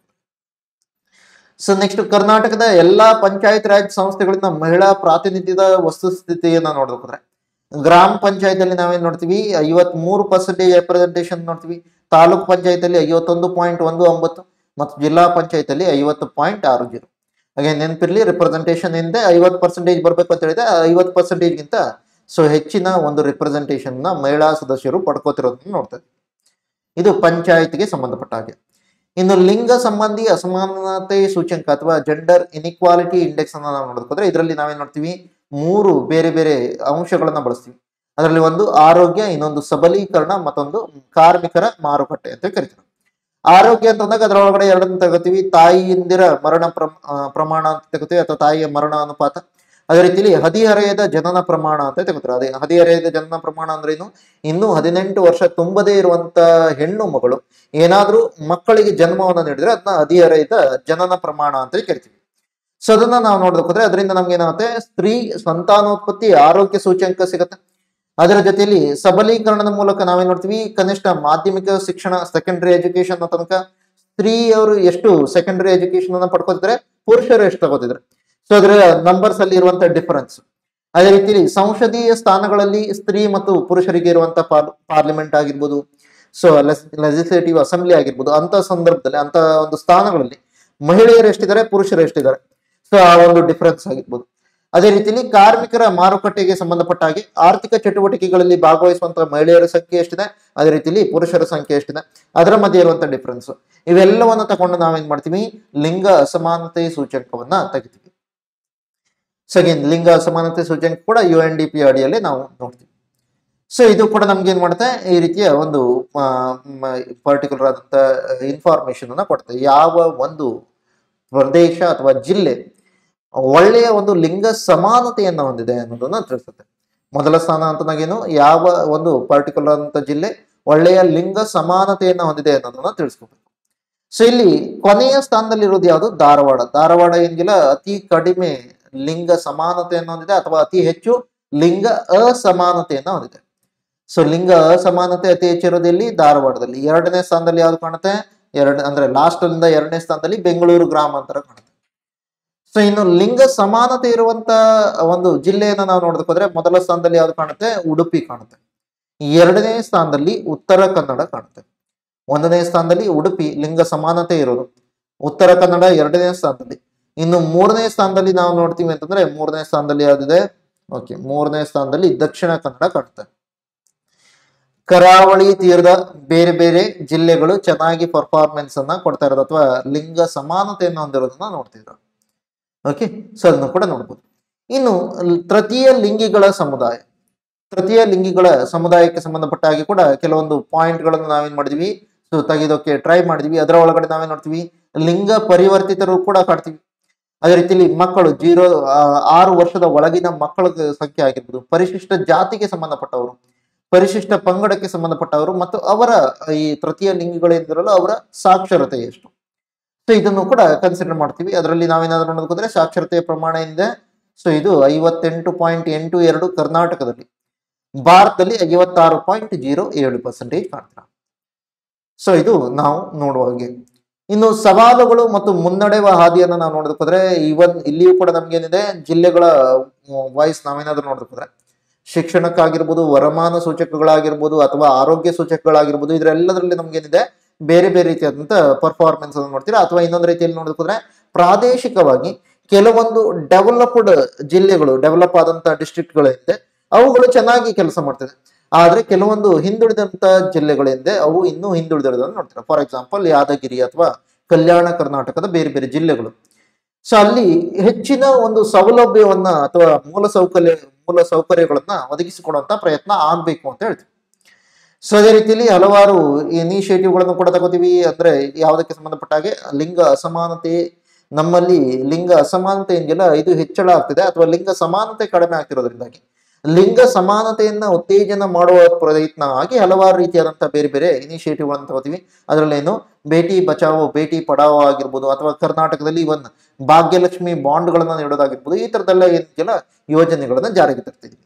ಸೊ ನೆಕ್ಸ್ಟ್ ಕರ್ನಾಟಕದ ಎಲ್ಲಾ ಪಂಚಾಯತ್ ರಾಜ್ ಸಂಸ್ಥೆಗಳಿಂದ ಮಹಿಳಾ ಪ್ರಾತಿನಿಧ್ಯದ ವಸ್ತುಸ್ಥಿತಿಯನ್ನ ನೋಡೋದ್ರೆ ಗ್ರಾಮ ಪಂಚಾಯತ್ ಅಲ್ಲಿ ನಾವೇನ್ ನೋಡ್ತೀವಿ ಐವತ್ ಮೂರು ಪರ್ಸೆಂಟೇಜ್ ರೆಪ್ರೆಸೆಂಟೇಷನ್ ನೋಡ್ತೀವಿ ತಾಲೂಕ್ ಪಂಚಾಯತ್ ಅಲ್ಲಿ ಐವತ್ತೊಂದು ಪಾಯಿಂಟ್ ಒಂದು ಒಂಬತ್ತು ಮತ್ತು ಜಿಲ್ಲಾ ಪಂಚಾಯತ್ ಅಲ್ಲಿ ಐವತ್ತು ಪಾಯಿಂಟ್ ಆರು ಜೀರೋ ಹಾಗೆ ನೆನಪಿರ್ಲಿ ರಿಪ್ರೆಸೆಂಟೇಷನ್ ಇಂದ ಐವತ್ತು ಪರ್ಸೆಂಟೇಜ್ ಬರಬೇಕು ಅಂತ ಹೇಳಿದ್ರೆ ಐವತ್ತು ಪರ್ಸೆಂಟೇಜ್ಗಿಂತ ಸೊ ಹೆಚ್ಚಿನ ಒಂದು ರಿಪ್ರೆಸೆಂಟೇಷನ್ ನ ಮಹಿಳಾ ಸದಸ್ಯರು ಪಡ್ಕೋತಿರೋದನ್ನ ನೋಡ್ತಾರೆ ಇದು ಪಂಚಾಯತ್ಗೆ ಸಂಬಂಧಪಟ್ಟ ಹಾಗೆ ಇನ್ನು ಲಿಂಗ ಸಂಬಂಧಿ ಅಸಮಾನತೆ ಸೂಚ್ಯಂಕ ಅಥವಾ ಜೆಂಡರ್ ಇನಿಕ್ವಾಲಿಟಿ ಇಂಡೆಕ್ಸ್ ಅನ್ನ ನಾವು ನೋಡೋದಕ್ಕೋದ್ರೆ ಇದರಲ್ಲಿ ನಾವೇನ್ ನೋಡ್ತೀವಿ ಮೂರು ಬೇರೆ ಬೇರೆ ಅಂಶಗಳನ್ನ ಬಳಸ್ತೀವಿ ಅದರಲ್ಲಿ ಒಂದು ಆರೋಗ್ಯ ಇನ್ನೊಂದು ಸಬಲೀಕರಣ ಮತ್ತೊಂದು ಕಾರ್ಮಿಕರ ಮಾರುಕಟ್ಟೆ ಅಂತ ಕರಿತೀವಿ ಆರೋಗ್ಯ ಅಂತ ಅಂದಾಗ ಅದರೊಳಗಡೆ ಎರಡನ್ನ ತಗೋತೀವಿ ತಾಯಿಯಿಂದಿರ ಮರಣ ಪ್ರಮ ಆ, ಪ್ರಮಾಣ ಅಂತ ತಗೋತೀವಿ ಅಥವಾ ತಾಯಿಯ ಮರಣ ಅನುಪಾತ ಅದೇ ರೀತಿಲಿ ಹದಿಹರೆಯದ ಜನನ ಪ್ರಮಾಣ ಅಂತ ತಗೋತಾರೆ ಅದೇ ಹದಿಹರೆಯದ ಜನನ ಪ್ರಮಾಣ ಅಂದ್ರೆ ಏನು ಇನ್ನು ಹದಿನೆಂಟು ವರ್ಷ ತುಂಬದೇ ಇರುವಂತ ಹೆಣ್ಣು ಮಗಳು ಏನಾದ್ರೂ ಮಕ್ಕಳಿಗೆ ಜನ್ಮವನ್ನು ನೀಡಿದ್ರೆ ಅದನ್ನ ಹದಿಹರೆಯದ ಜನನ ಪ್ರಮಾಣ ಅಂತ ಕರಿತೀವಿ ಸೊ ಅದನ್ನ ನಾವು ನೋಡೋದಕ್ಕೋದ್ರೆ ಅದರಿಂದ ನಮ್ಗೆ ಏನಾಗುತ್ತೆ ಸ್ತ್ರೀ ಸಂತಾನೋತ್ಪತ್ತಿ ಆರೋಗ್ಯ ಸೂಚ್ಯಂಕ ಸಿಗುತ್ತೆ ಅದರ ಜೊತೆಯಲ್ಲಿ ಸಬಲೀಕರಣದ ಮೂಲಕ ನಾವೇನ್ ನೋಡ್ತೀವಿ ಕನಿಷ್ಠ ಮಾಧ್ಯಮಿಕ ಶಿಕ್ಷಣ ಸೆಕೆಂಡರಿ ಎಜುಕೇಶನ್ ತನಕ ಸ್ತ್ರೀಯವರು ಎಷ್ಟು ಸೆಕೆಂಡರಿ ಎಜುಕೇಶನ್ ಅನ್ನ ಪಡ್ಕೋತಿದ್ರೆ ಪುರುಷರು ಎಷ್ಟು ತಗೋತಿದ್ರೆ ಸೊ ಅದರ ನಂಬರ್ಸ್ ಅಲ್ಲಿ ಇರುವಂತ ಡಿಫರೆನ್ಸ್ ಅದೇ ರೀತಿಯಲ್ಲಿ ಸಂಸದೀಯ ಸ್ಥಾನಗಳಲ್ಲಿ ಸ್ತ್ರೀ ಮತ್ತು ಪುರುಷರಿಗೆ ಇರುವಂತ ಪಾರ್ಲಿಮೆಂಟ್ ಆಗಿರ್ಬೋದು ಸೊ ಲೆಜಿಸ್ಲೇಟಿವ್ ಅಸೆಂಬ್ಲಿ ಆಗಿರ್ಬೋದು ಅಂತ ಸಂದರ್ಭದಲ್ಲಿ ಅಂತ ಒಂದು ಸ್ಥಾನಗಳಲ್ಲಿ ಮಹಿಳೆಯರು ಎಷ್ಟಿದ್ದಾರೆ ಪುರುಷರು ಎಷ್ಟಿದ್ದಾರೆ ಸೊ ಆ ಒಂದು ಡಿಫರೆನ್ಸ್ ಆಗಿರ್ಬೋದು ಅದೇ ರೀತಿಯಲ್ಲಿ ಕಾರ್ಮಿಕರ ಮಾರುಕಟ್ಟೆಗೆ ಸಂಬಂಧಪಟ್ಟ ಹಾಗೆ ಆರ್ಥಿಕ ಚಟುವಟಿಕೆಗಳಲ್ಲಿ ಭಾಗವಹಿಸುವಂತಹ ಮಹಿಳೆಯರ ಸಂಖ್ಯೆ ಎಷ್ಟಿದೆ ಅದೇ ರೀತಿಯಲ್ಲಿ ಪುರುಷರ ಸಂಖ್ಯೆ ಎಷ್ಟಿದೆ ಅದರ ಮಧ್ಯೆ ಇರುವಂತಹ ಡಿಫರೆನ್ಸ್ ಇವೆಲ್ಲವನ್ನ ತಗೊಂಡು ನಾವೇನ್ ಮಾಡ್ತೀವಿ ಲಿಂಗ ಅಸಮಾನತೆ ಸೂಚ್ಯಂಕವನ್ನ ತೆಗಿತೀವಿ ಸೊ ಅಗೇನ್ ಲಿಂಗ ಅಸಮಾನತೆ ಸೂಚ್ಯಂಕ ಕೂಡ ಯು ಎನ್ ಡಿ ಪಿ ಅಡಿಯಲ್ಲಿ ನಾವು ನೋಡ್ತೀವಿ ಸೊ ಇದು ಕೂಡ ನಮ್ಗೆ ಏನ್ ಮಾಡುತ್ತೆ ಈ ರೀತಿಯ ಒಂದು ಪರ್ಟಿಕ್ಯುಲರ್ ಆದಂತ ಇನ್ಫಾರ್ಮೇಶನ್ ಅನ್ನ ಕೊಡುತ್ತೆ ಯಾವ ಒಂದು ಪ್ರದೇಶ ಅಥವಾ ಜಿಲ್ಲೆ ಒಳ್ಳೆಯ ಒಂದು ಲಿಂಗ ಸಮಾನತೆಯನ್ನು ಹೊಂದಿದೆ ಅನ್ನೋದನ್ನ ತಿಳಿಸುತ್ತೆ ಮೊದಲ ಸ್ಥಾನ ಅಂತನಾಗೇನು ಯಾವ ಒಂದು ಪರ್ಟಿಕ್ಯುಲರ್ ಅಂತ ಜಿಲ್ಲೆ ಒಳ್ಳೆಯ ಲಿಂಗ ಸಮಾನತೆಯನ್ನು ಹೊಂದಿದೆ ಅನ್ನೋದನ್ನ ತಿಳಿಸ್ಕೋಬೇಕು ಸೊ ಇಲ್ಲಿ ಕೊನೆಯ ಸ್ಥಾನದಲ್ಲಿ ಇರೋದು ಯಾವುದು ಧಾರವಾಡ ಧಾರವಾಡ ಏನಿಲ್ಲ ಅತಿ ಕಡಿಮೆ ಲಿಂಗ ಸಮಾನತೆಯನ್ನು ಹೊಂದಿದೆ ಅಥವಾ ಅತಿ ಹೆಚ್ಚು ಲಿಂಗ ಅಸಮಾನತೆಯನ್ನು ಹೊಂದಿದೆ ಸೊ ಲಿಂಗ ಅಸಮಾನತೆ ಅತಿ ಹೆಚ್ಚಿರೋದು ಇಲ್ಲಿ ಧಾರವಾಡದಲ್ಲಿ ಎರಡನೇ ಸ್ಥಾನದಲ್ಲಿ ಯಾವ್ದು ಕಾಣುತ್ತೆ ಎರಡು ಅಂದ್ರೆ ಲಾಸ್ಟ್ ಅಲ್ಲಿಂದ ಎರಡನೇ ಸ್ಥಾನದಲ್ಲಿ ಬೆಂಗಳೂರು ಗ್ರಾಮಾಂತರ ಕಾಣುತ್ತೆ ಸೊ ಇನ್ನು ಲಿಂಗ ಸಮಾನತೆ ಇರುವಂತ ಒಂದು ಜಿಲ್ಲೆಯನ್ನ ನಾವು ನೋಡೋದಕ್ಕೋದ್ರೆ ಮೊದಲ ಸ್ಥಾನದಲ್ಲಿ ಯಾವ್ದು ಕಾಣುತ್ತೆ ಉಡುಪಿ ಕಾಣುತ್ತೆ ಎರಡನೇ ಸ್ಥಾನದಲ್ಲಿ ಉತ್ತರ ಕನ್ನಡ ಕಾಣುತ್ತೆ ಒಂದನೇ ಸ್ಥಾನದಲ್ಲಿ ಉಡುಪಿ ಲಿಂಗ ಸಮಾನತೆ ಇರೋದು ಉತ್ತರ ಕನ್ನಡ ಎರಡನೇ ಸ್ಥಾನದಲ್ಲಿ ಇನ್ನು ಮೂರನೇ ಸ್ಥಾನದಲ್ಲಿ ನಾವು ನೋಡ್ತೀವಿ ಅಂತಂದ್ರೆ ಮೂರನೇ ಸ್ಥಾನದಲ್ಲಿ ಯಾವ್ದಿದೆ ಓಕೆ ಮೂರನೇ ಸ್ಥಾನದಲ್ಲಿ ದಕ್ಷಿಣ ಕನ್ನಡ ಕಾಣುತ್ತೆ ಕರಾವಳಿ ತೀರದ ಬೇರೆ ಬೇರೆ ಜಿಲ್ಲೆಗಳು ಚೆನ್ನಾಗಿ ಪರ್ಫಾರ್ಮೆನ್ಸ್ ಅನ್ನ ಕೊಡ್ತಾ ಇರೋದು ಅಥವಾ ಲಿಂಗ ಸಮಾನತೆಯನ್ನು ಹೊಂದಿರೋದನ್ನ ನೋಡ್ತಿದ್ರು ಓಕೆ ಸೊ ಅದನ್ನು ಕೂಡ ನೋಡ್ಬೋದು ಇನ್ನು ಲ್- ತೃತೀಯ ಲಿಂಗಿಗಳ ಸಮುದಾಯ ತೃತೀಯ ಲಿಂಗಿಗಳ ಸಮುದಾಯಕ್ಕೆ ಸಂಬಂಧಪಟ್ಟ ಹಾಗೆ ಕೂಡ ಕೆಲವೊಂದು ಪಾಯಿಂಟ್ಗಳನ್ನು ನಾವೇನ್ ಮಾಡಿದ್ವಿ ಸೊ ತೆಗೆಯೋಕೆ ಟ್ರೈ ಮಾಡಿದ್ವಿ ಅದರ ಒಳಗಡೆ ನಾವೇನ್ ನೋಡ್ತೀವಿ ಲಿಂಗ ಪರಿವರ್ತಿತರು ಕೂಡ ಕಾಡ್ತೀವಿ ಅದೇ ರೀತಿಯಲ್ಲಿ ಮಕ್ಕಳು ಜೀರೋ ಆರು ವರ್ಷದ ಒಳಗಿನ ಮಕ್ಕಳ ಸಂಖ್ಯೆ ಆಗಿರ್ಬೋದು ಪರಿಶಿಷ್ಟ ಜಾತಿಗೆ ಸಂಬಂಧಪಟ್ಟವರು ಪರಿಶಿಷ್ಟ ಪಂಗಡಕ್ಕೆ ಸಂಬಂಧಪಟ್ಟವರು ಮತ್ತು ಅವರ ಈ ತೃತೀಯ ಲಿಂಗಿಗಳೇನಿರಲ್ಲ ಅವರ ಸಾಕ್ಷರತೆ ಎಷ್ಟು ಸೊ ಇದನ್ನು ಕೂಡ ಕನ್ಸಿಡರ್ ಮಾಡ್ತೀವಿ ಅದರಲ್ಲಿ ನಾವೇನಾದ್ರೂ ನೋಡೋದ್ರೆ ಸಾಕ್ಷರತೆಯ ಪ್ರಮಾಣ ಏನಿದೆ ಸೊ ಇದು ಐವತ್ತೆಂಟು ಪಾಯಿಂಟ್ ಎಂಟು ಎರಡು ಕರ್ನಾಟಕದಲ್ಲಿ ಭಾರತದಲ್ಲಿ ಐವತ್ತಾರು ಪಾಯಿಂಟ್ ಜೀರೋ ಏಳು ಪರ್ಸೆಂಟೇಜ್ ಕಾಣ್ತಾರೆ ಸೊ ಇದು ನಾವು ನೋಡುವ ಹಾಗೆ ಇನ್ನು ಸವಾಲುಗಳು ಮತ್ತು ಮುನ್ನಡೆಯುವ ಹಾದಿಯನ್ನು ನಾವು ನೋಡೋದಕ್ಕೋದ್ರೆ ಇವನ್ ಇಲ್ಲಿಯೂ ಕೂಡ ನಮ್ಗೇನಿದೆ ಜಿಲ್ಲೆಗಳ ವಾಯ್ಸ್ ನಾವೇನಾದ್ರೂ ನೋಡೋದಕ್ಕೋದ್ರೆ ಶಿಕ್ಷಣಕ್ಕಾಗಿರ್ಬೋದು ವರಮಾನ ಸೂಚಕಗಳಾಗಿರ್ಬೋದು ಅಥವಾ ಆರೋಗ್ಯ ಸೂಚಕಗಳಾಗಿರ್ಬೋದು ಇದರೆಲ್ಲದರಲ್ಲಿ ನಮ್ಗೇನಿದೆ ಬೇರೆ ಬೇರೆ ರೀತಿಯಾದಂಥ ಪರ್ಫಾರ್ಮೆನ್ಸ್ ಅನ್ನು ನೋಡ್ತೀರಾ ಅಥವಾ ಇನ್ನೊಂದು ರೀತಿಯಲ್ಲಿ ನೋಡೋದಕ್ಕೋದ್ರೆ ಪ್ರಾದೇಶಿಕವಾಗಿ ಕೆಲವೊಂದು ಡೆವಲಪ್ಡ್ ಜಿಲ್ಲೆಗಳು ಡೆವಲಪ್ ಆದಂತ ಡಿಸ್ಟ್ರಿಕ್ಟ್ಗಳಿಂದ ಅವುಗಳು ಚೆನ್ನಾಗಿ ಕೆಲಸ ಮಾಡ್ತಿದೆ ಆದ್ರೆ ಕೆಲವೊಂದು ಹಿಂದುಳಿದಂತ ಜಿಲ್ಲೆಗಳಿಂದ ಅವು ಇನ್ನೂ ಹಿಂದುಳಿದಿರೋದನ್ನು ನೋಡ್ತೀರಾ ಫಾರ್ ಎಕ್ಸಾಂಪಲ್ ಯಾದಗಿರಿ ಅಥವಾ ಕಲ್ಯಾಣ ಕರ್ನಾಟಕದ ಬೇರೆ ಬೇರೆ ಜಿಲ್ಲೆಗಳು ಸೊ ಅಲ್ಲಿ ಹೆಚ್ಚಿನ ಒಂದು ಸೌಲಭ್ಯವನ್ನ ಅಥವಾ ಮೂಲ ಸೌಕರ್ಯ ಮೂಲ ಸೌಕರ್ಯಗಳನ್ನ ಒದಗಿಸಿಕೊಡುವಂತ ಪ್ರಯತ್ನ ಆಗ್ಬೇಕು ಅಂತ ಹೇಳ್ತೀವಿ ಸೊ ಅದೇ ರೀತಿಯಲ್ಲಿ ಹಲವಾರು ಇನಿಷಿಯೇಟಿವ್ಗಳನ್ನು ಕೂಡ ತಗೋತೀವಿ ಅಂದ್ರೆ ಯಾವುದಕ್ಕೆ ಸಂಬಂಧಪಟ್ಟ ಹಾಗೆ ಲಿಂಗ ಅಸಮಾನತೆ ನಮ್ಮಲ್ಲಿ ಲಿಂಗ ಅಸಮಾನತೆ ಏನಿಲ್ಲ ಇದು ಹೆಚ್ಚಳ ಆಗ್ತಿದೆ ಅಥವಾ ಲಿಂಗ ಸಮಾನತೆ ಕಡಿಮೆ ಆಗ್ತಿರೋದ್ರಿಂದಾಗಿ ಲಿಂಗ ಸಮಾನತೆಯನ್ನ ಉತ್ತೇಜನ ಮಾಡುವ ಪ್ರಯತ್ನ ಆಗಿ ಹಲವಾರು ರೀತಿಯಾದಂತಹ ಬೇರೆ ಬೇರೆ ಇನಿಷಿಯೇಟಿವ್ಗಳನ್ನು ತಗೋತೀವಿ ಅದರಲ್ಲೇನು ಬೇಟಿ ಬಚಾವೋ ಬೇಟಿ ಪಡಾವೋ ಆಗಿರ್ಬೋದು ಅಥವಾ ಕರ್ನಾಟಕದಲ್ಲಿ ಇವನ್ ಭಾಗ್ಯಲಕ್ಷ್ಮಿ ಬಾಂಡ್ಗಳನ್ನ ನೀಡೋದಾಗಿರ್ಬೋದು ಈ ತರದೆಲ್ಲ ಏನಿದೆಯಲ್ಲ ಯೋಜನೆಗಳನ್ನ ಜಾರಿಗೆ ತರ್ತಿದ್ವಿ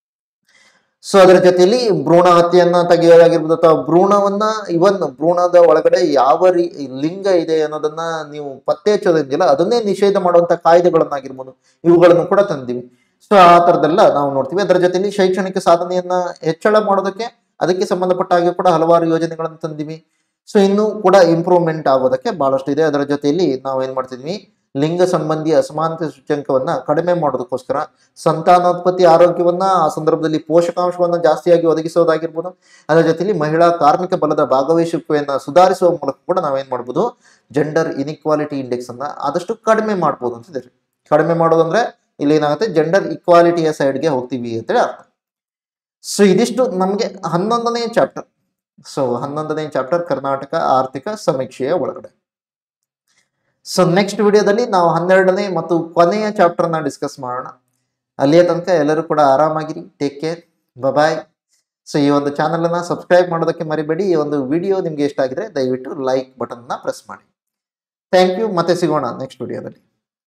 ಸೊ ಅದರ ಜೊತೆಯಲ್ಲಿ ಭ್ರೂಣ ಹತ್ಯೆಯನ್ನ ತೆಗೆಯೋದಾಗಿರ್ಬೋದು ಅಥವಾ ಭ್ರೂಣವನ್ನ ಇವನ್ ಭ್ರೂಣದ ಒಳಗಡೆ ಯಾವ ರೀ ಲಿಂಗ ಇದೆ ಅನ್ನೋದನ್ನ ನೀವು ಪತ್ತೆ ಹಚ್ಚೋದಿದೆಯಲ್ಲ ಅದನ್ನೇ ನಿಷೇಧ ಮಾಡುವಂತ ಕಾಯ್ದೆಗಳನ್ನಾಗಿರ್ಬೋದು ಇವುಗಳನ್ನು ಕೂಡ ತಂದಿವಿ ಸೊ ಆ ತರದೆಲ್ಲ ನಾವು ನೋಡ್ತೀವಿ ಅದರ ಜೊತೆಲಿ ಶೈಕ್ಷಣಿಕ ಸಾಧನೆಯನ್ನ ಹೆಚ್ಚಳ ಮಾಡೋದಕ್ಕೆ ಅದಕ್ಕೆ ಸಂಬಂಧಪಟ್ಟ ಹಾಗೆ ಕೂಡ ಹಲವಾರು ಯೋಜನೆಗಳನ್ನು ತಂದಿವಿ ಸೊ ಇನ್ನೂ ಕೂಡ ಇಂಪ್ರೂವ್ಮೆಂಟ್ ಆಗೋದಕ್ಕೆ ಬಹಳಷ್ಟು ಇದೆ ಅದರ ಜೊತೆಯಲ್ಲಿ ನಾವು ಏನ್ ಮಾಡ್ತಿದ್ವಿ ಲಿಂಗ ಸಂಬಂಧಿ ಅಸಮಾನತೆ ಸೂಚ್ಯಂಕವನ್ನ ಕಡಿಮೆ ಮಾಡೋದಕ್ಕೋಸ್ಕರ ಸಂತಾನೋತ್ಪತ್ತಿ ಆರೋಗ್ಯವನ್ನ ಆ ಸಂದರ್ಭದಲ್ಲಿ ಪೋಷಕಾಂಶವನ್ನ ಜಾಸ್ತಿಯಾಗಿ ಒದಗಿಸೋದಾಗಿರ್ಬೋದು ಅದರ ಜೊತೆಲಿ ಮಹಿಳಾ ಕಾರ್ಮಿಕ ಬಲದ ಭಾಗವಹಿಸುವಿಕೆಯನ್ನ ಸುಧಾರಿಸುವ ಮೂಲಕ ಕೂಡ ನಾವೇನ್ ಮಾಡ್ಬೋದು ಜೆಂಡರ್ ಇನ್ಇಕ್ವಾಲಿಟಿ ಇಂಡೆಕ್ಸ್ ಅನ್ನ ಆದಷ್ಟು ಕಡಿಮೆ ಮಾಡ್ಬೋದು ಅಂತಿದೆ ಕಡಿಮೆ ಮಾಡೋದಂದ್ರೆ ಇಲ್ಲಿ ಏನಾಗುತ್ತೆ ಜೆಂಡರ್ ಇಕ್ವಾಲಿಟಿಯ ಸೈಡ್ಗೆ ಹೋಗ್ತೀವಿ ಅಂತೇಳಿ ಅರ್ಥ ಸೊ ಇದಿಷ್ಟು ನಮಗೆ ಹನ್ನೊಂದನೇ ಚಾಪ್ಟರ್ ಸೊ ಹನ್ನೊಂದನೇ ಚಾಪ್ಟರ್ ಕರ್ನಾಟಕ ಆರ್ಥಿಕ ಸಮೀಕ್ಷೆಯ ಒಳಗಡೆ ಸೊ ನೆಕ್ಸ್ಟ್ ವಿಡಿಯೋದಲ್ಲಿ ನಾವು ಹನ್ನೆರಡನೇ ಮತ್ತು ಕೊನೆಯ ಚಾಪ್ಟರ್ ನ ಡಿಸ್ಕಸ್ ಮಾಡೋಣ ಅಲ್ಲಿಯ ತನಕ ಎಲ್ಲರೂ ಕೂಡ ಆರಾಮಾಗಿರಿ ಟೇಕ್ ಕೇರ್ ಬಾಯ್ ಸೊ ಈ ಒಂದು ಚಾನಲ್ ಅನ್ನ ಸಬ್ಸ್ಕ್ರೈಬ್ ಮಾಡೋದಕ್ಕೆ ಮರಿಬೇಡಿ ಈ ಒಂದು ವಿಡಿಯೋ ನಿಮ್ಗೆ ಇಷ್ಟ ಆಗಿದ್ರೆ ದಯವಿಟ್ಟು ಲೈಕ್ ಬಟನ್ ನ ಪ್ರೆಸ್ ಮಾಡಿ ಥ್ಯಾಂಕ್ ಯು ಮತ್ತೆ ಸಿಗೋಣ ನೆಕ್ಸ್ಟ್ ವಿಡಿಯೋದಲ್ಲಿ